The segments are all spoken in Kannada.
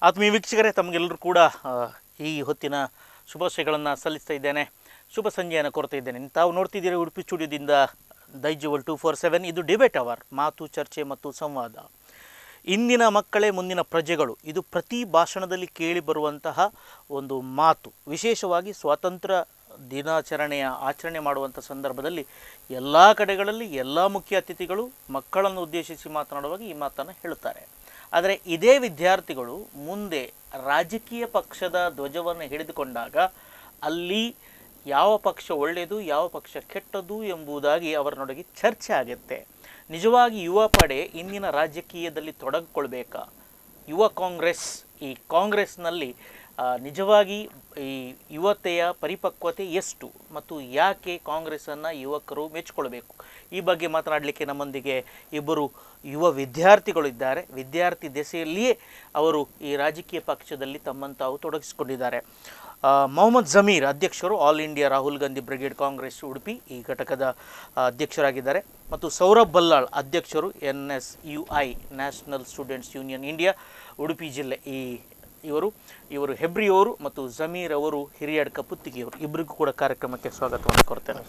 ಆತ್ಮೀಯ ವೀಕ್ಷಕರೇ ತಮಗೆಲ್ಲರೂ ಕೂಡ ಆ, ಈ ಹೊತ್ತಿನ ಶುಭಾಶಯಗಳನ್ನು ಸಲ್ಲಿಸ್ತಾ ಇದ್ದೇನೆ ಶುಭ ಸಂಜೆಯನ್ನು ಕೊಡ್ತಾ ಇದ್ದೇನೆ ತಾವು ನೋಡ್ತಿದ್ದೀರಿ ಉಡುಪಿ ಸ್ಟುಡಿಯೋದಿಂದ ದೈಜುವಲ್ ಟೂ ಫೋರ್ ಸೆವೆನ್ ಇದು ಡಿಬೇಟ್ ಅವರ್ ಮಾತು ಚರ್ಚೆ ಮತ್ತು ಸಂವಾದ ಇಂದಿನ ಮಕ್ಕಳೇ ಮುಂದಿನ ಪ್ರಜೆಗಳು ಇದು ಪ್ರತಿ ಭಾಷಣದಲ್ಲಿ ಕೇಳಿ ಬರುವಂತಹ ಒಂದು ಮಾತು ವಿಶೇಷವಾಗಿ ಸ್ವಾತಂತ್ರ್ಯ ದಿನಾಚರಣೆಯ ಆಚರಣೆ ಮಾಡುವಂಥ ಸಂದರ್ಭದಲ್ಲಿ ಎಲ್ಲ ಕಡೆಗಳಲ್ಲಿ ಎಲ್ಲ ಮುಖ್ಯ ಅತಿಥಿಗಳು ಮಕ್ಕಳನ್ನು ಉದ್ದೇಶಿಸಿ ಮಾತನಾಡುವಾಗ ಈ ಮಾತನ್ನು ಹೇಳುತ್ತಾರೆ ಆದರೆ ಇದೇ ವಿದ್ಯಾರ್ಥಿಗಳು ಮುಂದೆ ರಾಜಕೀಯ ಪಕ್ಷದ ಧ್ವಜವನ್ನು ಹಿಡಿದುಕೊಂಡಾಗ ಅಲ್ಲಿ ಯಾವ ಪಕ್ಷ ಒಳ್ಳೆಯದು ಯಾವ ಪಕ್ಷ ಕೆಟ್ಟದ್ದು ಎಂಬುದಾಗಿ ಅವರನೊಳಗೆ ಚರ್ಚೆ ಆಗುತ್ತೆ ನಿಜವಾಗಿ ಯುವ ಪಡೆ ಇಂದಿನ ರಾಜಕೀಯದಲ್ಲಿ ತೊಡಗಿಕೊಳ್ಬೇಕಾ ಯುವ ಕಾಂಗ್ರೆಸ್ ಈ ಕಾಂಗ್ರೆಸ್ನಲ್ಲಿ ಆ, ನಿಜವಾಗಿ ಈ ಯುವತೆಯ ಪರಿಪಕ್ವತೆ ಎಷ್ಟು ಮತ್ತು ಯಾಕೆ ಕಾಂಗ್ರೆಸ್ಸನ್ನು ಯುವಕರು ಮೆಚ್ಚಿಕೊಳ್ಬೇಕು ಈ ಬಗ್ಗೆ ಮಾತನಾಡಲಿಕ್ಕೆ ನಮ್ಮೊಂದಿಗೆ ಇಬ್ಬರು ಯುವ ವಿದ್ಯಾರ್ಥಿಗಳು ಇದ್ದಾರೆ ವಿದ್ಯಾರ್ಥಿ ದೆಸೆಯಲ್ಲಿಯೇ ಅವರು ಈ ರಾಜಕೀಯ ಪಕ್ಷದಲ್ಲಿ ತಮ್ಮನ್ನು ತಾವು ತೊಡಗಿಸಿಕೊಂಡಿದ್ದಾರೆ ಆ, ಮೊಹಮ್ಮದ್ ಜಮೀರ್ ಅಧ್ಯಕ್ಷರು all India Rahul Gandhi brigade Congress Udupi ಈ ಘಟಕದ ಆ, ಅಧ್ಯಕ್ಷರಾಗಿದ್ದಾರೆ ಮತ್ತು ಸೌರಭ್ ಬಲ್ಲಾಳ್ ಅಧ್ಯಕ್ಷರು N S U I national students union India Udupi ಜಿಲ್ಲೆ ಈ ಇವರು ಇವರು ಹೆಬ್ರಿಯವರು ಮತ್ತು ಜಮೀರ್ ಅವರು ಹಿರಿಯಡ್ ಕಪುತ್ತಿಗೆಯವರು ಇಬ್ಬರಿಗೂ ಕೂಡ ಕಾರ್ಯಕ್ರಮಕ್ಕೆ ಸ್ವಾಗತವನ್ನು ಕೊಡ್ತೇನೆ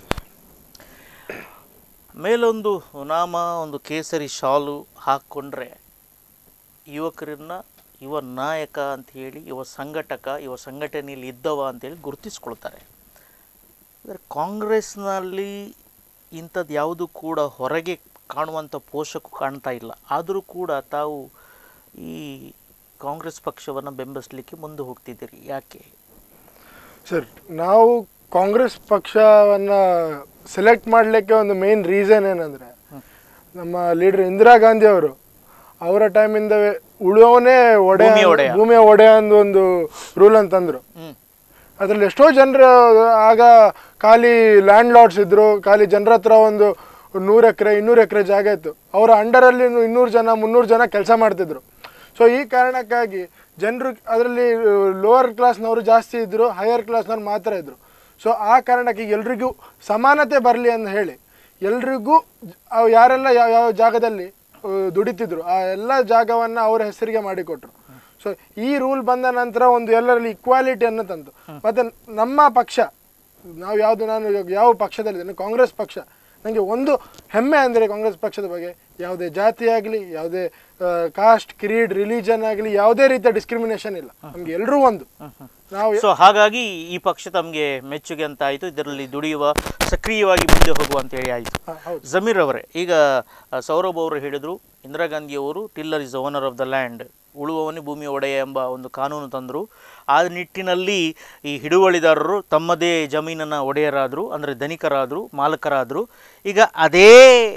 ಮೇಲೊಂದು ನಾಮ ಒಂದು ಕೇಸರಿ ಶಾಲು ಹಾಕ್ಕೊಂಡ್ರೆ ಯುವಕರನ್ನ ಯುವ ನಾಯಕ ಅಂತ ಹೇಳಿ ಯುವ ಸಂಘಟಕ ಯುವ ಸಂಘಟನೆಯಲ್ಲಿ ಇದ್ದವ ಅಂತೇಳಿ ಗುರುತಿಸ್ಕೊಳ್ತಾರೆ ಆದರೆ ಕಾಂಗ್ರೆಸ್ನಲ್ಲಿ ಇಂಥದ್ದು ಯಾವುದು ಕೂಡ ಹೊರಗೆ ಕಾಣುವಂಥ ಪೋಷಕು ಕಾಣ್ತಾ ಇಲ್ಲ ಆದರೂ ಕೂಡ ತಾವು ಈ ಕಾಂಗ್ರೆಸ್ ಪಕ್ಷವನ್ನು ಬೆಂಬಲಿಸಲಿಕ್ಕೆ ಮುಂದೆ ಹೋಗ್ತಿದ್ದೀರಿ ಯಾಕೆ ಸರ್ ನಾವು ಕಾಂಗ್ರೆಸ್ ಪಕ್ಷವನ್ನ ಸೆಲೆಕ್ಟ್ ಮಾಡಲಿಕ್ಕೆ ಒಂದು ಮೇನ್ ರೀಸನ್ ಏನಂದ್ರೆ ನಮ್ಮ ಲೀಡರ್ ಇಂದಿರಾ ಗಾಂಧಿ ಅವರು ಅವರ ಟೈಮಿಂದ ಉಳುವವನೇ ಒಡೆ ಭೂಮಿಯ ಒಡೆಯ. ಭೂಮಿಯ ಒಡೆಯ ಅಂದು ಒಂದು ರೂಲ್ ಅಂತಂದ್ರು ಹ್ಞೂ ಅದ್ರಲ್ಲಿ ಎಷ್ಟೋ ಜನರು ಆಗ ಖಾಲಿ ಲ್ಯಾಂಡ್ ಲಾರ್ಡ್ಸ್ ಇದ್ರು ಖಾಲಿ ಜನರ ಹತ್ರ ಒಂದು ನೂರು ಎಕರೆ ಇನ್ನೂರು ಎಕರೆ ಜಾಗ ಇತ್ತು ಅವರ ಅಂಡರಲ್ಲಿ ಇನ್ನೂರು ಜನ ಮುನ್ನೂರು ಜನ ಕೆಲಸ ಮಾಡ್ತಿದ್ರು ಸೊ ಈ ಕಾರಣಕ್ಕಾಗಿ ಜನರು ಅದರಲ್ಲಿ ಲೋವರ್ ಕ್ಲಾಸ್ನವರು ಜಾಸ್ತಿ ಇದ್ದರು ಹೈಯರ್ ಕ್ಲಾಸ್ನವ್ರು ಮಾತ್ರ ಇದ್ದರು ಸೊ ಆ ಕಾರಣಕ್ಕೆ ಈಗ ಎಲ್ರಿಗೂ ಸಮಾನತೆ ಬರಲಿ ಅಂತ ಹೇಳಿ ಎಲ್ರಿಗೂ ಜ- ಅವ್ ಯಾರೆಲ್ಲ ಯಾವ ಯಾವ ಜಾಗದಲ್ಲಿ ಆ, ದುಡಿತಿದ್ರು ಆ ಎಲ್ಲ ಜಾಗವನ್ನು ಅವರ ಹೆಸರಿಗೆ ಮಾಡಿಕೊಟ್ರು ಸೊ ಈ ರೂಲ್ ಬಂದ ನಂತರ ಒಂದು ಎಲ್ಲರಲ್ಲಿ ಇಕ್ವಾಲಿಟಿಯನ್ನು ತಂತು ಮತ್ತೆ ನಮ್ಮ ಪಕ್ಷ ನಾವು ಯಾವುದು ನಾನು ಇವಾಗ ಯಾವ ಪಕ್ಷದಲ್ಲಿದ್ದೇನೆ ಕಾಂಗ್ರೆಸ್ ಪಕ್ಷ ನನಗೆ ಒಂದು ಹೆಮ್ಮೆ ಅಂದರೆ ಕಾಂಗ್ರೆಸ್ ಪಕ್ಷದ ಬಗ್ಗೆ ಯಾವುದೇ ಜಾತಿ ಆಗಲಿ ಯಾವುದೇ ಕಾಸ್ಟ್ ಕ್ರೀಡ್ ರಿಲಿಜನ್ ಆಗಲಿ ಯಾವುದೇ ರೀತಿಯ ಡಿಸ್ಕ್ರಿಮಿನೇಷನ್ ಇಲ್ಲ ನಮ್ಗೆ ಎಲ್ಲರೂ ಒಂದು ನಾವು ಸೊ ಹಾಗಾಗಿ ಈ ಪಕ್ಷ ತಮಗೆ ಮೆಚ್ಚುಗೆ ಅಂತ ಆಯಿತು ಇದರಲ್ಲಿ ದುಡಿಯುವ ಸಕ್ರಿಯವಾಗಿ ಮುಂದೆ ಹೋಗುವ ಅಂತ ಹೇಳಿ ಆಯಿತು ಹಾ, ಹೌದು ಜಮೀರ್ ಅವರೇ ಈಗ ಆ, ಸೌರಭ್ ಅವರು ಹೇಳಿದರು ಇಂದಿರಾ ಗಾಂಧಿಯವರು tiller is owner of the land ಉಳುವವನೇ ಭೂಮಿ ಒಡೆಯ ಎಂಬ ಒಂದು ಕಾನೂನು ತಂದರು ಆ ನಿಟ್ಟಿನಲ್ಲಿ ಈ ಹಿಡುವಳಿದಾರರು ತಮ್ಮದೇ ಜಮೀನನ್ನು ಒಡೆಯರಾದರು ಅಂದರೆ ಧನಿಕರಾದರು ಮಾಲಕರಾದರು ಈಗ ಅದೇ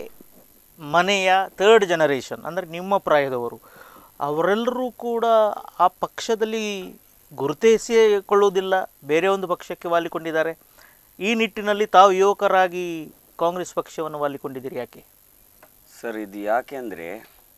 ಮನೆಯ ಥರ್ಡ್ ಜನರೇಷನ್ ಅಂದರೆ ನಿಮ್ಮ ಪ್ರಾಯದವರು ಅವರೆಲ್ಲರೂ ಕೂಡ ಆ ಪಕ್ಷದಲ್ಲಿ ಗುರುತಿಸಿಕೊಳ್ಳುವುದಿಲ್ಲ ಬೇರೆ ಒಂದು ಪಕ್ಷಕ್ಕೆ ವಾಲಿಕೊಂಡಿದ್ದಾರೆ ಈ ನಿಟ್ಟಿನಲ್ಲಿ ತಾವು ಯುವಕರಾಗಿ ಕಾಂಗ್ರೆಸ್ ಪಕ್ಷವನ್ನು ವಾಲಿಕೊಂಡಿದ್ದೀರಿ ಯಾಕೆ ಸರ್ ಇದು ಯಾಕೆಂದರೆ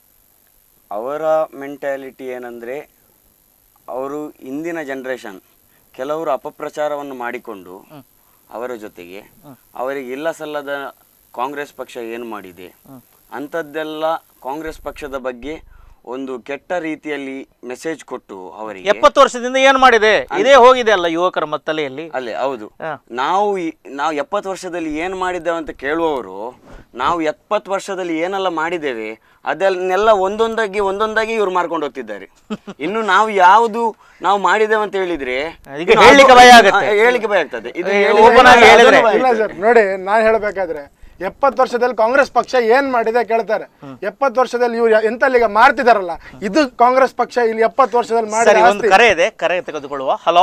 ಅವರ ಮೆಂಟ್ಯಾಲಿಟಿ ಏನಂದರೆ ಅವರು ಇಂದಿನ ಜನ್ರೇಷನ್ ಕೆಲವರು ಅಪಪ್ರಚಾರವನ್ನು ಮಾಡಿಕೊಂಡು ಅವರ ಜೊತೆಗೆ ಅವರಿಗೆ ಇಲ್ಲ ಸಲ್ಲದ ಕಾಂಗ್ರೆಸ್ ಪಕ್ಷ ಏನು ಮಾಡಿದೆ ಅಂಥದ್ದೆಲ್ಲ ಕಾಂಗ್ರೆಸ್ ಪಕ್ಷದ ಬಗ್ಗೆ ಒಂದು ಕೆಟ್ಟ ರೀತಿಯಲ್ಲಿ ಮೆಸೇಜ್ ಕೊಟ್ಟು ಅವರಿಗೆ ಎಪ್ಪತ್ತು ವರ್ಷದಿಂದ ಏನು ಮಾಡಿದೆ ಇದೇ ಹೋಗಿದೆ ಅಲ್ಲ ಯುವಕರ ಮತ್ತಲೆಯಲ್ಲಿ ಅಲ್ಲೇ ಹೌದು ಹಾ. ನಾವು ಈ- ನಾವು ಎಪ್ಪತ್ತು ವರ್ಷದಲ್ಲಿ ಏನು ಮಾಡಿದ್ದೇವೆ ಅಂತ ಕೇಳುವವರು ನಾವು ಎಪ್ಪತ್ತು ವರ್ಷದಲ್ಲಿ ಏನೆಲ್ಲ ಮಾಡಿದ್ದೇವೆ ಅದನ್ನೆಲ್ಲ ಒಂದೊಂದಾಗಿ ಒಂದೊಂದಾಗಿ ಇವ್ರು ಮಾರ್ಕೊಂಡು ಹೋಗ್ತಿದ್ದಾರೆ ಇನ್ನು ನಾವು ಯಾವುದು ನಾವು ಮಾಡಿದ್ದೇವೆ ಅಂತ ಹೇಳಿದ್ರೆ ಈಗ ಇನ್ನು ಹೇಳ್ಲಿಕ್ಕೆ ಅದು- ಭಯ ಆಗುತ್ತೆ. ಆ, ಹೇಳ್ಲಿಕ್ಕೆ ಭಯ ಆಗ್ತದೆ ಇದು ಏ, ಹೇಳಿದ್ರೆ open ಆಗಿ ಅದನ್ನು ಹೇಳಿದ್ರೆ. ಭಯ ಇಲ್ಲ ಆಗ್ತದೆ. ಸರ್ ನೋಡಿ ನಾನು ಹೇಳಬೇಕಾದ್ರೆ ಎಪ್ಪತ್ತು ವರ್ಷದಲ್ಲಿ ಕಾಂಗ್ರೆಸ್ ಪಕ್ಷ ಏನ್ ಮಾಡಿದೆ ಕೇಳ್ತಾರೆ ಎಪ್ಪತ್ತು ವರ್ಷದಲ್ಲಿ ಇವ್ರು ಎಂತಲ್ಲಿ ಈಗ ಮಾಡ್ತಿದಾರಲ್ಲ ಇದು ಕಾಂಗ್ರೆಸ್ ಪಕ್ಷ ಇಲ್ಲಿ ಎಪ್ಪತ್ತು ವರ್ಷದಲ್ಲಿ ಸರಿ ಮಾಡಿದ ಒಂದು ಆಸ್ತಿ ಕರೆ ಇದೆ ಕರೆ ತೆಗೆದುಕೊಳ್ಳುವ hello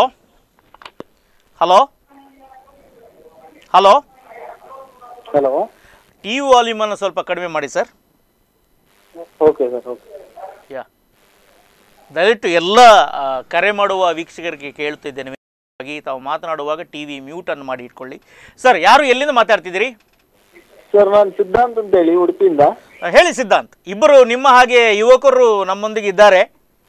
hello hello hello T V ವಾಲ್ಯೂಮನ್ನು ಸ್ವಲ್ಪ ಕಡಿಮೆ ಮಾಡಿ sir okay sir okay yeah ದಯವಿಟ್ಟು ಎಲ್ಲ ಆ, ಕರೆ ಮಾಡುವ ವೀಕ್ಷಕರಿಗೆ ಕೇಳ್ತಿದ್ದೇನೆ ಹಾಗಾಗಿ ತಾವು ಮಾತನಾಡುವಾಗ ಟಿ ವಿ ಮ್ಯೂಟನ್ನು ಮಾಡಿ ಇಟ್ಕೊಳ್ಳಿ ಸರ್ ಯಾರು ಎಲ್ಲಿಂದ ಮಾತಾಡ್ತಿದ್ದೀರಿ ಸರ್ ನಾನು ಸಿದ್ಧಾಂತ್ ಅಂತ ಹೇಳಿ ಉಡುಪಿಯಿಂದ ಆ, ಹೇಳಿ ಸಿದ್ಧಾಂತ್ ಇಬ್ಬರು ನಿಮ್ಮ ಹಾಗೆ ಯುವಕರು ನಮ್ಮೊಂದಿಗೆ ಇದ್ದಾರೆ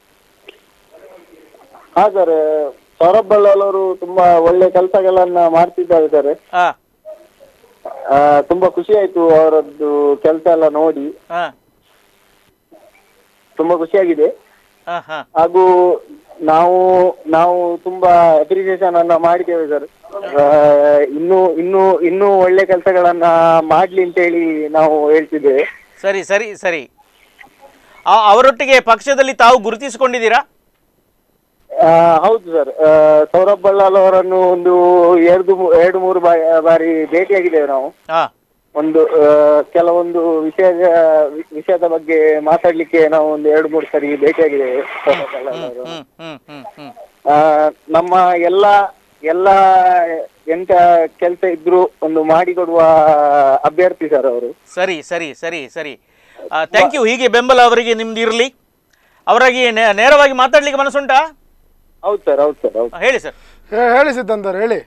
ಹಾ ಸರ್ ಸೌರಭ್ ಬಳ್ಳಾಲ್ ಅವರು ತುಂಬಾ ಒಳ್ಳೆ ಕೆಲಸಗಳನ್ನ ಮಾಡ್ತಿದ್ದಾರೆ ಸರ್ ಆ, ಆ, ತುಂಬಾ ಖುಷಿ ಆಯ್ತು ಅವರದ್ದು ಕೆಲಸ ಎಲ್ಲ ನೋಡಿ ಆ, ತುಂಬಾ ಖುಷಿಯಾಗಿದೆ ಹಾ ಹಾ ಹಾಗೂ ನಾವು ನಾವು ತುಂಬಾ ಅಪ್ರಿಸಿಯೇಷನ್ ಅನ್ನ ಮಾಡಿದ್ದೇವೆ ಸರ್ ಇನ್ನು ಇನ್ನು ಇನ್ನೂ ಒಳ್ಳೆ ಕೆಲಸಗಳನ್ನ ಮಾಡ್ಲಿ ಅಂತೇಳಿ ನಾವು ಹೇಳ್ತಿದ್ದೇವೆ ಸರಿ ಸರಿ ಸರಿ ಆ- ಅವರೊಟ್ಟಿಗೆ ಪಕ್ಷದಲ್ಲಿ ತಾವು ಗುರುತಿಸಿಕೊಂಡಿದ್ದೀರಾ ಆ, ಹೌದು ಸರ್ ಸೌರಭ್ ಬಳ್ಳಾಲ್ ಅವರನ್ನು ಒಂದು ಎರಡು ಮೂ- ಎರಡು ಮೂರು ಬಾ- ಬಾರಿ ಭೇಟಿಯಾಗಿದ್ದೇವೆ ನಾವು ಹಾ ಒಂದು ಆ, ಕೆಲವೊಂದು ವಿಷಯದ ವಿಷಯದ ಬಗ್ಗೆ ಮಾತಾಡ್ಲಿಕ್ಕೆ ನಾವು ಒಂದು ಎರಡು ಮೂರು ಸರಿ ಭೇಟಿಯಾಗಿದ್ದೇವೆ ಸೌರಭ್ ಬಳ್ಳಾಲ್ ಅವರು ಹ್ಮ್ ಹ್ಮ್ ಹ್ಮ್ ಹ್ಮ್ ಆ, ನಮ್ಮ ಎಲ್ಲ ಎಲ್ಲ ಎಂತ ಕೆಲಸ ಇದ್ರು ಒಂದು ಮಾಡಿಕೊಡುವ ಅಭ್ಯರ್ಥಿ ಸರ್ ಅವರು ಸರಿ ಸರಿ ಸರಿ ಸರಿ ಥ್ಯಾಂಕ್ ಯು ಹೀಗೆ ಬೆಂಬಲ ಅವರಿಗೆ ನಿಮ್ದು ಇರಲಿ ಅವರಾಗಿ ನೇ- ನೇರವಾಗಿ ಮಾತಾಡ್ಲಿಕ್ಕೆ ಮನಸ್ಸುಂಟಾ ಹೌದು ಸರ್ ಹೌದು ಸರ್ ಹೌದು ಆ, ಹೇಳಿ ಸರ್ ಹೇ- ಹೇಳಿ ಸಿದ್ಧಾಂತರ್ ಹೇಳಿ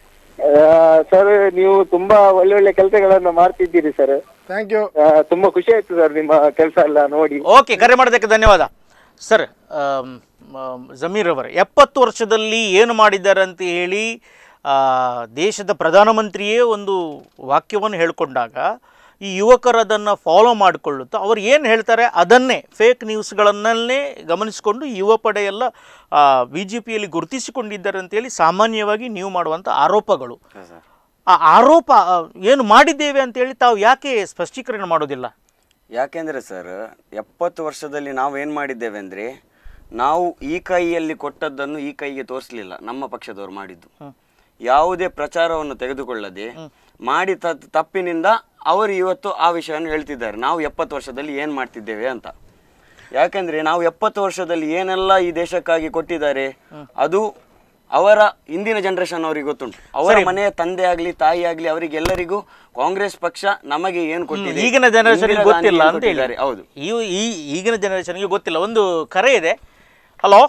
ಸರ್ ನೀವು ತುಂಬಾ ಒಳ್ಳೆ ಒಳ್ಳೆ ಕೆಲಸಗಳನ್ನ ಮಾಡ್ತಿದ್ದೀರಿ ಸರ್ ಥ್ಯಾಂಕ್ ಯು ತುಂಬಾ ಖುಷಿ ಆಯ್ತು ಸರ್ ನಿಮ್ಮ ಕೆಲಸ ಎಲ್ಲ ನೋಡಿ ಓಕೆ ಕರೆ ಮಾಡೋದಕ್ಕೆ ಧನ್ಯವಾದ ಸರ್ ಆಮ್, ಆಮ್, ಜಮೀರ್ ಅವರೇ ಎಪ್ಪತ್ತು ವರ್ಷದಲ್ಲಿ ಏನು ಮಾಡಿದ್ದಾರೆ ಅಂತ ಹೇಳಿ ಆ, ದೇಶದ ಪ್ರಧಾನಮಂತ್ರಿಯೇ ಒಂದು ವಾಕ್ಯವನ್ನು ಹೇಳಿಕೊಂಡಾಗ ಈ ಯುವಕರು ಅದನ್ನು ಫಾಲೋ ಮಾಡಿಕೊಳ್ಳುತ್ತಾ ಅವ್ರು ಏನು ಹೇಳ್ತಾರೆ ಅದನ್ನೇ ಫೇಕ್ ನ್ಯೂಸ್ಗಳನ್ನೇ ಗಮನಿಸಿಕೊಂಡು ಯುವ ಪಡೆ ಎಲ್ಲ ಬಿ ಜೆ ಪಿಯಲ್ಲಿ ಗುರುತಿಸಿಕೊಂಡಿದ್ದಾರೆ ಅಂತೇಳಿ ಸಾಮಾನ್ಯವಾಗಿ ನೀವು ಮಾಡುವಂಥ ಆರೋಪಗಳು ಆ ಆರೋಪ ಆ, ಏನು ಮಾಡಿದ್ದೇವೆ ಅಂತೇಳಿ ತಾವು ಯಾಕೆ ಸ್ಪಷ್ಟೀಕರಣ ಮಾಡೋದಿಲ್ಲ ಯಾಕೆಂದರೆ ಸರ್ ಎಪ್ಪತ್ತು ವರ್ಷದಲ್ಲಿ ನಾವು ಏನು ಮಾಡಿದ್ದೇವೆ ಅಂದರೆ ನಾವು ಈ ಕೈಯಲ್ಲಿ ಕೊಟ್ಟದ್ದನ್ನು ಈ ಕೈಗೆ ತೋರಿಸಲಿಲ್ಲ ನಮ್ಮ ಪಕ್ಷದವರು ಮಾಡಿದ್ದು ಯಾವುದೇ ಪ್ರಚಾರವನ್ನು ತೆಗೆದುಕೊಳ್ಳದೆ ಮಾಡಿ ತ- ತಪ್ಪಿನಿಂದ ಅವರು ಇವತ್ತು ಆ ವಿಷಯವನ್ನು ಹೇಳ್ತಿದ್ದಾರೆ ನಾವು ಎಪ್ಪತ್ತು ವರ್ಷದಲ್ಲಿ ಏನು ಮಾಡ್ತಿದ್ದೇವೆ ಅಂತ ಯಾಕೆಂದ್ರೆ ನಾವು ಎಪ್ಪತ್ತು ವರ್ಷದಲ್ಲಿ ಏನೆಲ್ಲ ಈ ದೇಶಕ್ಕಾಗಿ ಕೊಟ್ಟಿದ್ದಾರೆ ಅದು ಅವರ ಹಿಂದಿನ ಜನರೇಷನ್ ಅವರಿಗೆ ಗೊತ್ತುಂಟು ಅವರ ಮನೆಯ ತಂದೆ ಆಗ್ಲಿ ತಾಯಿ ಆಗ್ಲಿ ಅವರಿಗೆಲ್ಲರಿಗೂ ಕಾಂಗ್ರೆಸ್ ಪಕ್ಷ ನಮಗೆ ಏನು ಕೊಟ್ಟಿದೆ ಈಗಿನ ಜನರೇಷನ್ಗೆ ಇಂದಿರಾ ಗಾಂಧಿ ಗೊತ್ತಿಲ್ಲ ಏನು ಅಂತ ಹೇಳಿ ಕೊಟ್ಟಿದ್ದಾರೆ. ಹೌದು ಈ ಈ ಈಗಿನ ಜನರೇಷನ್ಗೆ ಗೊತ್ತಿಲ್ಲ ಒಂದು ಕರೆ ಇದೆ ಹಲೋ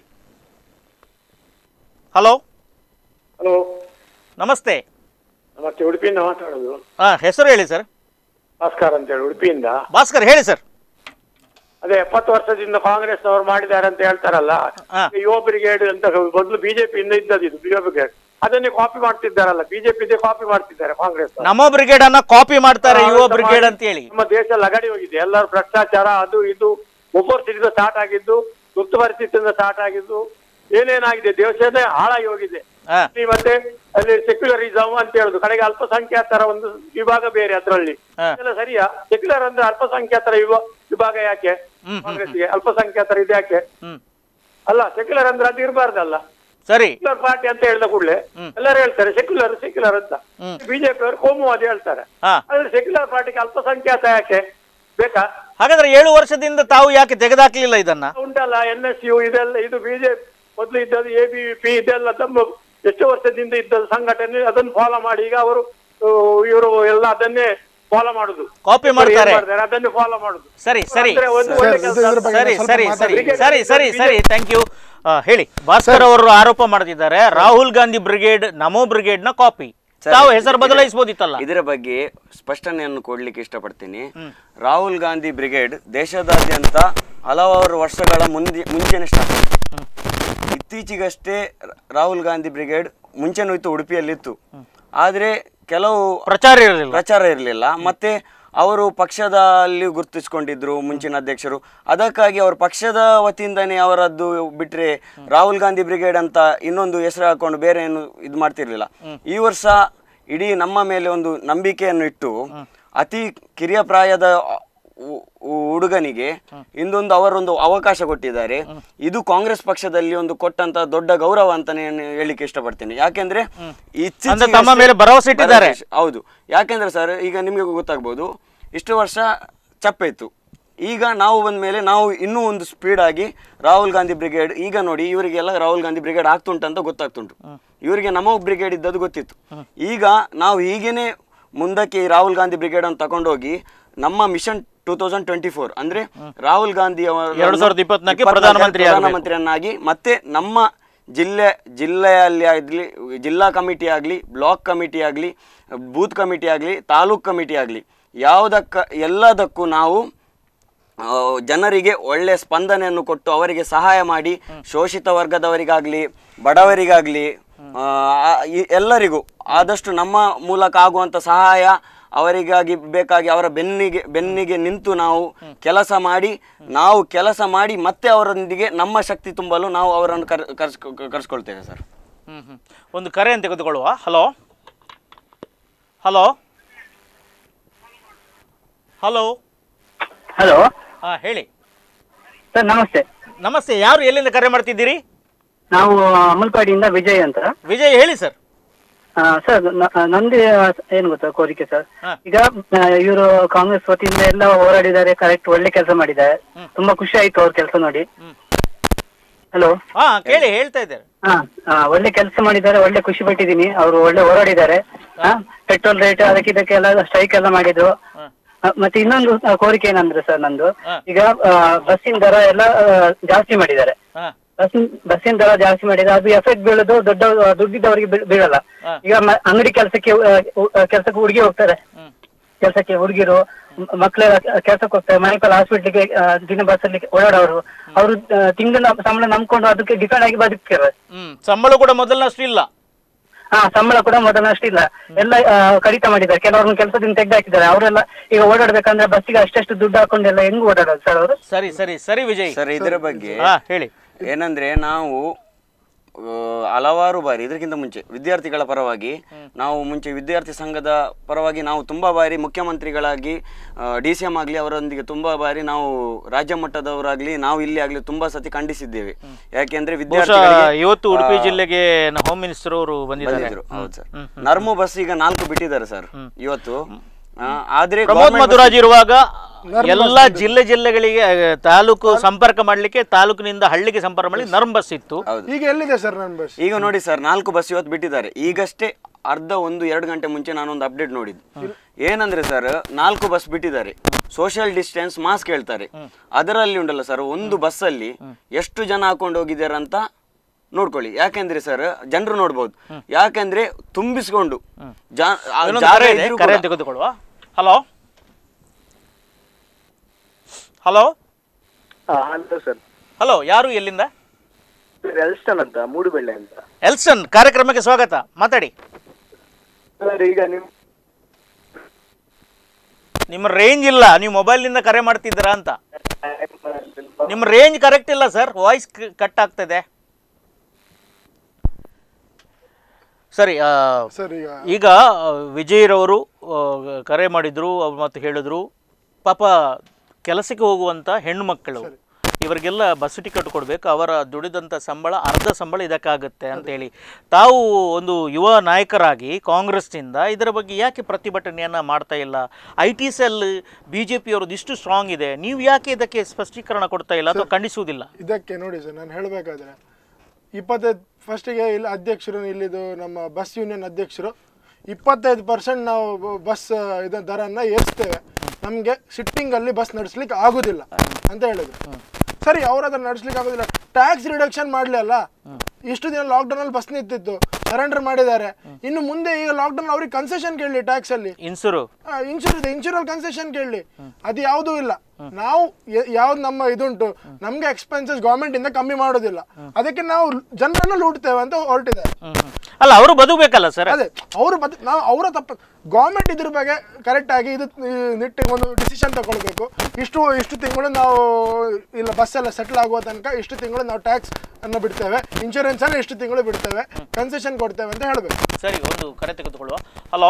ಹಲೋ ಹಲೋ ನಮಸ್ತೆ ನಮಸ್ತೆ ಉಡುಪಿಯಿಂದ ಮಾತಾಡೋದು ಹಾಂ ಹೆಸರು ಹೇಳಿ ಸರ್ ಭಾಸ್ಕರ್ ಅಂತೇಳಿ ಉಡುಪಿಯಿಂದ ಭಾಸ್ಕರ್ ಹೇಳಿ ಸರ್ ಅದೇ ಎಪ್ಪತ್ತು ವರ್ಷದಿಂದ ಕಾಂಗ್ರೆಸ್ ಅವರು ಮಾಡಿದ್ದಾರೆ ಅಂತ ಹೇಳ್ತಾರಲ್ಲ ಹಾ. ಯುವ ಬ್ರಿಗೇಡ್ ಅಂತ ಮೊದಲು ಬಿಜೆಪಿಯಿಂದ ಇದ್ದದ್ದು ಇದು ಯುವ ಬ್ರಿಗೇಡ್ ಅದನ್ನೇ ಕಾಪಿ ಮಾಡ್ತಿದ್ದಾರಲ್ಲ ಬಿಜೆಪಿ ಕಾಪಿ ಮಾಡ್ತಿದ್ದಾರೆ ಕಾಂಗ್ರೆಸ್ ನಮೋ ಬ್ರಿಗೇಡ್ ಅನ್ನ ಕಾಪಿ ಮಾಡ್ತಾರೆ ಯುವ ಬ್ರಿಗೇಡ್ ಅಂತ ಹೇಳಿ ನಮ್ಮ ದೇಶ ಲಗಡಿ ಹೋಗಿದೆ ಎಲ್ಲರೂ ಭ್ರಷ್ಟಾಚಾರ ಅದು ಇದು ಒಬ್ಬರು ಸ್ಟಾರ್ಟ್ ಆಗಿದ್ದು ತುರ್ತು ಪರಿಸ್ಥಿತಿಯಿಂದ ಸ್ಟಾರ್ಟ್ ಆಗಿದ್ದು ಏನೇನಾಗಿದೆ ದೇಶನೇ ಹಾಳಾಗಿ ಹೋಗಿದೆ ಹಾ ಈ ಮತ್ತೆ ಅಲ್ಲಿ ಸೆಕ್ಯುಲರಿಸಮ್ ಅಂತ ಹೇಳುದು ಕಡೆಗೆ ಅಲ್ಪಸಂಖ್ಯಾತರ ಒಂದು ವಿಭಾಗ ಬೇರೆ ಅದರಲ್ಲಿ ಹಾ. ಎಲ್ಲ ಸರಿಯಾ ಸೆಕ್ಯುಲರ್ ಅಂದ್ರೆ ಅಲ್ಪಸಂಖ್ಯಾತರ ವಿಭಾ- ವಿಭಾಗ ಯಾಕೆ ಕಾಂಗ್ರೆಸ್ಗೆ ಅಲ್ಪಸಂಖ್ಯಾತರ ಇದು ಯಾಕೆ ಹ್ಮ್ ಅಲ್ಲ ಸೆಕ್ಯುಲರ್ ಅಂದ್ರೆ ಅದು ಇರಬಾರ್ದಲ್ಲ ಸರಿ ಸೆಕ್ಯುಲರ್ ಪಾರ್ಟಿ ಅಂತ ಹೇಳಿದ ಕೂಡಲೇ ಎಲ್ಲರೂ ಹೇಳ್ತಾರೆ ಸೆಕ್ಯುಲರ್ ಸೆಕ್ಯುಲರ್ ಅಂತ ಬಿಜೆಪಿ ಅವರು ಕೋಮುವಾದಿ ಹೇಳ್ತಾರೆ ಹಾ ಆದ್ರೆ ಸೆಕ್ಯುಲರ್ ಪಾರ್ಟಿಗೆ ಅಲ್ಪಸಂಖ್ಯಾತ ಯಾಕೆ ಬೇಕಾ ಹಾಗಾದ್ರೆ ಏಳು ವರ್ಷದಿಂದ ತಾವು ಯಾಕೆ ತೆಗೆದಾಕ್ಲಿಲ್ಲ ಇದನ್ನ ಉಂಟಲ್ಲ ಎನ್ ಎಸ್ ಯು ಇದೆಲ್ಲ ಇದು ಬಿಜೆಪಿ ಮೊದಲು ಇದ್ದದ್ದು ಎ ಬಿ ಪಿ ಇದೆಲ್ಲ ತಮ್ಮ ಎಷ್ಟು ವರ್ಷದಿಂದ ಇದ್ದದ್ದು ಸಂಘಟನೆ ಅದನ್ನು ಫಾಲೋ ಮಾಡಿ ಈಗ ಅವರು ಇವರು ಎಲ್ಲ ಅದನ್ನೇ ಫಾಲೋ ಮಾಡುದು ಕಾಪಿ ಏನ್ ಮಾಡ್ತಾರೆ ಮಾಡ್ತಾರೆ ಅದನ್ನೇ ಫಾಲೋ ಮಾಡುದು ಸರಿ ಸರಿ ಅಂದ್ರೆ ಒಂದು ಒಳ್ಳೆ ಸರ್, ಕೆಲ್ಸ ಇದ್ರ ಬಗ್ಗೆ ಸರಿ ಸ್ವಲ್ಪ ಸರಿ ಮಾತಾಡಿ. ಸರಿ ಸರಿ ಸರಿ ಸರಿ ಥ್ಯಾಂಕ್ ಯು ಹೇಳಿ ಭಾಸ್ಕರ್ ಅವರು ಆರೋಪ ಮಾಡ್ತಿದ್ದಾರೆ ರಾಹುಲ್ ಗಾಂಧಿ ಬ್ರಿಗೇಡ್ ನಮೋ ಬ್ರಿಗೇಡ್ ನ ಕಾಪಿ ಸರ್, ತಾವು ಹೆಸರು ಇದರ- ಬದಲಾಯಿಸಬಹುದಿತ್ತಲ್ಲ ಇದರ ಬಗ್ಗೆ ಸ್ಪಷ್ಟನೆಯನ್ನು ಕೊಡ್ಲಿಕ್ಕೆ ಇಷ್ಟಪಡ್ತೀನಿ ರಾಹುಲ್ ಗಾಂಧಿ ಬ್ರಿಗೇಡ್ ದೇಶದಾದ್ಯಂತ ಹಲವಾರು ವರ್ಷಗಳ ಮುಂದೆ ಮುಂಚೆನೆ ಸ್ಟಾರ್ಟ್ ಇತ್ತೀಚೆಗಷ್ಟೇ ರ- ರಾಹುಲ್ ಗಾಂಧಿ ಬ್ರಿಗೇಡ್ ಮುಂಚೆನೂ ಇತ್ತು ಉಡುಪಿಯಲ್ಲಿತ್ತು ಆದರೆ ಕೆಲವು ಪ್ರಚಾರ ಇರಲಿಲ್ಲ ಪ್ರಚಾರ ಇರಲಿಲ್ಲ ಮತ್ತೆ ಅವರು ಪಕ್ಷದಲ್ಲಿ ಗುರುತಿಸ್ಕೊಂಡಿದ್ರು ಮುಂಚಿನ ಅಧ್ಯಕ್ಷರು ಅದಕ್ಕಾಗಿ ಅವರು ಪಕ್ಷದ ವತಿಯಿಂದನೇ ಅವರದ್ದು ಬಿಟ್ರೆ ರಾಹುಲ್ ಗಾಂಧಿ ಬ್ರಿಗೇಡ್ ಅಂತ ಇನ್ನೊಂದು ಹೆಸರು ಹಾಕೊಂಡು ಬೇರೆ ಏನು ಇದು ಮಾಡ್ತಿರ್ಲಿಲ್ಲ ಈ ವರ್ಷ ಇಡೀ ನಮ್ಮ ಮೇಲೆ ಒಂದು ನಂಬಿಕೆಯನ್ನು ಇಟ್ಟು ಅತಿ ಕಿರಿಯ ಪ್ರಾಯದ ಹು- ಹು- ಹುಡುಗನಿಗೆ ಇಂದೊಂದು ಅವರೊಂದು ಅವಕಾಶ ಕೊಟ್ಟಿದ್ದಾರೆ ಇದು ಕಾಂಗ್ರೆಸ್ ಪಕ್ಷದಲ್ಲಿ ಒಂದು ಕೊಟ್ಟಂತ ದೊಡ್ಡ ಗೌರವ ಅಂತಾನೆ ನಾನು ಹೇಳಿಕ್ಕೆ ಇಷ್ಟಪಡ್ತೀನಿ ಯಾಕೆಂದ್ರೆ ಇತ್ತೀಚೆಗಷ್ಟೇ- ಅಂದ್ರೆ ತಮ್ಮ ಮೇಲೆ ಭರವಸೆ ಇಟ್ಟಿದ್ದಾರೆ. ಭರವಸೆ- ಹೌದು ಯಾಕೆಂದ್ರೆ ಸರ್ ಈಗ ನಿಮಗೆ ಗೊತ್ತಾಗ್ಬೋದು ಇಷ್ಟು ವರ್ಷ ಚಪ್ಪೆ ಇತ್ತು ಈಗ ನಾವು ಬಂದ ಮೇಲೆ ನಾವು ಇನ್ನೂ ಒಂದು ಸ್ಪೀಡ್ ಆಗಿ ರಾಹುಲ್ ಗಾಂಧಿ ಬ್ರಿಗೇಡ್ ಈಗ ನೋಡಿ ಇವರಿಗೆಲ್ಲ ರಾಹುಲ್ ಗಾಂಧಿ ಬ್ರಿಗೇಡ್ ಆಗ್ತುಂಟು ಅಂತ ಗೊತ್ತಾಗ್ತುಂಟು ಇವರಿಗೆ ನಮೋ ಬ್ರಿಗೇಡ್ ಇದ್ದದ್ದು ಗೊತ್ತಿತ್ತು ಈಗ ನಾವು ಹೀಗೇನೆ ಮುಂದಕ್ಕೆ ಈ ರಾಹುಲ್ ಗಾಂಧಿ ಬ್ರಿಗೇಡ್ ಅನ್ನು ತಗೊಂಡೋಗಿ ನಮ್ಮ mission two thousand twenty four ಅಂದ್ರೆ ರಾಹುಲ್ ಗಾಂಧಿ ಅವರನ್ನು ಎರಡು ಸಾವಿರದ ಇಪ್ಪತ್ನಾಲ್ಕಕ್ಕೆ ಇಪ್ಪತ್ನಾಲ್ಕಕ್ಕೆ ಪ್ರಧಾನಮಂತ್ರಿ ಆಗ್ಬೇಕು. ಪ್ರಧಾನಮಂತ್ರಿಯನ್ನಾಗಿ ಮತ್ತೆ ನಮ್ಮ ಜಿಲ್ಲೆ ಜಿಲ್ಲೆಯಲ್ಲಿ ಆಗಲಿ ಜಿಲ್ಲಾ ಕಮಿಟಿ ಆಗಲಿ ಬ್ಲಾಕ್ ಕಮಿಟಿ ಆಗಲಿ ಬೂತ್ ಕಮಿಟಿ ಆಗಲಿ ತಾಲೂಕ್ ಕಮಿಟಿ ಆಗಲಿ ಯಾವುದಕ್ಕ ಎಲ್ಲದಕ್ಕೂ ನಾವು ಆ, ಜನರಿಗೆ ಒಳ್ಳೆಯ ಸ್ಪಂದನೆಯನ್ನು ಕೊಟ್ಟು ಅವರಿಗೆ ಸಹಾಯ ಮಾಡಿ ಶೋಷಿತ ವರ್ಗದವರಿಗಾಗಲಿ ಬಡವರಿಗಾಗಲಿ ಆ, ಈ ಎಲ್ಲರಿಗೂ ಆದಷ್ಟು ನಮ್ಮ ಮೂಲಕ ಆಗುವಂಥ ಸಹಾಯ ಅವರಿಗಾಗಿ ಬೇಕಾಗಿ ಅವರ ಬೆನ್ನಿಗೆ ಬೆನ್ನಿಗೆ ನಿಂತು ನಾವು ಕೆಲಸ ಮಾಡಿ ನಾವು ಕೆಲಸ ಮಾಡಿ ಮತ್ತೆ ಅವರೊಂದಿಗೆ ನಮ್ಮ ಶಕ್ತಿ ತುಂಬಲು ನಾವು ಅವರನ್ನು ಕರ್ ಕರ್ಸ್ ಕರ್ಸ್ಕೊಳ್ತೇವೆ ಸರ್ ಹ್ಞೂ ಹ್ಞೂ ಒಂದು ಕರೆಯನ್ನು ತೆಗೆದುಕೊಳ್ಳುವ ಹಲೋ ಹಲೋ ಹಲೋ ಹಲೋ ಹಾಂ ಹೇಳಿ ಸರ್ ನಮಸ್ತೆ ನಮಸ್ತೆ ಯಾರು ಎಲ್ಲಿಂದ ಕರೆ ಮಾಡ್ತಿದ್ದೀರಿ ನಾವು ಅಮಲ್ಪಾಡಿಯಿಂದ ವಿಜಯ್ ಅಂತ ವಿಜಯ್ ಹೇಳಿ ಸರ್ ಆ, ಸರ್ ನ- ನಂದು ಏನು ಗೊತ್ತಾ ಕೋರಿಕೆ ಸರ್ ಹಾ. ಈಗ ಇವರು ಕಾಂಗ್ರೆಸ್ ವತಿಯಿಂದ ಎಲ್ಲ ಹೋರಾಡಿದ್ದಾರೆ ಕರೆಕ್ಟ್ ಒಳ್ಳೆ ಕೆಲಸ ಮಾಡಿದ್ದಾರೆ ತುಂಬಾ ಖುಷಿ ಆಯ್ತು ಅವ್ರ ಕೆಲಸ ನೋಡಿ ಹ್ಮ್. ಹಲೋ ಹಾಂ ಕೇಳಿ ಹೇಳ್ತಾ ಇದ್ದಾರೆ ಹಾ ಆ, ಒಳ್ಳೆ ಕೆಲಸ ಮಾಡಿದ್ದಾರೆ ಒಳ್ಳೆ ಖುಷಿ ಪಟ್ಟಿದ್ದೀನಿ ಅವರು ಒಳ್ಳೆ ಹೋರಾಡಿದ್ದಾರೆ ಪೆಟ್ರೋಲ್ ರೇಟ್ ಅದಕ್ಕೆ ಇದಕ್ಕೆಲ್ಲ ಸ್ಟ್ರೈಕ್ ಎಲ್ಲ ಮಾಡಿದ್ರು ಹಾಂ ಆ, ಮತ್ತೆ ಇನ್ನೊಂದು ಆ, ಕೋರಿಕೆ ಏನಂದ್ರೆ ಸರ್ ನಂದು ಹಾ. ಈಗ ಆ, ಬಸ್ಸಿನ ದರ ಎಲ್ಲ ಆ, ಜಾಸ್ತಿ ಮಾಡಿದ್ದಾರೆ ಹಾಂ ಬಸ್ಸಿನ ಬಸ್ಸಿನ ದರ ಜಾಸ್ತಿ ಮಾಡಿದ್ರೆ ಅದು ಎಫೆಕ್ಟ್ ಬೀಳೋದು ದೊಡ್ಡ ದುಡ್ಡಿದ್ದವರಿಗೆ ಬೀಳ್- ಬೀಳಲ್ಲ ಹಾ. ಈಗ ಮ- ಅಂಗಡಿ ಕೆಲಸಕ್ಕೆ ಕೆಲಸಕ್ಕೆ ಹುಡುಗಿ ಹೋಗ್ತಾರೆ ಹ್ಮ್. ಕೆಲಸಕ್ಕೆ ಹುಡುಗಿರು ಮಕ್ಕಳೆಲ್ಲ ಕೆಲಸಕ್ಕೆ ಹೋಗ್ತಾರೆ ಮನೆಪಲ್ಲ ಹಾಸ್ಪಿಟ್ಲಿಗೆ ದಿನ ಬಸ್ಸಲ್ಲಿ ಓಡಾಡೋರು ಅವರು ತಿಂಗಳ ಸಂಬಳ ನಂಬ್ಕೊಂಡು ಅದಕ್ಕೆ ಡಿಪೆಂಡ್ ಆಗಿ ಬದುಕ್ತಾರೆ ಹ್ಞೂ ಸಂಬಳ ಕೂಡ ಮೊದಲಿನಷ್ಟು ಇಲ್ಲ ಹಾ ಸಂಬಳ ಕೂಡ ಮೊದಲನಷ್ಟಿಲ್ಲ ಎಲ್ಲ ಆ, ಕಡಿತ ಮಾಡಿದ್ದಾರೆ ಕೆಲವ್ರನ್ನ ಕೆಲಸದಿಂದ ತೆಗೆದು ಹಾಕಿದ್ದಾರೆ ಅವರೆಲ್ಲ ಈಗ ಓಡಾಡ್ಬೇಕಂದ್ರೆ ಬಸ್ಸಿಗೆ ಅಷ್ಟೆಷ್ಟು ದುಡ್ಡು ಹಾಕೊಂಡೆಲ್ಲ ಹೆಂಗ್ ಓಡಾಡೋದು ಸರ್ ಅವರು ಸರಿ ಸರಿ ಸರಿ ವಿಜಯ್ ಸರ್ ಇದರ ಬಗ್ಗೆ ಹಾಂ ಹೇಳಿ ಏನಂದ್ರೆ ನಾವು ಆ, ಹಲವಾರು ಬಾರಿ ಇದಕ್ಕಿಂತ ಮುಂಚೆ ವಿದ್ಯಾರ್ಥಿಗಳ ಪರವಾಗಿ ನಾವು ಮುಂಚೆ ವಿದ್ಯಾರ್ಥಿ ಸಂಘದ ಪರವಾಗಿ ನಾವು ತುಂಬಾ ಬಾರಿ ಮುಖ್ಯಮಂತ್ರಿಗಳಾಗಿ ಡಿ ಸಿ ಎಂ ಆಗಲಿ ಅವರೊಂದಿಗೆ ತುಂಬಾ ಬಾರಿ ನಾವು ರಾಜ್ಯ ಮಟ್ಟದವರಾಗ್ಲಿ ನಾವು ಇಲ್ಲಿ ಆಗ್ಲಿ ತುಂಬಾ ಸತಿ ಖಂಡಿಸಿದ್ದೇವೆ ಯಾಕೆಂದ್ರೆ ಬಹುಶಃ ವಿದ್ಯಾರ್ಥಿಗಳಿಗೆ ಇವತ್ತು ಉಡುಪಿ ಆ, ಜಿಲ್ಲೆಗೆ ಹೋಮ್ ಮಿನಿಸ್ಟರ್ ಅವರು ಬಂದಿದ್ದಾರೆ ಬಂದಿದ್ರು ಹೌದು ಸರ್ ನರ್ಮು ಬಸ್ ಈಗ ನಾಲ್ಕು ಬಿಟ್ಟಿದ್ದಾರೆ ಸರ್ ಇವತ್ತು ಆ, ಆದ್ರೆ ಪ್ರಮೋದ್ government bus- ಮಧುರಾಜ್ ಇರುವಾಗ ಎಲ್ಲ ಜಿಲ್ಲೆ ಜಿಲ್ಲೆಗಳಿಗೆ ಆ, ತಾಲೂಕು ಸಂಪರ್ಕ ಮಾಡಲಿಕ್ಕೆ ತಾಲೂಕಿನಿಂದ ಹಳ್ಳಿಗೆ ಸಂಪರ್ಕ ಮಾಡಿ ನರ್ಮ್ ಬಸ್ ಇತ್ತು ಹೌದು ಈಗ ಎಲ್ಲಿದೆ ಸರ್ ನನ್ನ ಬಸ್ ಈಗ ನೋಡಿ ಸರ್ ನಾಲ್ಕು ಬಸ್ ಇವತ್ತು ಬಿಟ್ಟಿದ್ದಾರೆ ಈಗಷ್ಟೇ ಅರ್ಧ ಒಂದು ಎರಡು ಗಂಟೆ ಮುಂಚೆ ನಾನೊಂದು ಅಪ್ಡೇಟ್ ನೋಡಿದ್ದು ಏನಂದ್ರೆ ಸರ್ ನಾಲ್ಕು ಬಸ್ ಬಿಟ್ಟಿದ್ದಾರೆ ಸೋಷಿಯಲ್ ಡಿಸ್ಟೆನ್ಸ್ ಮಾಸ್ಕ್ ಹೇಳ್ತಾರೆ ಅದರಲ್ಲಿ ಉಂಟಲ್ಲ ಸರ್ ಒಂದು ಬಸ್ಸಲ್ಲಿ ಎಷ್ಟು ಜನ ಹಾಕೊಂಡು ಹೋಗಿದ್ದಾರೆ ಅಂತ ನೋಡ್ಕೊಳ್ಳಿ ಯಾಕೆಂದ್ರೆ ಸರ್ ಜನರು ನೋಡ್ಬೋದು ಯಾಕೆಂದ್ರೆ ತುಂಬಿಸ್ಕೊಂಡು ಜಾ- ಆ ಇನ್ನೊಂದು ಜಾಗ ಕರೆ ಇದೆ ಇದ್ರೂ ಕರೆ ಕೂಡ- ತೆಗೆದುಕೊಳ್ಳುವ hello hello hello sir hello ಯಾರು ಎಲ್ಲಿಂದ ಎಲ್ಸ್ಟನ್ ಅಂತ ಮೂಡುಬೆಳ್ಳೆ ಅಂತ ಎಲ್ಸನ್ ಕಾರ್ಯಕ್ರಮಕ್ಕೆ ಸ್ವಾಗತ ಮಾತಾಡಿ ಸರ್ ಈಗ ನಿಮ್ ನಿಮ್ಮ ರೇಂಜ್ ಇಲ್ಲ ನೀವು ಮೊಬೈಲ್ನಿಂದ ಕರೆ ಮಾಡ್ತಿದ್ದೀರಾ ಅಂತ ನಿಮ್ಮ ರೇಂಜ್ ಕರೆಕ್ಟ್ ಇಲ್ಲ ಸರ್ ವಾಯ್ಸ್ ಕಟ್ ಆಗ್ತದೆ ಸರಿ ಆ, ಸರ್ ಈಗ ಈಗ ಆ, ವಿಜಯ್ರವರು ಆ, ಕರೆ ಮಾಡಿದ್ರು ಅವ್ರು ಮತ್ತೆ ಹೇಳಿದ್ರು ಪಾಪ ಕೆಲಸಕ್ಕೆ ಹೋಗುವಂಥ ಹೆಣ್ಣು ಮಕ್ಕಳು ಇವರಿಗೆಲ್ಲ ಬಸ್ ಟಿಕೆಟ್ ಕೊಡಬೇಕು ಅವರ ದುಡಿದಂಥ ಸಂಬಳ ಅರ್ಧ ಸಂಬಳ ಇದಕ್ಕಾಗುತ್ತೆ ಅಂತೇಳಿ ತಾವು ಒಂದು ಯುವ ನಾಯಕರಾಗಿ ಕಾಂಗ್ರೆಸ್ನಿಂದ ಇದರ ಬಗ್ಗೆ ಯಾಕೆ ಪ್ರತಿಭಟನೆಯನ್ನು ಮಾಡ್ತಾ ಇಲ್ಲ I T cell B J ಪಿಯವ್ರದ್ದು ಇಷ್ಟು ಸ್ಟ್ರಾಂಗ್ ಇದೆ ನೀವು ಯಾಕೆ ಇದಕ್ಕೆ ಸ್ಪಷ್ಟೀಕರಣ ಕೊಡ್ತಾ ಇಲ್ಲ ಅಥವಾ ಖಂಡಿಸುವುದಿಲ್ಲ ಇದಕ್ಕೆ ನೋಡಿ ಸರ್ ನಾನು ಹೇಳಬೇಕಾದ್ರೆ ಇಪ್ಪತ್ತೈದು ಫಸ್ಟಿಗೆ ಇಲ್ಲಿ ಅಧ್ಯಕ್ಷರು ಇಲ್ಲಿದು ನಮ್ಮ ಬಸ್ ಯೂನಿಯನ್ ಅಧ್ಯಕ್ಷರು ಇಪ್ಪತ್ತೈದು ಪರ್ಸೆಂಟ್ ನಾವು ಬ- ಬಸ್ ಇದ ದರನ್ನ ಏರಿಸ್ತೇವೆ ನಮಗೆ ಸಿಟ್ಟಿಂಗಲ್ಲಿ ಬಸ್ ನಡೆಸ್ಲಿಕ್ಕೆ ಆಗೋದಿಲ್ಲ ಅಂತ ಹೇಳಿದ್ರು ಸರಿ ಅವ್ರು ಅದನ್ನ ನಡೆಸ್ಲಿಕ್ಕೆ ಆಗೋದಿಲ್ಲ ಟ್ಯಾಕ್ಸ್ ರಿಡಕ್ಷನ್ ಮಾಡಲಿ ಅಲ್ಲ ಇಷ್ಟು ದಿನ ಲಾಕ್ಡೌನಲ್ಲಿ ಬಸ್ ನಿಂತಿತ್ತು ಸರೆಂಡರ್ ಮಾಡಿದ್ದಾರೆ ಇನ್ನು ಮುಂದೆ ಈಗ ಲಾಕ್ಡೌನ್ ಅವ್ರಿಗೆ ಕನ್ಸೆಷನ್ ಕೇಳಲಿ ಟ್ಯಾಕ್ಸ್ ಅಲ್ಲಿ ಇನ್ಸುರು ಇನ್ಶೂರ್ ಇದೆ ಇನ್ಶೂರಲ್ ಕನ್ಸೆಷನ್ ಕೇಳಲಿ ಅದು ಯಾವುದೂ ಇಲ್ಲ ನಾವು ಯಾವ್ದು ನಮ್ಮ ಇದುಂಟು ನಮ್ಗೆ ಎಕ್ಸ್ಪೆನ್ಸಸ್ ಗೌರ್ಮೆಂಟ್ ಇಂದ ಕಮ್ಮಿ ಮಾಡೋದಿಲ್ಲ ಅದಕ್ಕೆ ನಾವು ಜನರನ್ನು ಲೂಟ್ತೇವೆ ಅಂತ ಹೊರಟಿದ್ದಾರೆ ಹ್ಮ್ ಹ್ಮ್. ಅಲ್ಲ ಅವರು ಬದುಕಬೇಕಲ್ಲ ಸರ್ ಅದೇ ಅವರು ಬದ್ ನಾವು ಅವರ ತಪ್ಪು ಗೌರ್ಮೆಂಟ್ ಇದ್ರ ಬಗ್ಗೆ ಕರೆಕ್ಟ್ ಆಗಿ ಇದು ಈ ನಿಟ್ಟಿಗೆ ಒಂದು ಡಿಸಿಷನ್ ತಗೊಳ್ಬೇಕು ಇಷ್ಟು ಇಷ್ಟು ತಿಂಗಳು ನಾವು ಇಲ್ಲ ಬಸ್ ಎಲ್ಲ ಸೆಟ್ಲ್ ಆಗುವ ತನಕ ಇಷ್ಟು ತಿಂಗಳು ನಾವು ಟ್ಯಾಕ್ಸ್ ಅನ್ನು ಬಿಡ್ತೇವೆ ಇನ್ಶೂರೆನ್ಸ್ ಅನ್ನು ಇಷ್ಟು ತಿಂಗಳು ಬಿಡ್ತೇವೆ ಕನ್ಸೆಷನ್ ಕೊಡ್ತೇವೆ ಅಂತ ಹೇಳಬೇಕು ಸರಿ ಒಂದು ಕರೆ ತೆಗೆದುಕೊಳ್ಳುವ ಹಲೋ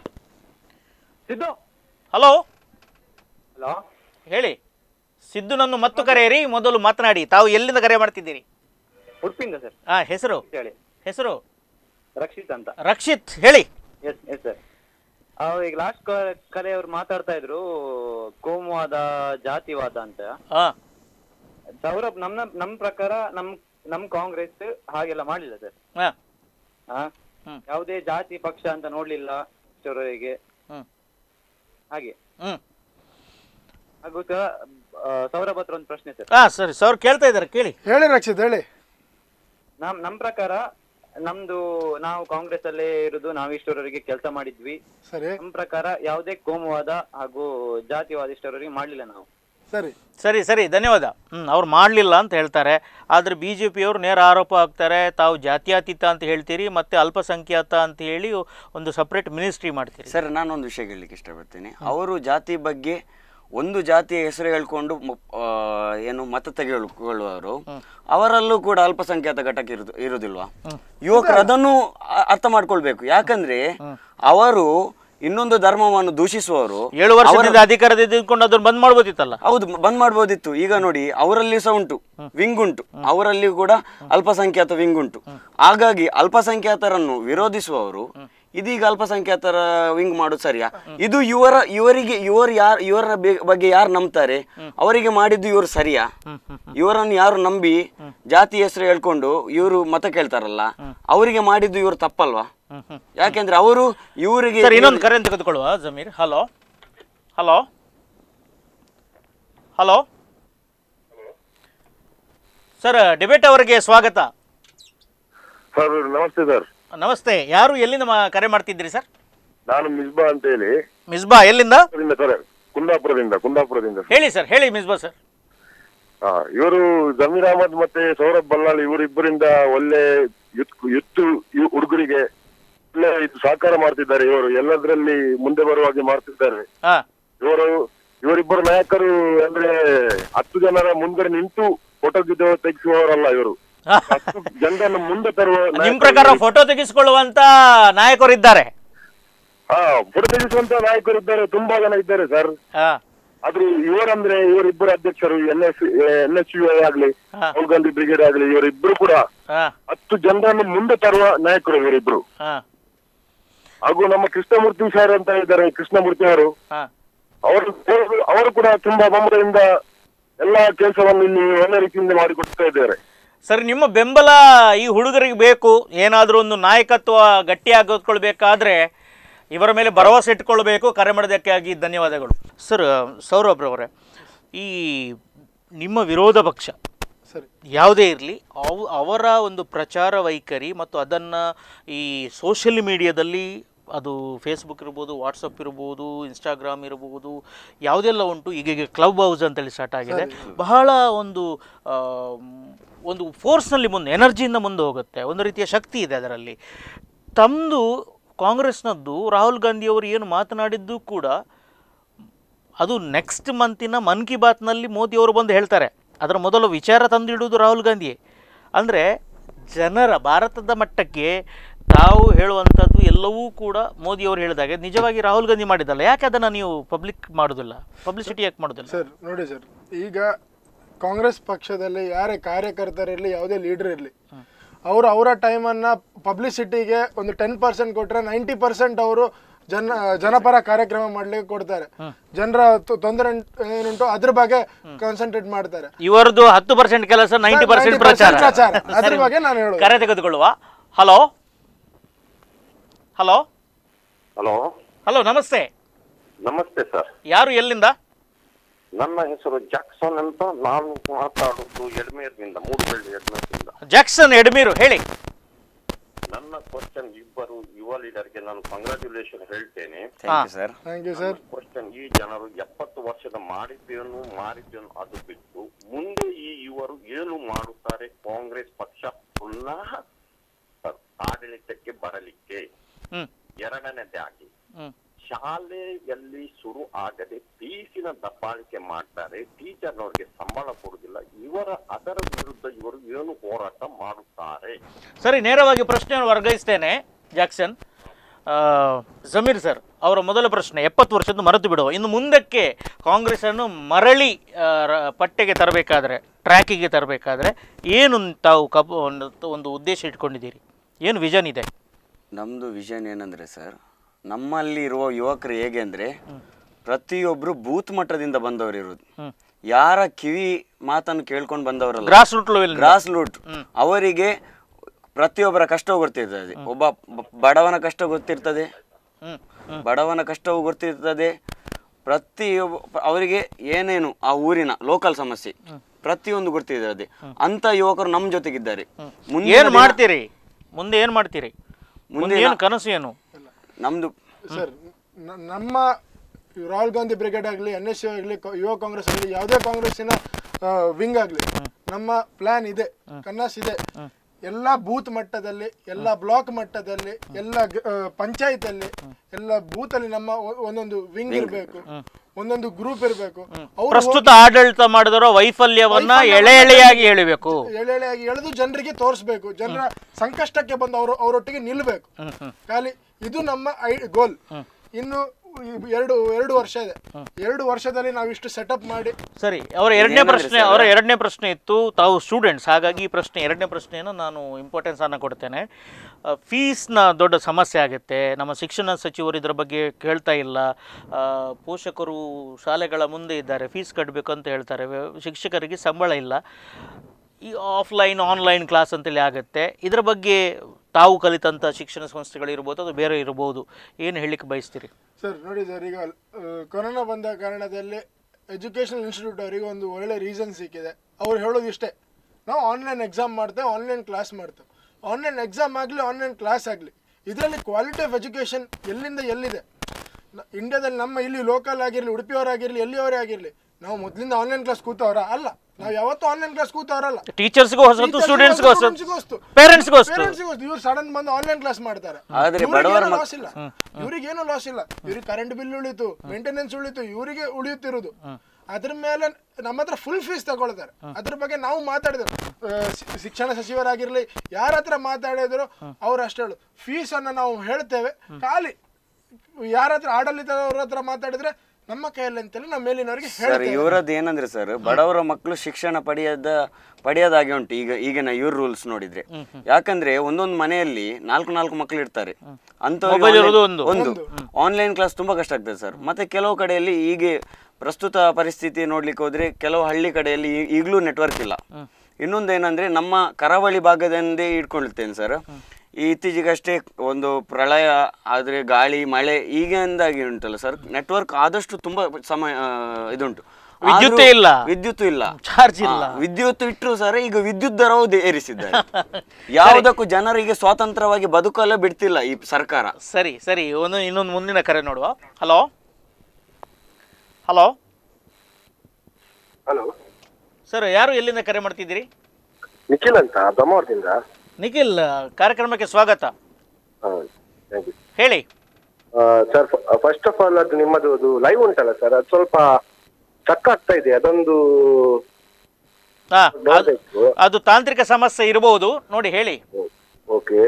ಸಿದ್ದು ಹಲೋ ಹಲೋ ಹೇಳಿ ಸಿದ್ದುನನ್ನು ಮತ್ತು ಕರೆಯಿರಿ ಮೊದಲು ಮಾತನಾಡಿ ತಾವು ಎಲ್ಲಿಂದ ಕರೆ ಮಾಡ್ತಿದ್ದೀರಿ ಉಡುಪಿಯಿಂದ ಸರ್ ಹಾ ಹೆಸರು ಹೇಳಿ ಹೆಸರು ರಕ್ಷಿತ್ ಅಂತ ರಕ್ಷಿತ್ ಹೇಳಿ ಎಸ್ ಎಸ್ ಸರ್ ಅವ್ರು ಈಗ ಲಾಸ್ಟ್ ಕರೆ ಅವ್ರು ಮಾತಾಡ್ತಾ ಇದ್ರು ಕೋಮುವಾದ ಜಾತಿವಾದ ಅಂತ ಹಾ ಸೌರಭ್ ನಮ್ ನಮ್ ಪ್ರಕಾರ ನಮ್ ನಮ್ ಕಾಂಗ್ರೆಸ್ ಹಾಗೆಲ್ಲ ಮಾಡ್ಲಿಲ್ಲ ಸರ್ ಹಾ ಆ ಹ್ಮ್. ಯಾವುದೇ ಜಾತಿ ಪಕ್ಷ ಅಂತ ನೋಡ್ಲಿಲ್ಲ ಇಷ್ಟರವರೆಗೆ ಹ್ಮ್ ಹಾಗೆ ಹ್ಮ್ ಹಾಗೂ ಸರ್ ಆ, ಸೌರಭ್ ಹತ್ರ ಒಂದು ಪ್ರಶ್ನೆ ಸರ್ ಹಾ ಸರಿ ಸರ್ ಕೇಳ್ತಾ ಇದ್ದಾರೆ ಕೇಳಿ ಹೇಳಿ ರಕ್ಷಿತ್ ಹೇಳಿ ನಮ್ ನಮ್ ಪ್ರಕಾರ ನಮ್ದು ನಾವು ಕಾಂಗ್ರೆಸ್ ಅಲ್ಲೇ ಇರುದು ನಾವು ಇಷ್ಟರವರೆಗೆ ಕೆಲಸ ಮಾಡಿದ್ವಿ ಸರಿ ನಮ್ ಪ್ರಕಾರ ಯಾವುದೇ ಕೋಮುವಾದ ಹಾಗೂ ಜಾತಿವಾದ ಇಷ್ಟರವರೆಗೆ ಮಾಡ್ಲಿಲ್ಲ ನಾವು ಸರಿ ಸರಿ ಸರಿ ಧನ್ಯವಾದ ಹ್ಞೂ ಅವ್ರು ಮಾಡಲಿಲ್ಲ ಅಂತ ಹೇಳ್ತಾರೆ ಆದರೆ ಬಿ ಜೆ ಪಿಯವರು ನೇರ ಆರೋಪ ಆಗ್ತಾರೆ ತಾವು ಜಾತ್ಯತೀತ ಅಂತ ಹೇಳ್ತೀರಿ ಮತ್ತು ಅಲ್ಪಸಂಖ್ಯಾತ ಅಂತ ಹೇಳಿ ಒಂದು ಸಪ್ರೇಟ್ ಮಿನಿಸ್ಟ್ರಿ ಮಾಡ್ತೀರಿ ಸರ್ ನಾನೊಂದು ವಿಷಯ ಹೇಳಲಿಕ್ಕೆ ಇಷ್ಟಪಡ್ತೀನಿ ಅವರು ಜಾತಿ ಬಗ್ಗೆ ಒಂದು ಜಾತಿಯ ಹೆಸರು ಹೇಳ್ಕೊಂಡು ಮ- ಆ, ಏನು ಮತ ತೆಗೆದುಕೊಳ್ಳುವವರು ಅವರಲ್ಲೂ ಕೂಡ ಅಲ್ಪಸಂಖ್ಯಾತ ಘಟಕ ಇರುದು ಇರುವುದಿಲ್ವಾ ಯುವಕರು ಅದನ್ನು ಅ- ಅರ್ಥ ಮಾಡ್ಕೊಳ್ಬೇಕು ಯಾಕಂದ್ರೆ ಅವರು ಇನ್ನೊಂದು ಧರ್ಮವನ್ನು ದೂಷಿಸುವವರು ಏಳು ವರ್ಷದಿಂದ ಅಧಿಕಾರದಿಂದ ಇದ್ಕೊಂಡು ಅದನ್ನು ಬಂದ್ ಮಾಡ್ಬೋದಿತ್ತಲ್ಲ ಹೌದು ಬಂದ್ ಮಾಡ್ಬೋದಿತ್ತು ಈಗ ನೋಡಿ ಅವರಲ್ಲಿ ಸಹ ಉಂಟು ವಿಂಗ್ ಉಂಟು ಅವರಲ್ಲಿ ಕೂಡ ಅಲ್ಪಸಂಖ್ಯಾತ ವಿಂಗ್ ಉಂಟು ಹಾಗಾಗಿ ಅಲ್ಪಸಂಖ್ಯಾತರನ್ನು ವಿರೋಧಿಸುವವರು ಇದೀಗ ಅಲ್ಪಸಂಖ್ಯಾತರ ವಿಂಗ್ ಮಾಡೋದು ಸರಿಯಾ ಇದು ಇವರ ಇವರಿಗೆ ಇವರು ಯಾರು ಇವರ ಬೆ- ಬಗ್ಗೆ ಯಾರು ನಂಬ್ತಾರೆ ಅವರಿಗೆ ಮಾಡಿದ್ದು ಇವರು ಸರಿಯಾ ಇವರನ್ನು ಯಾರು ನಂಬಿ ಜಾತಿ ಹೆಸರು ಹೇಳ್ಕೊಂಡು ಇವರು ಮತ ಕೇಳ್ತಾರಲ್ಲ ಅವರಿಗೆ ಮಾಡಿದ್ದು ಇವರು ತಪ್ಪಲ್ವಾ ಯಾಕೆಂದ್ರೆ ಅವರು ಇವರಿಗೆ ಸರ್ ಇನ್ನೊಂದು ಕರೆ ತೆಗೆದುಕೊಳ್ಳುವ Zameer hello hello hello sir debate ಅವರಿಗೆ ಸ್ವಾಗತ ಸರ್ ನಮಸ್ತೆ ಸರ್ ನಮಸ್ತೆ ಯಾರು ಎಲ್ಲಿಂದ ಮಾ- ಕರೆ ಮಾಡ್ತಿದ್ದೀರಿ ಸರ್ ನಾನು ಮಿಸ್ಬಾ ಅಂತ ಹೇಳಿ ಮಿಸ್ಬಾ ಎಲ್ಲಿಂದ ಕುಂದಾಪುರದಿಂದ ಸರ್ ಕುಂದಾಪುರದಿಂದ ಕುಂದಾಪುರದಿಂದ ಹೇಳಿ ಸರ್ ಹೇಳಿ ಮಿಸ್ಬಾ ಸರ್ ಹಾ ಇವರು ಜಮೀರ್ ಅಹಮದ್ ಮತ್ತೆ ಸೌರಭ್ ಬಲ್ಲಾಳ್ ಇವರಿಬ್ಬರಿಂದ ಒಳ್ಳೆ ಯುತ್ ಯುತ್ತು ಯು- ಹುಡುಗರಿಗೆ ಒಳ್ಳೆ ಇದು ಸಹಕಾರ ಮಾಡ್ತಿದ್ದಾರೆ ಇವರು ಎಲ್ಲದರಲ್ಲಿ ಮುಂದೆ ಬರುವ ಹಾಗೆ ಮಾಡ್ತಿದ್ದಾರೆ ಹಾ ಇವರು ಇವರಿಬ್ಬರು ನಾಯಕರು ಅಂದ್ರೆ ಹತ್ತು ಜನರ ಮುಂದೆ ನಿಂತು ಫೋಟೋ ಗಿಟೋ ತೆಗೆಸುವವರಲ್ಲ ಇವರು ಹತ್ತು ಜನರನ್ನು ಮುಂದೆ ತರುವ ನಿಮ್ ನಾಯಕರು ಪ್ರಕಾರ ಇವರು. ಫೋಟೋ ತೆಗೆಸಿಕೊಳ್ಳುವಂತ ನಾಯಕರಿದ್ದಾರೆ ಹಾ ಫೋಟೋ ತೆಗೆಸುವಂತ ನಾಯಕರು ಇದ್ದಾರೆ ತುಂಬಾ ಜನ ಇದ್ದಾರೆ ಸರ್ ಹಾ ಆದ್ರೆ ಇವರಂದ್ರೆ ಇವರಿಬ್ಬರು ಅಧ್ಯಕ್ಷರು N S N S U ಆಗ್ಲಿ ಹಾ. ರಾಹುಲ್ ಗಾಂಧಿ ಬ್ರಿಗೇಡ್ ಆಗ್ಲಿ ಇವರಿಬ್ರು ಕೂಡ ಹಾ ಹತ್ತು ಜನರನ್ನು ಮುಂದೆ ತರುವ ನಾಯಕರು ಇವರಿಬ್ರು ಹಾ ಹಾಗೂ ನಮ್ಮ ಕೃಷ್ಣಮೂರ್ತಿ ಸರ್ ಅಂತ ಇದ್ದಾರೆ ಕೃಷ್ಣಮೂರ್ತಿ ಅವರು ಹಾ ಅವರು ಅವರು ಕೂಡ ತುಂಬಾ ಮಮತೆಯಿಂದ ಎಲ್ಲಾ ಕೆಲಸವನ್ನು ಇಲ್ಲಿ ಒಳ್ಳೆ ರೀತಿಯಿಂದ ಮಾಡಿಕೊಡ್ತಾ ಇದ್ದಾರೆ ಸರ್ ನಿಮ್ಮ ಬೆಂಬಲ ಈ ಹುಡುಗರಿಗೆ ಬೇಕು ಏನಾದರೂ ಒಂದು ನಾಯಕತ್ವ ಗಟ್ಟಿಯಾಗಿಕೊಳ್ಬೇಕಾದ್ರೆ ಇವರ ಮೇಲೆ ಭರವಸೆ ಇಟ್ಕೊಳ್ಬೇಕು ಕರೆ ಮಾಡೋದಕ್ಕಾಗಿ ಧನ್ಯವಾದಗಳು ಸರ್ ಸೌರಭ್ರವರೇ ಈ ನಿಮ್ಮ ವಿರೋಧ ಪಕ್ಷ ಸರಿ ಯಾವುದೇ ಇರಲಿ ಅವು ಅವರ ಒಂದು ಪ್ರಚಾರ ವೈಖರಿ ಮತ್ತು ಅದನ್ನು ಈ ಸೋಷಿಯಲ್ ಮೀಡಿಯಾದಲ್ಲಿ ಅದು ಫೇಸ್ಬುಕ್ ಇರ್ಬೋದು ವಾಟ್ಸಪ್ ಇರ್ಬೋದು ಇನ್ಸ್ಟಾಗ್ರಾಮ್ ಇರ್ಬೋದು ಯಾವುದೆಲ್ಲ ಉಂಟು ಈಗ ಈಗ ಕ್ಲಬ್ ಹೌಸ್ ಅಂತೇಳಿ ಸ್ಟಾರ್ಟ್ ಆಗಿದೆ ಬಹಳ ಒಂದು ಆ, ಒಂದು ಫೋರ್ಸ್ನಲ್ಲಿ ಮುಂದೆ ಎನರ್ಜಿಯಿಂದ ಮುಂದೆ ಹೋಗುತ್ತೆ ಒಂದು ರೀತಿಯ ಶಕ್ತಿ ಇದೆ ಅದರಲ್ಲಿ ತಮ್ಮದು ಕಾಂಗ್ರೆಸ್ನದ್ದು ರಾಹುಲ್ ಗಾಂಧಿಯವರು ಏನು ಮಾತನಾಡಿದ್ದು ಕೂಡ ಅದು ನೆಕ್ಸ್ಟ್ ಮಂತಿನ ಮನ್ ಕಿ ಬಾತ್ನಲ್ಲಿ ಮೋದಿಯವರು ಬಂದು ಹೇಳ್ತಾರೆ ಅದರ ಮೊದಲು ವಿಚಾರ ತಂದಿಡುವುದು ರಾಹುಲ್ ಗಾಂಧಿಯೇ ಅಂದರೆ ಜನರ ಭಾರತದ ಮಟ್ಟಕ್ಕೆ ತಾವು ಹೇಳುವಂಥದ್ದು ಎಲ್ಲವೂ ಕೂಡ ಮೋದಿಯವರು ಹೇಳಿದಾಗೆ ನಿಜವಾಗಿ ರಾಹುಲ್ ಗಾಂಧಿ ಮಾಡಿದ್ದಲ್ಲ ಯಾಕೆ ಅದನ್ನು ನೀವು ಪಬ್ಲಿಕ್ ಮಾಡೋದಿಲ್ಲ ಪಬ್ಲಿಸಿಟಿ ಯಾಕೆ ಮಾಡೋದಿಲ್ಲ ಸರ್ ನೋಡಿ ಸರ್ ಈಗ ಕಾಂಗ್ರೆಸ್ ಪಕ್ಷದಲ್ಲಿ ಯಾರೇ ಕಾರ್ಯಕರ್ತರಿರಲಿ ಯಾವುದೇ ಲೀಡರ್ ಇರಲಿ ಅವರು ಅವರ ಟೈಮನ್ನು ಪಬ್ಲಿಸಿಟಿಗೆ ಒಂದು ಟೆನ್ ಪರ್ಸೆಂಟ್ ಕೊಟ್ಟರೆ ನೈಂಟಿ ಪರ್ಸೆಂಟ್ ಅವರು ಜನ ಜನಪರ ಕಾರ್ಯಕ್ರಮ ಮಾಡ್ಲಿಕ್ಕೆ ಕೊಡ್ತಾರೆ ಜನರ ತೊಂದರೆ ಏನುಂಟು ಅದ್ರ ಬಗ್ಗೆ ಕಾನ್ಸಂಟ್ರೇಟ್ ಮಾಡ್ತಾರೆ ಇವರದ್ದು ಹತ್ತು ಪರ್ಸೆಂಟ್ ಕೆಲಸ ನೈಂಟಿ ಪರ್ಸೆಂಟ್ 90% ಪ್ರಚಾರ ಪ್ರಚಾರ. ಅದ್ರ ಸರಿ. ಬಗ್ಗೆ ನಾನು ಹೇಳೋದು. ಕರೆ ತೆಗೆದುಕೊಳ್ಳುವ ಹಲೋ ಹಲೋ ಹಲೋ ಹಲೋ ನಮಸ್ತೆ ನಮಸ್ತೆ ಸರ್ ಯಾರು ಎಲ್ಲಿಂದ ನನ್ನ ಹೆಸರು ಜಾಕ್ಸನ್ ಅಂತ ನಾನು ಮಾತಾಡುವುದು ಎಡ್ಮೇರ್ನಿಂದ ಮೂಡುಬೆಳ್ಳಿ ಎಡ್ಮೇರ್ನಿಂದ ಜಾಕ್ಸನ್ ಎಡ್ಮೀರು ಹೇಳಿ ನನ್ನ ಕ್ವಶನ್ ಇಬ್ಬರು ಯುವ ಲೀಡರ್ಗೆ ನಾನು ಕಂಗ್ರಾಚ್ಯುಲೇಷನ್ ಹೇಳ್ತೇನೆ thank you sir thank you sir question ಈ ಜನರು ಎಪ್ಪತ್ತು ವರ್ಷದ ಮಾಡಿದ್ದೇನು ಮಾರಿದ್ದೇನು ಅದು ಬಿಟ್ಟು ಮುಂದೆ ಈ ಯುವರು ಏನು ಮಾಡುತ್ತಾರೆ ಕಾಂಗ್ರೆಸ್ ಪಕ್ಷ ಪುನಃ ಆಡಳಿತಕ್ಕೆ ಬರಲಿಕ್ಕೆ ಹ್ಮ್ ಎರಡನೇದಾಗಿ ಹ್ಮ್ ಶಾಲೆಯಲ್ಲಿ ಶುರು ಆಗದೆ ಫೀಸಿನ ದಬ್ಬಾಳಿಕೆ ಮಾಡ್ತಾರೆ ಟೀಚರ್ನವ್ರಿಗೆ ಸಂಬಳ ಕೊಡುದಿಲ್ಲ ಇವರ ಅದರ ವಿರುದ್ಧ ಇವರು ಏನು ಹೋರಾಟ ಮಾಡುತ್ತಾರೆ ಸರಿ ನೇರವಾಗಿ ಪ್ರಶ್ನೆಯನ್ನು ವರ್ಗಾಯಿಸ್ತೇನೆ ಜಾಕ್ಸನ್ ಆ, ಜಮೀರ್ ಸರ್ ಅವರ ಮೊದಲ ಪ್ರಶ್ನೆ ಎಪ್ಪತ್ತು ವರ್ಷದ್ದು ಮರೆತು ಬಿಡುವ ಇನ್ನು ಮುಂದಕ್ಕೆ ಕಾಂಗ್ರೆಸ್ಸನ್ನು ಮರಳಿ ಆ, ರ- ಪಟ್ಟೆಗೆ ತರಬೇಕಾದ್ರೆ ಟ್ರ್ಯಾಕಿಗೆ ತರಬೇಕಾದ್ರೆ ಏನು ತಾವು ಕಬ್ ಒಂದು ಒಂದು ಉದ್ದೇಶ ಇಟ್ಕೊಂಡಿದ್ದೀರಿ ಏನು ವಿಷನ್ ಇದೆ ನಮ್ದು ವಿಷನ್ ಏನಂದ್ರೆ ಸರ್ ನಮ್ಮಲ್ಲಿ ಇರುವ ಯುವಕರು ಹೇಗೆ ಅಂದ್ರೆ ಪ್ರತಿಯೊಬ್ರು ಬೂತ್ ಮಟ್ಟದಿಂದ ಬಂದವರು ಇರುವುದು ಹ್ಮ್. ಯಾರ ಕಿವಿ ಮಾತನ್ನು ಕೇಳ್ಕೊಂಡು ಬಂದವರಲ್ಲ grass root level grass root ಅವರಿಗೆ ಪ್ರತಿಯೊಬ್ಬರ ಕಷ್ಟವೂ ಗೊತ್ತಿರ್ತದೆ ಒಬ್ಬ ಬ- ಬಡವನ ಕಷ್ಟ ಗೊತ್ತಿರ್ತದೆ ಹ್ಮ್ ಬಡವನ ಕಷ್ಟವೂ ಗೊತ್ತಿರ್ತದೆ ಪ್ರತಿಯೊಬ್ಬ ಅವರಿಗೆ ಏನೇನು ಆ ಊರಿನ ಲೋಕಲ್ ಸಮಸ್ಯೆ ಪ್ರತಿಯೊಂದು ಗೊತ್ತಿರ್ತದೆ ಅಂತ ಯುವಕರು ನಮ್ಮ ಜೊತೆಗಿದ್ದಾರೆ ಮುಂದಿನ ಏನು ದಿನ ಮಾಡ್ತೀರಿ ಮುಂದೆ ಏನು ಮಾಡ್ತೀರಿ ಮುಂದೆ ಮುಂದೆ ಏನು ನಾ- ಕನಸು ಏನು ನಮ್ದು ಸರ್ ನ- ನಮ್ಮ ರಾಹುಲ್ ಗಾಂಧಿ ಬ್ರಿಗೇಡ್ ಆಗಲಿ ಎನ್ ಎಸ್ ಯು ಆಗಲಿ ಯುವ ಕಾಂಗ್ರೆಸ್ ಆಗಲಿ ಯಾವುದೇ ಕಾಂಗ್ರೆಸ್ಸಿನ ವಿಂಗ್ ಆಗಲಿ ನಮ್ಮ ಪ್ಲಾನ್ ಇದೆ ಕನಸು ಇದೆ ಎಲ್ಲ ಬೂತ್ ಮಟ್ಟದಲ್ಲಿ ಎಲ್ಲ ಬ್ಲಾಕ್ ಮಟ್ಟದಲ್ಲಿ ಎಲ್ಲ ಪಂಚಾಯತ್ ಅಲ್ಲಿ ಎಲ್ಲ ಬೂತ್ ಅಲ್ಲಿ ನಮ್ಮ ಒ- ಒಂದೊಂದು ವಿಂಗ್ ಇರಬೇಕು ಒಂದೊಂದು ಗ್ರೂಪ್ ಇರಬೇಕು ಅವ್ರು ಪ್ರಸ್ತುತ ಆಡಳಿತ ಮಾಡಿದವರ ವೈಫಲ್ಯವನ್ನ ಎಳೆ ಎಳೆಯಾಗಿ ಹೇಳಬೇಕು ಎಳೆ ಎಳೆಯಾಗಿ ಎಳೆದು ಜನರಿಗೆ ತೋರಿಸ್ಬೇಕು ಜನರ ಸಂಕಷ್ಟಕ್ಕೆ ಬಂದು ಅವರು ಅವರೊಟ್ಟಿಗೆ ನಿಲ್ಲಬೇಕು ಖಾಲಿ ಇದು ನಮ್ಮ ಐ ಗೋಲ್ ಇನ್ನು ಈ ಎರಡು ಎರಡು ವರ್ಷ ಇದೆ ಎರಡು ವರ್ಷದಲ್ಲಿ ನಾವು ಇಷ್ಟು ಸೆಟಪ್ ಮಾಡಿ ಸರಿ ಅವರ ಎರಡನೇ ಪ್ರಶ್ನೆ ಅವರ ಎರಡನೇ ಪ್ರಶ್ನೆ ಇತ್ತು ತಾವು ಸ್ಟೂಡೆಂಟ್ಸ್ ಹಾಗಾಗಿ ಈ ಪ್ರಶ್ನೆ ಎರಡನೇ ಪ್ರಶ್ನೆಯನ್ನು ನಾನು ಇಂಪಾರ್ಟೆನ್ಸ್ ಅನ್ನು ಕೊಡ್ತೇನೆ ಫೀಸ್ನ ದೊಡ್ಡ ಸಮಸ್ಯೆ ಆಗುತ್ತೆ ನಮ್ಮ ಶಿಕ್ಷಣ ಸಚಿವರು ಇದರ ಬಗ್ಗೆ ಕೇಳ್ತಾ ಇಲ್ಲ ಆ, ಪೋಷಕರು ಶಾಲೆಗಳ ಮುಂದೆ ಇದ್ದಾರೆ ಫೀಸ್ ಕಟ್ಟಬೇಕು ಅಂತ ಹೇಳ್ತಾರೆ ವ್ಯ- ಶಿಕ್ಷಕರಿಗೆ ಸಂಬಳ ಇಲ್ಲ ಈ ಆಫ್ಲೈನ್ ಆನ್ಲೈನ್ ಕ್ಲಾಸ್ ಅಂತೇಳಿ ಆಗುತ್ತೆ ಇದರ ಬಗ್ಗೆ ತಾವು ಕಲಿತಂಥ ಶಿಕ್ಷಣ ಸಂಸ್ಥೆಗಳಿರ್ಬೋದು ಅದು ಬೇರೆ ಇರ್ಬೋದು ಏನು ಹೇಳಲಿಕ್ಕೆ ಬಯಸ್ತೀರಿ ಸರ್ ನೋಡಿ ಸರ್ ಈಗ ಆ, ಕೊರೋನಾ ಬಂದ ಕಾರಣದಲ್ಲಿ ಎಜುಕೇಷನಲ್ ಇನ್ಸ್ಟಿಟ್ಯೂಟ್ ಅವರಿಗೆ ಒಂದು ಒಳ್ಳೆ ರೀಸನ್ ಸಿಕ್ಕಿದೆ ಅವ್ರು ಹೇಳೋದು ಇಷ್ಟೇ ನಾವು ಆನ್ಲೈನ್ ಎಕ್ಸಾಮ್ ಮಾಡ್ತೇವೆ ಆನ್ಲೈನ್ ಕ್ಲಾಸ್ ಮಾಡ್ತೇವೆ ಆನ್ಲೈನ್ ಎಕ್ಸಾಮ್ ಆಗಲಿ ಆನ್ಲೈನ್ ಕ್ಲಾಸ್ ಆಗಲಿ ಇದರಲ್ಲಿ ಕ್ವಾಲಿಟಿ ಆಫ್ ಎಜುಕೇಷನ್ ಎಲ್ಲಿಂದ ಎಲ್ಲಿದೆ ನ- ಇಂಡಿಯಾದಲ್ಲಿ ನಮ್ಮ ಇಲ್ಲಿ ಲೋಕಲ್ ಆಗಿರಲಿ ಉಡುಪಿಯವರಾಗಿರಲಿ ಎಲ್ಲಿಯವರೇ ಆಗಿರಲಿ ನಾವು ಮೊದಲಿಂದ ಆನ್ಲೈನ್ ಕ್ಲಾಸ್ ಕೂತವರ ಅಲ್ಲ ನಾವು ಯಾವತ್ತೂ ಆನ್ಲೈನ್ ಕ್ಲಾಸ್ ಕೂತವರಲ್ಲ ಟೀಚರ್ಸ್ಗೂ ಹೊಸತು ಸ್ಟೂಡೆಂಟ್ಸ್ಗೂ ಹೊಸತು ಪೇರೆಂಟ್ಸ್ಗೂ ಹೊಸತು ಇವ್ರು ಸಡನ್ ಬಂದು ಆನ್ಲೈನ್ ಕ್ಲಾಸ್ ಮಾಡ್ತಾರೆ ಆದ್ರೆ ಇವ್ರಿಗೆ ಬಡವರ ಏನೂ ಮಕ್- loss ಇಲ್ಲ ಇವ್ರಿಗೆ ಏನು ಲಾಸ್ ಇಲ್ಲ ಇವ್ರಿಗೆ ಕರೆಂಟ್ ಬಿಲ್ ಉಳಿತು ಮೇಂಟೆನೆನ್ಸ್ ಉಳಿತು ಇವರಿಗೆ ಉಳಿಯುತ್ತಿರುವುದು ಅದ್ರ ಮೇಲೆ ನಮ್ಮ ಹತ್ರ ಫುಲ್ ಫೀಸ್ ತಗೊಳ್ತಾರೆ ಅದ್ರ ಬಗ್ಗೆ ನಾವು ಮಾತಾಡಿದ್ರು ಆ, ಶಿ- ಶಿಕ್ಷಣ ಸಚಿವರಾಗಿರ್ಲಿ ಯಾರ ಹತ್ರ ಮಾತಾಡಿದ್ರು ಅವ್ರು ಅಷ್ಟೇ ಹೇಳು ಫೀಸ್ ಅನ್ನ ನಾವು ಹೇಳ್ತೇವೆ ಖಾಲಿ ಯಾರ ಹತ್ರ ಆಡಳಿತದವ್ರ ಹತ್ರ ಮಾತಾಡಿದ್ರೆ ನಮ್ಮ ಕೈಯಲ್ಲಿ ಅಂತೇಳಿ ನಾವು ಮೇಲಿನವರಿಗೆ ಸರ್ ಹೇಳ್ತೇವೆ ಇವರದ್ದು ಏನಂದ್ರೆ ಸರ್ ಬಡವರ ಮಕ್ಕಳು ಶಿಕ್ಷಣ ಪಡೆಯದ ಪಡೆಯೋದಾಗೆ ಉಂಟು ಈಗ ಈಗಿನ ಇವ್ರ ರೂಲ್ಸ್ ನೋಡಿದ್ರೆ ಯಾಕಂದ್ರೆ ಒಂದೊಂದು ಮನೆಯಲ್ಲಿ ನಾಲ್ಕು ನಾಲ್ಕು ಮಕ್ಕಳು ಇರ್ತಾರೆ Mobile ಇರೋದು ಅಂತ ಒಂದು. ಒಂದು ಆನ್ಲೈನ್ ಕ್ಲಾಸ್ ತುಂಬಾ ಕಷ್ಟ ಆಗ್ತದೆ ಸರ್ ಮತ್ತೆ ಕೆಲವು ಕಡೆಯಲ್ಲಿ ಹೀಗೆ ಪ್ರಸ್ತುತ ಪರಿಸ್ಥಿತಿ ನೋಡ್ಲಿಕ್ಕೆ ಹೋದ್ರೆ ಕೆಲವು ಹಳ್ಳಿ ಕಡೆಯಲ್ಲಿ ಈ- ಈಗ್ಲೂ ನೆಟ್ವರ್ಕ್ ಇಲ್ಲ ಇನ್ನೊಂದು ಏನಂದ್ರೆ ನಮ್ಮ ಕರಾವಳಿ ಭಾಗದಿಂದೇ ಇಟ್ಕೊಂಡಿರ್ತೇನೆ ಸರ್ ಈ ಇತ್ತೀಚೆಗಷ್ಟೇ ಒಂದು ಪ್ರಳಯ ಆದ್ರೆ ಗಾಳಿ ಮಳೆ ಈಗಿಂದಾಗಿ ಉಂಟಲ್ಲ ಸರ್ ನೆಟ್ವರ್ಕ್ ಆದಷ್ಟು ತುಂಬಾ ಸಮಯ ಆ, ಇದುಂಟು ವಿದ್ಯುತ್ತೇ ಆದ್ರೂ ಇಲ್ಲ. ವಿದ್ಯುತ್ ಇಲ್ಲ ಚಾರ್ಜ್ ಇಲ್ಲ ಹಾ, ವಿದ್ಯುತ್ ಇಟ್ಟರು ಸರ್ ಈಗ ವಿದ್ಯುತ್ ದರವು ದೇ- ಏರಿಸಿದ್ದಾರೆ ಯಾವುದಕ್ಕೂ ಜನರಿಗೆ ಸ್ವಾತಂತ್ರ್ಯವಾಗಿ ಬದುಕಲು ಬಿಡ್ತಿಲ್ಲ ಈ ಸರ್ಕಾರ ಸರಿ ಸರಿ ಒಂದು ಇನ್ನೊಂದು ಮುಂದಿನ ಕರೆ ನೋಡುವ ಹಲೋ ಹಲೋ ಹಲೋ ಸರ್ ಯಾರು ಎಲ್ಲಿಂದ ಕರೆ ಮಾಡ್ತಿದ್ದೀರಿ ನಿಖಿಲ್ ಅಂತ ಬ್ರಹ್ಮಾವರದಿಂದ ನಿಖಿಲ್ ಕಾರ್ಯಕ್ರಮಕ್ಕೆ ಸ್ವಾಗತ ಥ್ಯಾಂಕ್ ಯು ಹೇಳಿ ಸರ್ ಫಸ್ಟ್ ಆಫ್ ಆಲ್ ಅದು ನಿಮ್ಮದು ಅದು ಲೈವ್ ಉಂಟಲ್ಲ ಸರ್ ಅದು ಸ್ವಲ್ಪ ಚಕ್ಕ ಆಗ್ತಾ ಇದೆ ಅದೊಂದು ಹಾ ಅದು ನೋಡ್ಬೇಕು ಅದು ತಾಂತ್ರಿಕ ಸಮಸ್ಯೆ ಇರಬಹುದು ನೋಡಿ ಹೇಳಿ ಓಕೆ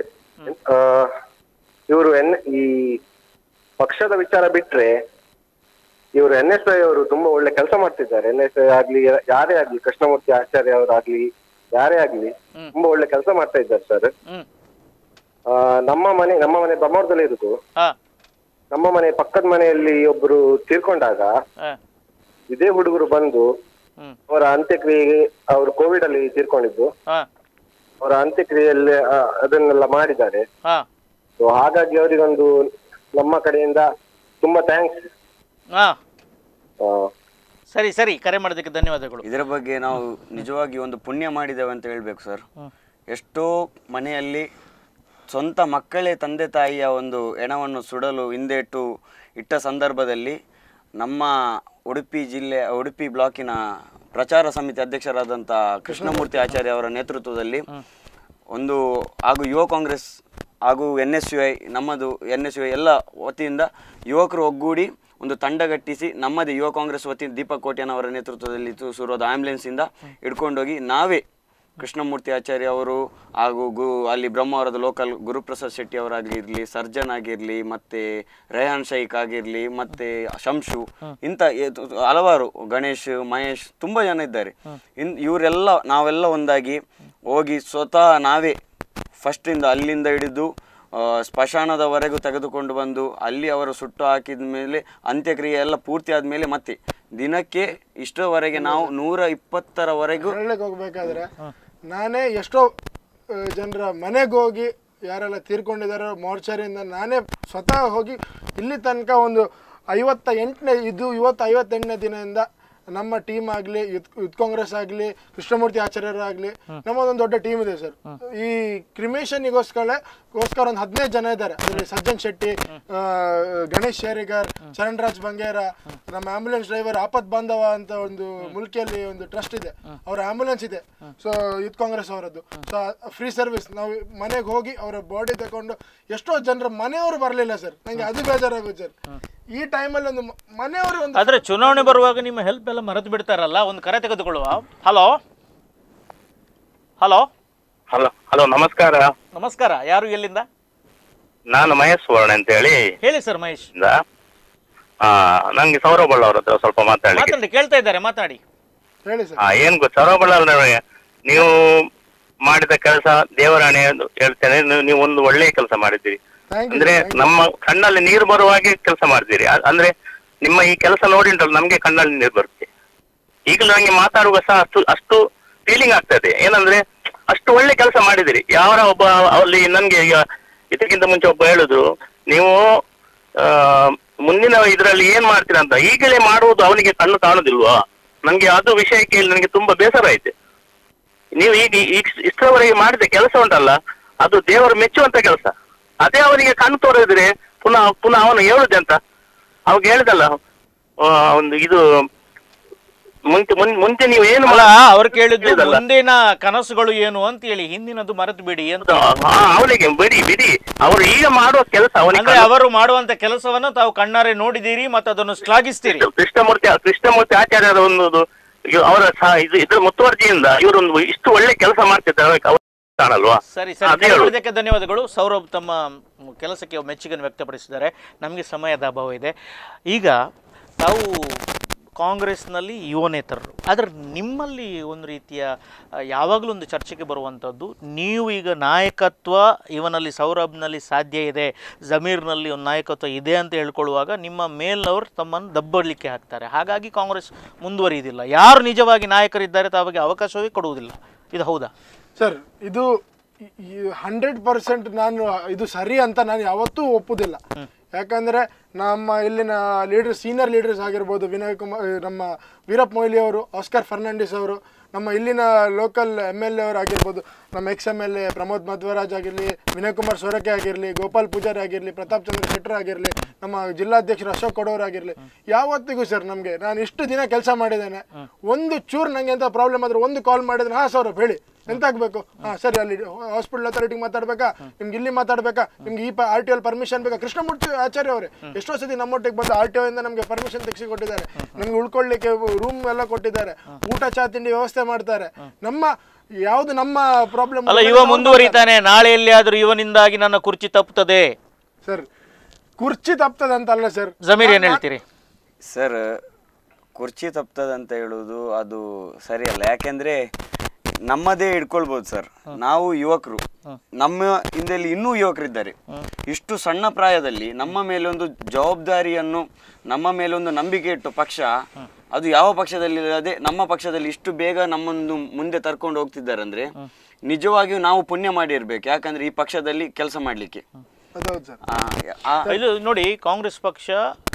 ಇವರು ಎನ್ ಈ ಪಕ್ಷದ ವಿಚಾರ ಬಿಟ್ರೆ ಇವರು ಎನ್ ಎಸ್ ಐ ಅವರು ತುಂಬಾ ಒಳ್ಳೆ ಕೆಲಸ ಮಾಡ್ತಿದ್ದಾರೆ ಎನ್ ಎಸ್ ಐ ಆಗ್ಲಿ ಯಾರೇ ಆಗ್ಲಿ ಕೃಷ್ಣಮೂರ್ತಿ ಆಚಾರ್ಯ ಅವರಾಗ್ಲಿ ಯಾರೇ ಆಗ್ಲಿ ತುಂಬಾ ಒಳ್ಳೆ ಕೆಲಸ ಮಾಡ್ತಾ ಇದ್ದಾರೆ ಸರ್ ಹ್ಮ್ ನಮ್ಮ ಮನೆ ನಮ್ಮ ಮನೆ ಬ್ರಹ್ಮಾವರದಲ್ಲಿ ಇರುದು ಹಾ ನಮ್ಮ ಮನೆ ಪಕ್ಕದ ಮನೆಯಲ್ಲಿ ಒಬ್ರು ತೀರ್ಕೊಂಡಾಗ ಹಾ ಇದೇ ಹುಡುಗರು ಬಂದು ಹ್ಮ್ ಅವರ ಅಂತ್ಯಕ್ರಿಯೆಗೆ ಅವರು ಕೋವಿಡ್ ಅಲ್ಲಿ ತೀರ್ಕೊಂಡಿದ್ದು ಹಾ ಅವರ ಅಂತ್ಯಕ್ರಿಯೆಯಲ್ಲಿ ಆ, ಅದನ್ನೆಲ್ಲ ಮಾಡಿದ್ದಾರೆ ಹಾ ಸೊ ಹಾಗಾಗಿ ಅವರಿಗೊಂದು ನಮ್ಮ ಕಡೆಯಿಂದ ತುಂಬಾ ಥ್ಯಾಂಕ್ಸ್ ಹಾ ಸರಿ ಸರಿ ಕರೆ ಮಾಡೋದಕ್ಕೆ ಧನ್ಯವಾದಗಳು ಇದರ ಬಗ್ಗೆ ನಾವು ನಿಜವಾಗಿ ಒಂದು ಪುಣ್ಯ ಮಾಡಿದ್ದೇವೆ ಅಂತ ಹೇಳ್ಬೇಕು ಸರ್ ಎಷ್ಟೋ ಮನೆಯಲ್ಲಿ ಸ್ವಂತ ಮಕ್ಕಳೇ ತಂದೆ ತಾಯಿಯ ಒಂದು ಹೆಣವನ್ನು ಸುಡಲು ಹಿಂದೇಟು ಇಟ್ಟ ಸಂದರ್ಭದಲ್ಲಿ ನಮ್ಮ ಉಡುಪಿ ಜಿಲ್ಲೆ ಉಡುಪಿ ಬ್ಲಾಕಿನ ಪ್ರಚಾರ ಸಮಿತಿ ಅಧ್ಯಕ್ಷರಾದಂಥ ಕೃಷ್ಣಮೂರ್ತಿ ಆಚಾರ್ಯ ಅವರ ನೇತೃತ್ವದಲ್ಲಿ ಒಂದು ಹಾಗೂ ಯುವ ಕಾಂಗ್ರೆಸ್ ಹಾಗೂ ಎನ್ ಎಸ್ ಯು ಐ ನಮ್ಮದು ಎನ್ ಎಸ್ ಯು ಐ ಎಲ್ಲ ವತಿಯಿಂದ ಯುವಕರು ಒಗ್ಗೂಡಿ ಒಂದು ತಂಡಗಟ್ಟಿಸಿ ನಮ್ಮದೇ ಯುವ ಕಾಂಗ್ರೆಸ್ ವತಿಯಿಂದ ದೀಪಕ್ ಕೋಟ್ಯನ್ ಅವರ ನೇತೃತ್ವದಲ್ಲಿ ಸುರೋದ ಆಂಬ್ಯುಲೆನ್ಸಿಂದ ಹಿಡ್ಕೊಂಡೋಗಿ ನಾವೇ ಕೃಷ್ಣಮೂರ್ತಿ ಆಚಾರ್ಯ ಅವರು ಹಾಗೂ ಗು ಅಲ್ಲಿ ಬ್ರಹ್ಮಾವರದ ಲೋಕಲ್ ಗುರುಪ್ರಸಾದ್ ಶೆಟ್ಟಿ ಅವರಾಗಿರಲಿ ಸರ್ಜನ್ ಆಗಿರಲಿ ಮತ್ತೆ ರೇಹಾನ್ ಶೈಕ್ ಆಗಿರಲಿ ಮತ್ತೆ ಶಂಶು ಇಂಥ ಎ- ಹಲವಾರು ಗಣೇಶ್ ಮಹೇಶ್ ತುಂಬ ಜನ ಇದ್ದಾರೆ ಇನ್ ಇವರೆಲ್ಲ ನಾವೆಲ್ಲ ಒಂದಾಗಿ ಹೋಗಿ ಸ್ವತಃ ನಾವೇ ಫಸ್ಟಿಂದ ಅಲ್ಲಿಂದ ಹಿಡಿದು ಆ, ಸ್ಮಶಾನದವರೆಗೂ ತೆಗೆದುಕೊಂಡು ಬಂದು ಅಲ್ಲಿ ಅವರು ಸುಟ್ಟು ಹಾಕಿದ ಮೇಲೆ ಅಂತ್ಯಕ್ರಿಯೆ ಎಲ್ಲ ಪೂರ್ತಿ ಆದಮೇಲೆ ಮತ್ತೆ ದಿನಕ್ಕೆ ಇಷ್ಟರವರೆಗೆ ನಾವು ನೂರ ಇಪ್ಪತ್ತರವರೆಗೂ ಹೇಳಲಿಕ್ಕೆ ಹೋಗ್ಬೇಕಾದ್ರೆ ನಾನೇ ಎಷ್ಟೋ ಜನರ ಮನೆಗೆ ಹೋಗಿ ಯಾರೆಲ್ಲ ತೀರ್ಕೊಂಡಿದ್ದಾರೋ ಮೋರ್ಚರಿಯಿಂದ ನಾನೇ ಸ್ವತಃ ಹೋಗಿ ಇಲ್ಲಿ ತನಕ ಒಂದು ಐವತ್ತ ಎಂಟನೇ ಇದು ಇವತ್ತು ಐವತ್ತೆಂಟನೇ ದಿನದಿಂದ ನಮ್ಮ ಟೀಮ್ ಆಗಲಿ ಯುತ್ ಯುತ್ ಕಾಂಗ್ರೆಸ್ ಆಗಲಿ ಕೃಷ್ಣಮೂರ್ತಿ ಆಚಾರ್ಯರಾಗಲಿ ನಮ್ಮದೊಂದು ದೊಡ್ಡ ಟೀಮ್ ಇದೆ ಸರ್ ಈ ಕ್ರಿಮೇಷನ್ಗೋಸ್ಕರ ಗೋಸ್ಕರ ಒಂದು ಹದಿನೈದು ಜನ ಇದ್ದಾರೆ ಅದರಲ್ಲಿ ಸಜ್ಜನ್ ಶೆಟ್ಟಿ ಆ, ಗಣೇಶ್ ಶೇರಿಗರ್ ಚರಣ್ ರಾಜ್ ಬಂಗೇರ ನಮ್ಮ ಆಂಬ್ಯುಲೆನ್ಸ್ ಡ್ರೈವರ್ ಆಪತ್ ಬಾಂಧವ ಅಂತ ಒಂದು ಮುಲ್ಕಿಯಲ್ಲಿ ಒಂದು ಟ್ರಸ್ಟ್ ಇದೆ ಅವ್ರ ಆಂಬ್ಯುಲೆನ್ಸ್ ಇದೆ ಸೊ ಯೂತ್ ಕಾಂಗ್ರೆಸ್ ಅವರದ್ದು ಸೊ ಫ್ರೀ ಸರ್ವಿಸ್ ನಾವು ಮನೆಗೆ ಹೋಗಿ ಅವರ ಬಾಡಿ ತಗೊಂಡು ಎಷ್ಟೋ ಜನರ ಮನೆಯವರು ಬರಲಿಲ್ಲ ಸರ್ ನಂಗೆ ಅದು ಬೇಜಾರಾಗುತ್ತೆ ಸರ್ ಈ ಟೈಮಲ್ಲಿ ಒಂದು ಮ- ಮನೆಯವರು ಒಂದು ಆದರೆ ಚುನಾವಣೆ ಬರುವಾಗ ನಿಮ್ಮ ಹೆಲ್ಪ್ ಎಲ್ಲ ಮರೆತು ಬಿಡ್ತಾರಲ್ಲ ಒಂದು ಕರೆ ತೆಗೆದುಕೊಳ್ಳುವ ಹಲೋ ಹಲೋ ಹಲೋ ಹಲೋ ನಮಸ್ಕಾರ ನಮಸ್ಕಾರ ಯಾರು ಎಲ್ಲಿಂದ ನಾನು ಮಹೇಶ್ ಸುವರ್ಣ ಅಂತ ಹೇಳಿ ಹೇಳಿ ಸರ್ ಮಹೇಶ್ ಇಂದ. ಆ ನಂಗೆ ಸೌರಭಳ್ಳ ಅವ್ರ ಹತ್ರ ಸ್ವಲ್ಪ ಮಾತಾಡಿ ಮಾತಾಡಿ ಕೇಳ್ತಾ ಇದ್ದಾರೆ ಮಾತಾಡಿ ಹೇಳಿ ಸರ್ ಆ ಏನ್ ಗೊತ್ತ ಸೌರಭಳ್ಳ ಅವ್ರೆ, ನೀವು ಮಾಡಿದ ಕೆಲಸ ದೇವರಾಣೆ ಎಂದು ಹೇಳ್ತೇನೆ ನೀವು- ನೀವು ಒಂದು ಒಳ್ಳೆಯ ಕೆಲಸ ಮಾಡಿದ್ದೀರಿ ಥ್ಯಾಂಕ್ ಯು ಅಂದ್ರೆ ನಮ್ಮ ಕಣ್ಣಲ್ಲಿ ನೀರು ಬರುವ ಹಾಗೆ ಕೆಲಸ ಮಾಡಿದ್ದೀರಿ ಅ- ಅಂದ್ರೆ ನಿಮ್ಮ ಈ ಕೆಲಸ ನೋಡಿ ಉಂಟಲ್ಲ ನಮ್ಗೆ ಕಣ್ಣಲ್ಲಿ ನೀರು ಬರುತ್ತೆ ಈಗಲೂ ನಂಗೆ ಮಾತಾಡುವಾಗ ಸಹ ಅಷ್ಟು ಅಷ್ಟು ಫೀಲಿಂಗ್ ಆಗ್ತದೆ ಏನಂದ್ರೆ ಅಷ್ಟು ಒಳ್ಳೆ ಕೆಲಸ ಮಾಡಿದಿರಿ ಯಾರ ಒಬ್ಬ ಅಲ್ಲಿ ನನ್ಗೆ ಈಗ ಇದಕ್ಕಿಂತ ಮುಂಚೆ ಒಬ್ಬ ಹೇಳಿದ್ರು ನೀವು ಆ, ಮುಂದಿನ ಇದರಲ್ಲಿ ಏನ್ ಮಾಡ್ತೀರಾ ಅಂತ ಈಗಲೇ ಮಾಡುವುದು ಅವನಿಗೆ ಕಣ್ಣು ಕಾಣುದಿಲ್ವಾ ನಂಗೆ ಅದು ವಿಷಯ ಕೇಳಿ ನನಗೆ ತುಂಬಾ ಬೇಸರ ಆಯ್ತು ನೀವು ಈಗ ಈಗ ಇಷ್ಟರವರೆಗೆ ಮಾಡಿದ ಕೆಲಸ ಉಂಟಲ್ಲ ಅದು ದೇವರು ಮೆಚ್ಚುವಂತ ಕೆಲಸ ಅದೇ ಅವನಿಗೆ ಕಣ್ಣು ತೋರಿದ್ರೆ ಪುನಃ ಪುನಃ ಅವನು ಹೇಳುದೆ ಅಂತ ಅವಾಗ ಹೇಳಿದಲ್ಲ ಆ, ಒಂದು ಇದು ಮುಂಚೆ ಮುನ್- ಮುಂಚೆ ನೀವು ಏನು ಅಲ್ಲ ಮಾ- ಅವ್ರು ಕೇಳಿದ್ದು ಹೇಳಿದಲ್ಲ. ಮುಂದಿನ ಕನಸುಗಳು ಏನು ಅಂತ ಹೇಳಿ ಹಿಂದಿನದು ಮರೆತು ಬಿಡಿ ಅಂತ ಹಾ, ಅವನಿಗೆ ಬಿಡಿ ಬಿಡಿ ಅವರು ಈಗ ಮಾಡುವ ಕೆಲಸ ಅವನಿಗೆ ಅಂದ್ರೆ ಅವರು ಮಾಡುವಂತ ಕೆಲಸವನ್ನು ತಾವು ಕಣ್ಣಾರೆ ನೋಡಿದ್ದೀರಿ ಮತ್ತು ಅದನ್ನು ಶ್ಲಾಘಿಸ್ತೀರಿ ಕೃಷ್ಣಮೂರ್ತಿ ಕೃಷ್ಣಮೂರ್ತಿ ಆಚಾರ್ಯರ ಒಂದು ಇವ್- ಅವರ ಸಹ ಇದು ಇದ್ರ ಮುತುವರ್ಜಿಯಿಂದ ಇವರೊಂದು ಇಷ್ಟು ಒಳ್ಳೆ ಕೆಲಸ ಮಾಡ್ತಿದ್ದಾರೆ ಅವ್ರು ಕಾಣಲ್ವಾ ಸರಿ ಸರಿ ಅದೇ ಹೇಳುದು. ಅದಕ್ಕೆ ಧನ್ಯವಾದಗಳು ಸೌರಭ್ ತಮ್ಮ ಕೆಲಸಕ್ಕೆ ಮೆಚ್ಚುಗೆಯನ್ನು ವ್ಯಕ್ತಪಡಿಸಿದ್ದಾರೆ ನಮಗೆ ಸಮಯದ ಅಭಾವ ಇದೆ ಈಗ ತಾವು ಕಾಂಗ್ರೆಸ್ನಲ್ಲಿ ಯುವ ನೇತರರು ಆದರೆ ನಿಮ್ಮಲ್ಲಿ ಒಂದು ರೀತಿಯ ಆ, ಯಾವಾಗಲೂ ಒಂದು ಚರ್ಚೆಗೆ ಬರುವಂಥದ್ದು ನೀವು ಈಗ ನಾಯಕತ್ವ ಇವನಲ್ಲಿ ಸೌರಭ್ನಲ್ಲಿ ಸಾಧ್ಯ ಇದೆ ಜಮೀರ್ನಲ್ಲಿ ಒಂದು ನಾಯಕತ್ವ ಇದೆ ಅಂತ ಹೇಳ್ಕೊಳ್ಳುವಾಗ ನಿಮ್ಮ ಮೇಲ್ನವರು ತಮ್ಮನ್ನು ದಬ್ಬಲಿಕ್ಕೆ ಹಾಕ್ತಾರೆ ಹಾಗಾಗಿ ಕಾಂಗ್ರೆಸ್ ಮುಂದುವರಿಯುವುದಿಲ್ಲ ಯಾರು ನಿಜವಾಗಿ ನಾಯಕರಿದ್ದಾರೆ ತಾವಿಗೆ ಅವಕಾಶವೇ ಕೊಡುವುದಿಲ್ಲ ಇದು ಹೌದಾ ಸರ್ ಇದು ಹಂಡ್ರೆಡ್ ಪರ್ಸೆಂಟ್ ನಾನು ಇದು ಸರಿ ಅಂತ ನಾನು ಯಾವತ್ತೂ ಒಪ್ಪುದಿಲ್ಲ ಯಾಕಂದ್ರೆ ನಮ್ಮ ಇಲ್ಲಿನ ಲೀಡರ್ ಸೀನಿಯರ್ ಲೀಡರ್ಸ್ ಆಗಿರ್ಬೋದು ವಿನಯ್ ಕುಮಾರ್ ನಮ್ಮ ವೀರಪ್ಪ ಮೊಯ್ಲಿ ಅವರು ಆಸ್ಕರ್ ಫರ್ನಾಂಡಿಸ್ ಅವರು ನಮ್ಮ ಇಲ್ಲಿನ ಲೋಕಲ್ ಎಮ್ ಎಲ್ ಎ ಅವರು ಆಗಿರ್ಬೋದು ನಮ್ಮ ex M L A Pramod Madhwaraj ಆಗಿರಲಿ ವಿನಯ್ ಕುಮಾರ್ ಸೊರಕೆ ಆಗಿರಲಿ ಗೋಪಾಲ್ ಪೂಜಾರಿ ಆಗಿರಲಿ ಪ್ರತಾಪ್ ಚಂದ್ರ ಶೆಟ್ಟರ್ ಆಗಿರಲಿ ನಮ್ಮ ಜಿಲ್ಲಾಧ್ಯಕ್ಷರು ಅಶೋಕ್ ಕೊಡೋರ್ ಆಗಿರಲಿ ಯಾವತ್ತಿಗೂ ಸರ್ ನಮಗೆ ನಾನು ಇಷ್ಟು ದಿನ ಕೆಲಸ ಮಾಡಿದ್ದೇನೆ ಒಂದು ಚೂರು ನಂಗೆ ಎಂತ ಪ್ರಾಬ್ಲಮ್ ಆದ್ರೆ ಒಂದು ಕಾಲ್ ಮಾಡಿದ್ರೆ ಹಾಂ ಸೌರಭ್ ಹೇಳಿ ಎಂತ ಆಗ್ಬೇಕು ಹಾ ಸರಿ ಅಲ್ಲಿ ಹಾಸ್ಪಿಟಲ್ ಅಥಾರಿಟಿಗೆ ಮಾತಾಡ್ಬೇಕಾ ನಿಮ್ಗೆ ಇಲ್ಲಿ ಮಾತಾಡ್ಬೇಕಾ ನಿಮ್ಗೆ ಈ ಆರ್ ಟಿ ಎಲ್ ಪರ್ಮಿಷನ್ ಬೇಕಾ ಕೃಷ್ಣಮೂರ್ತಿ ಆಚಾರ್ಯ ಅವರೇ ಎಷ್ಟೋ ಸತಿ ನಮ್ಮೊಟ್ಟಿಗೆ ಬಂದು ಆರ್ ಟಿ ಇಂದ ನಮಗೆ ಪರ್ಮಿಷನ್ ತೆಗೆಸಿ ಕೊಟ್ಟಿದ್ದಾರೆ ನಮ್ಗೆ ಉಳ್ಕೊಳ್ಳಿಕ್ಕೆ ರೂಮ್ ಎಲ್ಲ ಕೊಟ್ಟಿದ್ದಾರೆ ಊಟ ಚಾ ತಿಂಡಿ ವ್ಯವಸ್ಥೆ ಮಾಡ್ತಾರೆ ನಮ್ಮ ಯಾವ್ದು ನಮ್ಮ ಪ್ರಾಬ್ಲಮ್ ಅಲ್ಲ ಯುವ ಮುಂದುವರಿತಾನೆ ನಾಳೆ ಎಲ್ಲಿಯಾದ್ರೂ ಇವನಿಂದಾಗಿ ನನ್ನ ಕುರ್ಚಿ ತಪ್ಪುತ್ತದೆ ಸರ್ ಕುರ್ಚಿ ತಪ್ತದಂತಲ್ಲ ಸರ್ ಜಮೀರ್ ಏನ್ ಹೇಳ್ತೀರಿ ಸರ್ ಕುರ್ಚಿ ತಪ್ತದಂತ ಹೇಳುವುದು ಅದು ಸರಿಯಲ್ಲ ಯಾಕೆಂದ್ರೆ ನಮ್ಮದೇ ಇಟ್ಕೊಳ್ಬೋದು ಸರ್ ನಾವು ಯುವಕರು ನಮ್ಮ ಹಿಂದೆಲ್ಲಿ ಇನ್ನೂ ಯುವಕರಿದ್ದಾರೆ ಇಷ್ಟು ಸಣ್ಣ ಪ್ರಾಯದಲ್ಲಿ ನಮ್ಮ ಮೇಲೆ ಒಂದು ಜವಾಬ್ದಾರಿಯನ್ನು ನಮ್ಮ ಮೇಲೆ ಒಂದು ನಂಬಿಕೆ ಇಟ್ಟು ಪಕ್ಷ ಅದು ಯಾವ ಪಕ್ಷದಲ್ಲಿ ಇಲ್ಲದೆ ನಮ್ಮ ಪಕ್ಷದಲ್ಲಿ ಇಷ್ಟು ಬೇಗ ನಮ್ಮನ್ನು ಮುಂದೆ ತರ್ಕೊಂಡು ಹೋಗ್ತಿದ್ದಾರೆ ಅಂದ್ರೆ ನಿಜವಾಗಿಯೂ ನಾವು ಪುಣ್ಯ ಮಾಡಿರ್ಬೇಕು ಯಾಕಂದ್ರೆ ಈ ಪಕ್ಷದಲ್ಲಿ ಕೆಲಸ ಮಾಡ್ಲಿಕ್ಕೆ ಅದೌದು ಸರ್ ಆ, ಆ ಇದು ನೋಡಿ ಕಾಂಗ್ರೆಸ್ ಪಕ್ಷ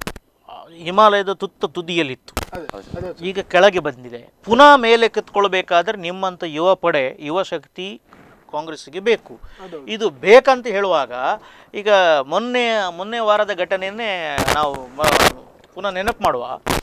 ಆ, ಹಿಮಾಲಯದ ತುತ್ತ ತುದಿಯಲ್ಲಿತ್ತು ಅದೇ ಅದೇ ಈಗ ಕೆಳಗೆ ಬಂದಿದೆ ಪುನಃ ಮೇಲೆ ಕೆತ್ಕೊಳ್ಬೇಕಾದ್ರೆ ನಿಮ್ಮಂಥ ಯುವ ಪಡೆ ಯುವ ಶಕ್ತಿ ಕಾಂಗ್ರೆಸ್ಸಿಗೆ ಬೇಕು ಇದು ಬೇಕಂತ ಹೇಳುವಾಗ ಈಗ ಮೊನ್ನೆ ಮೊನ್ನೆ ವಾರದ ಘಟನೆಯನ್ನೇ ನಾವು ಮ- ಪುನಃ ನೆನಪು ಮಾಡುವ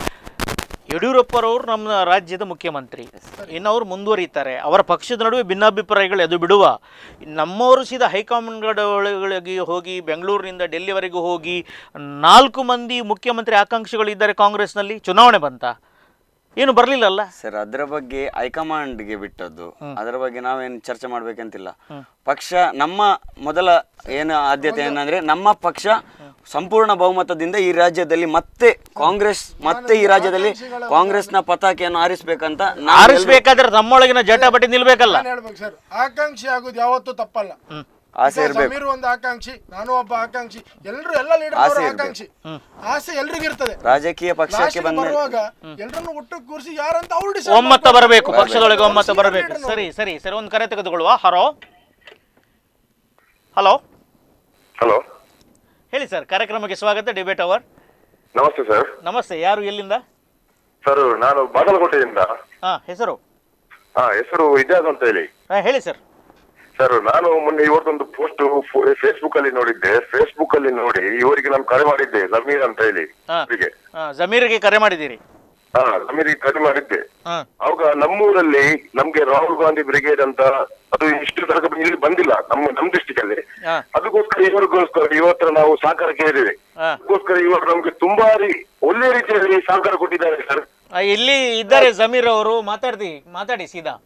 ಯಡಿಯೂರಪ್ಪರವರು ನಮ್ಮ ರಾಜ್ಯದ ಮುಖ್ಯಮಂತ್ರಿ ಇನ್ನು ಅವರು ಮುಂದುವರಿತಾರೆ ಅವರ ಪಕ್ಷದ ನಡುವೆ ಭಿನ್ನಾಭಿಪ್ರಾಯಗಳು ಅದು ಬಿಡುವ ನಮ್ಮವರು ಸೀದಾ ಹೈಕಮಾಂಡ್ಗಳಿಗೆ ಹೋಗಿ ಬೆಂಗಳೂರಿನಿಂದ ಡೆಲ್ಲಿವರೆಗೂ ಹೋಗಿ ನಾಲ್ಕು ಮಂದಿ ಮುಖ್ಯಮಂತ್ರಿ ಆಕಾಂಕ್ಷಿಗಳಿದ್ದಾರೆ ಕಾಂಗ್ರೆಸ್ನಲ್ಲಿ ಚುನಾವಣೆ ಬಂತ ಏನು ಬರಲಿಲ್ಲಲ್ಲ ಸರ್ ಅದರ ಬಗ್ಗೆ ಹೈಕಮಾಂಡ್ಗೆ ಬಿಟ್ಟದ್ದು ಅದರ ಬಗ್ಗೆ ನಾವೇನು ಚರ್ಚೆ ಮಾಡ್ಬೇಕಂತಿಲ್ಲ ಪಕ್ಷ ನಮ್ಮ ಮೊದಲ ಏನು ಆದ್ಯತೆ ಏನಂದ್ರೆ ನಮ್ಮ ಪಕ್ಷ ಸಂಪೂರ್ಣ ಬಹುಮತದಿಂದ ಈ ರಾಜ್ಯದಲ್ಲಿ ಮತ್ತೆ ಕಾಂಗ್ರೆಸ್ ಮತ್ತೆ ಈ ರಾಜ್ಯದಲ್ಲಿ ಕಾಂಗ್ರೆಸ್ನ ಪತಾಕೆಯನ್ನು ಆರಿಸ್ಬೇಕಂತ ನಾವು ಆರಿಸ್ಬೇಕಾದ್ರೆ ನಮ್ಮೊಳಗಿನ ಜಟಾಪಟಿ ನಿಲ್ಬೇಕಲ್ಲ ನಾನು ಹೇಳ್ಬೇಕು ಸರ್ ಆಕಾಂಕ್ಷಿ ಆಗೋದು ಯಾವತ್ತೂ ತಪ್ಪಲ್ಲ ಆಸೆ ಈಗ ಇರ್ಬೇಕು. ಸಮೀರ್ ಒಂದು ಆಕಾಂಕ್ಷಿ ನಾನು ಒಬ್ಬ ಆಕಾಂಕ್ಷಿ ಎಲ್ಲರೂ ಎಲ್ಲ ಲೀಡರ್ ಆಸೆ ಇರ್ಬೇಕು. ಆಕಾಂಕ್ಷಿ ಆಸೆ ಎಲ್ರಿಗೂ ಇರ್ತದೆ ರಾಜಕೀಯ ಪಕ್ಷಕ್ಕೆ ಲಾಸ್ಟಿಗೆ ಬಂದ ಬರುವಾಗ ಎಲ್ಲರನ್ನು ಒಟ್ಟು ಕೂರಿಸಿ ಯಾರಂತ ಅವ್ರು decide ಒಮ್ಮತ ಮಾಡ್ತಾರೆ. ಬರಬೇಕು ಅವ್ರು ಪಕ್ಷದೊಳಗೆ decide ಒಮ್ಮತ ಮಾಡ್ತಾರೆ. ಬರಬೇಕು leader ಸರಿ ಸರಿ ಸರಿ ಒಂದು ಕರೆ ತೆಗೆದುಕೊಳ್ಳುವ ಹಲೋ ಹಲೋ ಹಲೋ ಹೇಳಿ ಸರ್ ಕಾರ್ಯಕ್ರಮಕ್ಕೆ ಸ್ವಾಗತ ಡಿಬೇಟ್ ಅವರ್ ನಮಸ್ತೆ ಸರ್ ನಮಸ್ತೆ ಯಾರು ಎಲ್ಲಿಂದ ಸರ್ ನಾನು ಬಾಗಲಕೋಟೆಯಿಂದ ಹಾಂ ಹೆಸರು ಹಾ ಹೆಸರು ಇಜಾಜ್ ಅಂತ ಹೇಳಿ ಹಾಂ ಹೇಳಿ ಸರ್ ಸರ್ ನಾನು ಮೊನ್ನೆ ಇವತ್ತೊಂದು ಪೋಸ್ಟ್ ಫೇಸ್ಬುಕ್ ಅಲ್ಲಿ ನೋಡಿದ್ದೆ ಫೇಸ್ಬುಕ್ ಅಲ್ಲಿ ನೋಡಿ ಇವರಿಗೆ ನಾನು ಕರೆ ಮಾಡಿದ್ದೆ ಜಮೀರ್ ಅಂತ ಹೇಳಿ ಹಾ. ಇವರಿಗೆ ಹಾಂ ಜಮೀರಿಗೆ ಕರೆ ಮಾಡಿದ್ದೀರಿ ಹಾ ಜಮೀರಿಗೆ ಕರೆ ಮಾಡಿದ್ದೆ ಹಾಂ ಅವಾಗ ನಮ್ಮೂರಲ್ಲಿ ನಮ್ಗೆ ರಾಹುಲ್ ಗಾಂಧಿ ಬ್ರಿಗೇಡ್ ಅಂತ ಅದು ಇಷ್ಟು ತನಕ ಇಲ್ಲಿ ಬಂದಿಲ್ಲ ನಮ್ಮ ನಮ್ ಡಿಸ್ಟಿಕ್ ಅಲ್ಲಿ ಹಾ. ಅದಕ್ಕೋಸ್ಕರ ಇವರಿಗೋಸ್ಕರ ಇವತ್ತರ ನಾವು ಸಹಕಾರ ಕೇಳಿದ್ದೇವೆ ಹಾ. ಅದಕ್ಕೋಸ್ಕರ ಇವರು ನಮ್ಗೆ ತುಂಬಾ ರೀ- ಒಳ್ಳೆ ರೀತಿಯಲ್ಲಿ ಸಹಕಾರ ಕೊಟ್ಟಿದ್ದಾರೆ ಸರ್ ಇಲ್ಲಿ ಇದ್ದಾರೆ ಜಮೀರ್ ಅವರು ಮಾತಾಡ್ತಿ ಮಾತಾಡಿ ಸೀದಾ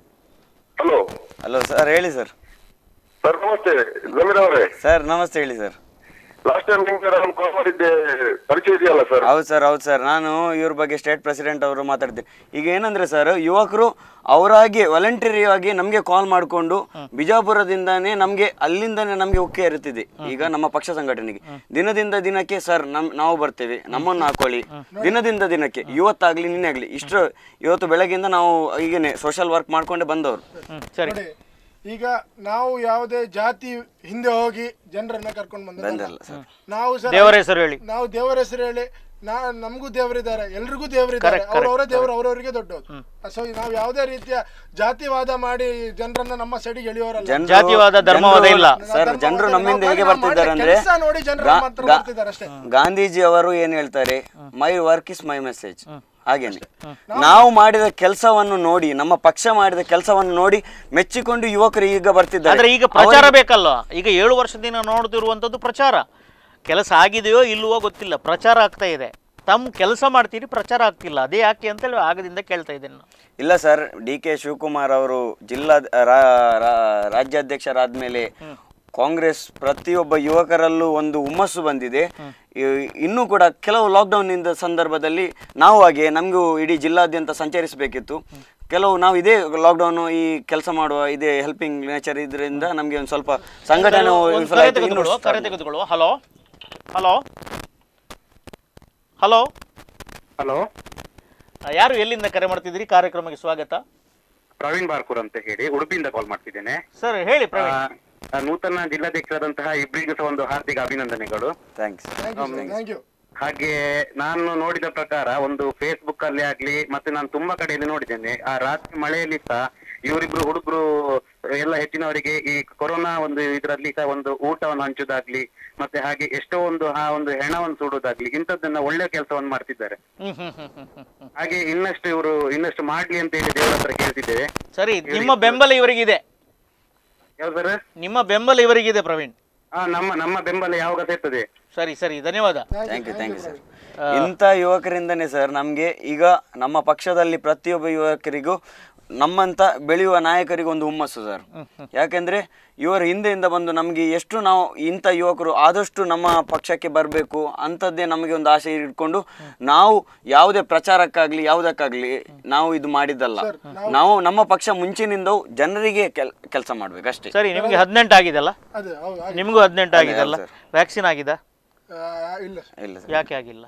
ಹಲೋ ಹಲೋ ಸರ್ ಹೇಳಿ ಸರ್ ಸರ್ ನಮಸ್ತೆ ಜಮೀರ್ ಅವರೇ ಸರ್ ನಮಸ್ತೆ ಹೇಳಿ ಸರ್ ಲಾಸ್ಟ್ ಟೈಮ್ ನಿಮ್ಗೆ ನಾನು ಕಾಲ್ ಮಾಡಿದ್ದೆ ಪರಿಚಯ ಇದೆಯಲ್ಲ ಸರ್ ಹೌದು ಸರ್ ಹೌದು ಸರ್ ನಾನು ಇವ್ರ ಬಗ್ಗೆ ಸ್ಟೇಟ್ ಪ್ರೆಸಿಡೆಂಟ್ ಅವರು ಮಾತಾಡ್ತೀನಿ ಈಗ ಏನಂದ್ರೆ ಸರ್ ಯುವಕರು ಅವರಾಗಿ ವಾಲಂಟರಿ ಆಗಿ ನಮಗೆ ಕಾಲ್ ಮಾಡಿಕೊಂಡು ಬಿಜಾಪುರದಿಂದಾನೇ ನಮಗೆ ಅಲ್ಲಿಂದಾನೇ ನಮಗೆ ಉಕ್ಕೆ ಇರುತ್ತಿದೆ ಈಗ ನಮ್ಮ ಪಕ್ಷ ಸಂಘಟನೆಗೆ ದಿನದಿಂದ ದಿನಕ್ಕೆ ಸರ್ ನಮ್ ನಾವು ಬರ್ತೇವೆ ನಮ್ಮನ್ನು ಹಾಕೊಳ್ಳಿ ದಿನದಿಂದ ದಿನಕ್ಕೆ ಇವತ್ತಾಗ್ಲಿ ನಿನ್ನೆ ಆಗ್ಲಿ ಇಷ್ಟು ಇವತ್ತು ಬೆಳಗ್ಗೆಯಿಂದ ನಾವು ಹೀಗೇನೆ ಸೋಷಿಯಲ್ ವರ್ಕ್ ಮಾಡ್ಕೊಂಡೆ ಬಂದವರು ಹ್ಮ್ ಸರಿ ನೋಡಿ ಈಗ ನಾವು ಯಾವುದೇ ಜಾತಿ ಹಿಂದೆ ಹೋಗಿ ಜನರನ್ನ ಕರ್ಕೊಂಡು ಬಂದಲ್ಲ ಬಂದಲ್ಲ ಸರ್ ನಾವು ಸರ್ ದೇವರ ಹೆಸರು ಹೇಳಿ ನಾವು ದೇವರ ಹೆಸರು ಹೇಳಿ ನಾ ನಮಗೂ ದೇವರಿದ್ದಾರೆ ಎಲ್ರಿಗೂ ದೇವರಿದ್ದಾರೆ Correct, ಅವ್ರವರೇ ದೇವರು ಅವ್ರವರಿಗೆ ದೊಡ್ಡವರು ಸೊ ನಾವು ಯಾವುದೇ ರೀತಿಯ ಜಾತಿವಾದ ಮಾಡಿ ಜನರನ್ನ ನಮ್ಮ ಸೈಡಿಗೆ ಎಳೆಯೋರಲ್ಲ ಜನರು- ಜಾತಿವಾದ, ಧರ್ಮವಾದ ಜನರು- ಇಲ್ಲ. ಸರ್ ಧರ್ಮವಾದ ಜನರು ಇಲ್ಲ. ನಮ್ಮಿಂದ ನಾವು ಹೇಗೆ ಮಾಡಿ ಬರ್ತಿದ್ದಾರೆ ಅಂದ್ರೆ ಕೆಲ್ಸ ನೋಡಿ ಜನರು ಗಾ- ಮಾತ್ರ ಗಾ- ಬರ್ತಿದ್ದಾರೆ ಅಷ್ಟೇ. ಗಾಂಧೀಜಿ ಅವರು ಏನ್ ಹೇಳ್ತಾರೆ my work is my message ಹಾಗೇನೆ ನಾವು ಮಾಡಿದ ಕೆಲಸವನ್ನು ನೋಡಿ ನಮ್ಮ ಪಕ್ಷ ಮಾಡಿದ ಕೆಲಸವನ್ನು ನೋಡಿ ಮೆಚ್ಚಿಕೊಂಡು ಯುವಕರು ಈಗ ಬರ್ತಿದ್ದಾರೆ ಆದ್ರೆ ಈಗ ಪ್ರಚಾರ ಬೇಕಲ್ವಾ ಈಗ ಏಳು ವರ್ಷದಿಂದ ನೋಡ್ತಿರುವಂಥದ್ದು ಪ್ರಚಾರ ಕೆಲಸ ಆಗಿದೆಯೋ ಇಲ್ವೋ ಗೊತ್ತಿಲ್ಲ ಪ್ರಚಾರ ಆಗ್ತಾ ಇದೆ ತಮ್ಮ ಕೆಲಸ ಮಾಡ್ತೀರಿ ಪ್ರಚಾರ ಆಗ್ತಿಲ್ಲ ಅದೇ ಯಾಕೆ ಅಂತೇಳಿ ಆಗದಿಂದ ಕೇಳ್ತಾ ಇದ್ದೇನೆ ನಾನು ಇಲ್ಲ ಸರ್ ಡಿ ಕೆ ಶಿವಕುಮಾರ್ ಅವರು ಜಿಲ್ಲಾ ರಾ- ರಾ- ರಾಜ್ಯಾಧ್ಯಕ್ಷರಾದ್ಮೇಲೆ ಕಾಂಗ್ರೆಸ್ ಪ್ರತಿಯೊಬ್ಬ ಯುವಕರಲ್ಲೂ ಒಂದು ಹುಮ್ಮಸ್ಸು ಬಂದಿದೆ ಇ- ಇನ್ನೂ ಕೂಡ ಕೆಲವು ಲಾಕ್ಡೌನ್ ಇಂದ ಸಂದರ್ಭದಲ್ಲಿ ನಾವು ಹಾಗೆ ನಮಗೂ ಇಡೀ ಜಿಲ್ಲಾದ್ಯಂತ ಸಂಚರಿಸಬೇಕಿತ್ತು ಕೆಲವು ನಾವು ಇದೇ ಲಾಕ್ಡೌನ್ ಈ ಕೆಲಸ ಮಾಡುವ ಇದೇ ಹೆಲ್ಪಿಂಗ್ ನೇಚರ್ ಇದರಿಂದ ನಮಗೆ ಒಂದು ಸ್ವಲ್ಪ ಸಂಘಟನೆ ಒಂದು ವಿಫಲ ಕರೆ ಆಯ್ತು. ಇನ್ನೂ ತೆಗೆದುಕೊಳ್ಳುವ ಕರೆ start ತೆಗೆದುಕೊಳ್ಳುವ ಹಲೋ ಹಲೋ ಹಲೋ ಹಲೋ ಯಾರು ಎಲ್ಲಿಂದ ಕರೆ ಮಾಡ್ತಿದ್ದೀರಿ ಕಾರ್ಯಕ್ರಮಕ್ಕೆ ಸ್ವಾಗತ ಪ್ರವೀಣ್ ಬಾರ್ಕೂರ್ ಅಂತ ಹೇಳಿ ಉಡುಪಿಯಿಂದ ಕಾಲ್ ಮಾಡ್ತಿದ್ದೇನೆ ಸರ್ ಹೇಳಿ ಆ, ಪ್ರವೀಣ್ ಆ, ನೂತನ ಜಿಲ್ಲಾಧ್ಯಕ್ಷರಾದಂತಹ ಇಬ್ಬರಿಗೂ ಸಹ ಒಂದು ಹಾರ್ದಿಕ ಅಭಿನಂದನೆಗಳು Thanks. ಥ್ಯಾಂಕ್ ಯು ಹಾಗೆ ನಾನು ನೋಡಿದ ಪ್ರಕಾರ ಒಂದು ಫೇಸ್ಬುಕ್ ಅಲ್ಲಿ ಆಗ್ಲಿ ಮತ್ತೆ ನಾನು ತುಂಬಾ ಕಡೆಯಲ್ಲಿ ನೋಡಿದ್ದೇನೆ ಆ ರಾತ್ರಿ ಮಳೆಯಲ್ಲಿ ಸಹ ಇವರಿಬ್ರು ಹುಡುಗರು ಎಲ್ಲ ಹೆಚ್ಚಿನವರಿಗೆ ಈ ಕೊರೋನಾ ಒಂದು ಇದರಲ್ಲಿ ಸಹ ಒಂದು ಊಟವನ್ನು ಹಂಚುದಾಗ್ಲಿ ಮತ್ತೆ ಹಾಗೆ ಎಷ್ಟೋ ಒಂದು ಆ ಒಂದು ಹೆಣವನ್ನು ಸುಡುವುದಾಗ್ಲಿ ಇಂಥದ್ದನ್ನ ಒಳ್ಳೆ ಕೆಲಸವನ್ನು ಮಾಡ್ತಿದ್ದಾರೆ ಹ್ಮ್ ಹ್ಮ್ ಹ್ಮ್ ಹ್ಮ್ ಹ್ಮ್ ಹ್ಮ್. ಹಾಗೆ ಇನ್ನಷ್ಟು ಇವರು ಇನ್ನಷ್ಟು ಮಾಡ್ಲಿ ಅಂತ ಹೇಳಿ ದೇವರ ಹತ್ರ ಕೇಳ್ತಿದ್ದೇವೆ ಸರಿ ನಿಮ್ಮ ಬೆಂಬಲ ಇವರಿಗಿದೆ ಯಾವ್ದಾರ ನಿಮ್ಮ ಬೆಂಬಲ ಇವರಿಗಿದೆ ಪ್ರವೀಣ್ ಆ ನಮ್ಮ ನಮ್ಮ ಬೆಂಬಲ ಯಾವಾಗ ಸಿಗ್ತದೆ ಸರಿ ಸರಿ ಧನ್ಯವಾದ thank you thank you sir ಇಂಥ ಯುವಕರಿಂದನೇ ಸರ್ ನಮಗೆ ಈಗ ನಮ್ಮ ಪಕ್ಷದಲ್ಲಿ ಪ್ರತಿಯೊಬ್ಬ ಯುವಕರಿಗೂ ನಮ್ಮಂತ ಬೆಳೆಯುವ ನಾಯಕರಿಗೂ ಒಂದು ಹುಮ್ಮಸ್ಸು ಸರ್ ಯಾಕೆಂದ್ರೆ ಇವರು ಹಿಂದೆಯಿಂದ ಬಂದು ನಮಗೆ ಎಷ್ಟು ನಾವು ಇಂಥ ಯುವಕರು ಆದಷ್ಟು ನಮ್ಮ ಪಕ್ಷಕ್ಕೆ ಬರಬೇಕು ಅಂಥದ್ದೇ ನಮಗೆ ಒಂದು ಆಸೆ ಇಟ್ಕೊಂಡು ನಾವು ಯಾವುದೇ ಪ್ರಚಾರಕ್ಕಾಗ್ಲಿ ಯಾವುದಕ್ಕಾಗ್ಲಿ ನಾವು ಇದು ಮಾಡಿದ್ದಲ್ಲ ನಾವು ನಮ್ಮ ಪಕ್ಷ ಮುಂಚಿನಿಂದಲೂ ಜನರಿಗೆ ಕೆಲ್ ಕೆಲಸ ಮಾಡ್ಬೇಕು ಅಷ್ಟೇ ಸರಿ ನಿಮಗೆ ಹದಿನೆಂಟು ಆಗಿದೆಲ್ಲ ಅದೇ ಹೌದು ಹಾಗೆ. ನಿಮಗೂ ಹದಿನೆಂಟು ಆಗಿದೆಲ್ಲ ಸರ್. ವ್ಯಾಕ್ಸಿನ್ ಆಗಿದೆ ಆ, ಇಲ್ಲ ಇಲ್ಲ ಸರ್ ಯಾಕೆ ಆಗಿಲ್ಲ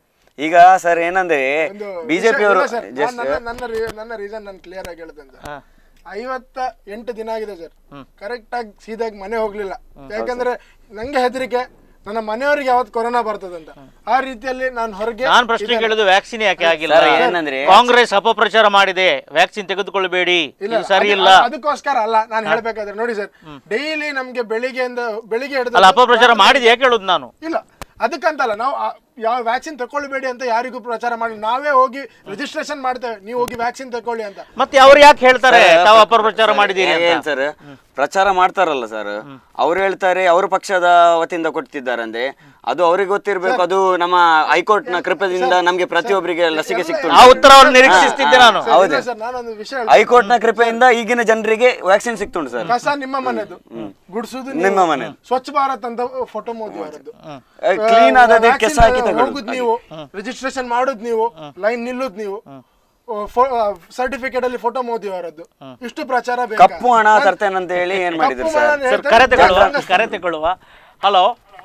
ಈಗ ಸರ್ ಏನಂದ್ರೆ ಒಂದು ಬಿಜೆಪಿ ಅವರು ಇಲ್ಲ ಸರ್, ನಾನ್ ಜಸ್ಟ್ ನನ್ನ ನನ್ನ ರೀ- ನನ್ನ ರೀಸನ್ ನಾನು ಕ್ಲಿಯರ್ ಆಗಿ ಹೇಳ್ತೇನೆ ಸರ್. ಹಾ. ಐವತ್ತ ಎಂಟು ದಿನ ಆಗಿದೆ ಸರ್ ಕರೆಕ್ಟ್ ಆಗಿ ಸೀದಾಗಿ ಮನೆ ಹೋಗ್ಲಿಲ್ಲ ಯಾಕಂದ್ರೆ ನಂಗೆ ಹೆದರಿಕೆ ನನ್ನ ಮನೆಯವರಿಗೆ ಯಾವತ್ತು ಕೊರೋನಾ ಬರ್ತದಂತ ಆ ರೀತಿಯಲ್ಲಿ ನಾನು ಹೊರಗೆ ನಾನ್ ಪ್ರಶ್ನೆ ಕೇಳಿದ್ದು ವ್ಯಾಕ್ಸಿನ್ ಯಾಕೆ ಆಗಿಲ್ಲ ಸರ್, ಏನಂದ್ರೆ ಕಾಂಗ್ರೆಸ್ ಅಪಪ್ರಚಾರ ಮಾಡಿದೆ ವ್ಯಾಕ್ಸಿನ್ ತೆಗೆದುಕೊಳ್ಬೇಡಿ ಇಲ್ಲ ಇದು ಸರಿ ಅದು- ಇಲ್ಲ ಅದಕ್ಕೋಸ್ಕರ ಅಲ್ಲ ನಾನು ಹೇಳ್ಬೇಕಾದ್ರೆ ನೋಡಿ ಸರ್ ಡೈಲಿ ನಮ್ಗೆ ಬೆಳಿಗ್ಗೆಯಿಂದ ಬೆಳಿಗ್ಗೆ ಹಿಡಿದು ಅಲ್ಲ ಅಪಪ್ರಚಾರ ಮಾಡಿದೆ ಯಾಕೆ ಹೇಳುದು ನಾನು ಇಲ್ಲ ಅದಕ್ಕಂತಲ್ಲ ನಾವು ಆ- ಯಾವ ವ್ಯಾಕ್ಸಿನ್ ತಗೊಳ್ಬೇಡಿ ಅಂತ ಯಾರಿಗೂ ಪ್ರಚಾರ ಮಾಡಿ ನಾವೇ ಹೋಗಿ ರಿಜಿಸ್ಟ್ರೇಷನ್ ಮಾಡ್ತೇವೆ ನೀವು ಹೋಗಿ ವ್ಯಾಕ್ಸಿನ್ ತಗೊಳ್ಳಿ ಅಂತ ಮತ್ತೆ ಅವ್ರು ಯಾಕೆ ಹೇಳ್ತಾರೆ ತಾವು ಅಪಪ್ರಚಾರ ಮಾಡಿದ್ದೀರಿ ಏನ್ ಅಂತ ಸರ್ ಪ್ರಚಾರ ಮಾಡ್ತಾರಲ್ಲ ಸರ್ ಅವ್ರು ಹೇಳ್ತಾರೆ ಅವ್ರ ಪಕ್ಷದ ವತಿಯಿಂದ ಕೊಡ್ತಿದ್ದಾರಂತೆ ಅದು ಅವ್ರಿಗೆ ಗೊತ್ತಿರ್ಬೇಕು ಅದು ನಮ್ಮ ಹೈಕೋರ್ಟ್ ನ ಕೃಪೆಯಿಂದ ನಮ್ಗೆ ಪ್ರತಿಯೊಬ್ಬರಿಗೆ ಲಸಿಕೆ ಸಿಕ್ತು ಆ ಉತ್ತರವನ್ನು ನಿರೀಕ್ಷಿಸ್ತಿದ್ದೆ ನಾನು ಸರ್, ಹೌದು. ಇಲ್ಲ ಸರ್ ನಾನೊಂದು ವಿಷಯ ಹೇಳ್ತೀನಿ. ಹೈಕೋರ್ಟ್ ನ ಕೃಪೆಯಿಂದ ಈಗಿನ ಜನರಿಗೆ ವ್ಯಾಕ್ಸಿನ್ ಸಿಕ್ತುಂಟು ಸರ್ ಕಸ ನಿಮ್ಮ ಮನೆದು ಗುಡ್ಸುದು ನೀವು. ನಿಮ್ಮ ಮನೆದು. ಸ್ವಚ್ಛ ಭಾರತ್ ಅಂತ ಫೋಟೋ ಮೋದಿ ಅವರದ್ದು ಕ್ಲೀನ್ ಆದದೆ ಕೆಸ ಹಾಕಿ ಹೋಗುದ್ ತಗೊಳ್ಳುದು ನೀವು ರಿಜಿಸ್ಟ್ರೇಷನ್ ಮಾಡುದ್ ನೀವು ಲೈನ್ ನಿಲ್ಲುದ್ ನೀವು ಸರ್ಟಿಫಿಕೇಟ್ ಅಲ್ಲಿ ಫೋಟೋ ಮೋದಿ ಅವರದ್ದು ಇಷ್ಟು ಪ್ರಚಾರ ಬೇಕಾ? ಕಪ್ಪು ಹಣ ತರ್ತೇನಂತ ಹೇಳಿ ಏನ್ ಕಪ್ಪು ಮಾಡಿದ್ರು ಹಣ ಸರ್ ನಾನು ಸರ್ ಹೇಳ್ತೇನೆ, ಕರೆ ತಗೊಳ್ಳುವ ಕಾಂಗ್ರೆಸ್ ಕರೆ ತಗೊಳ್ಳುವ ಹಲೋ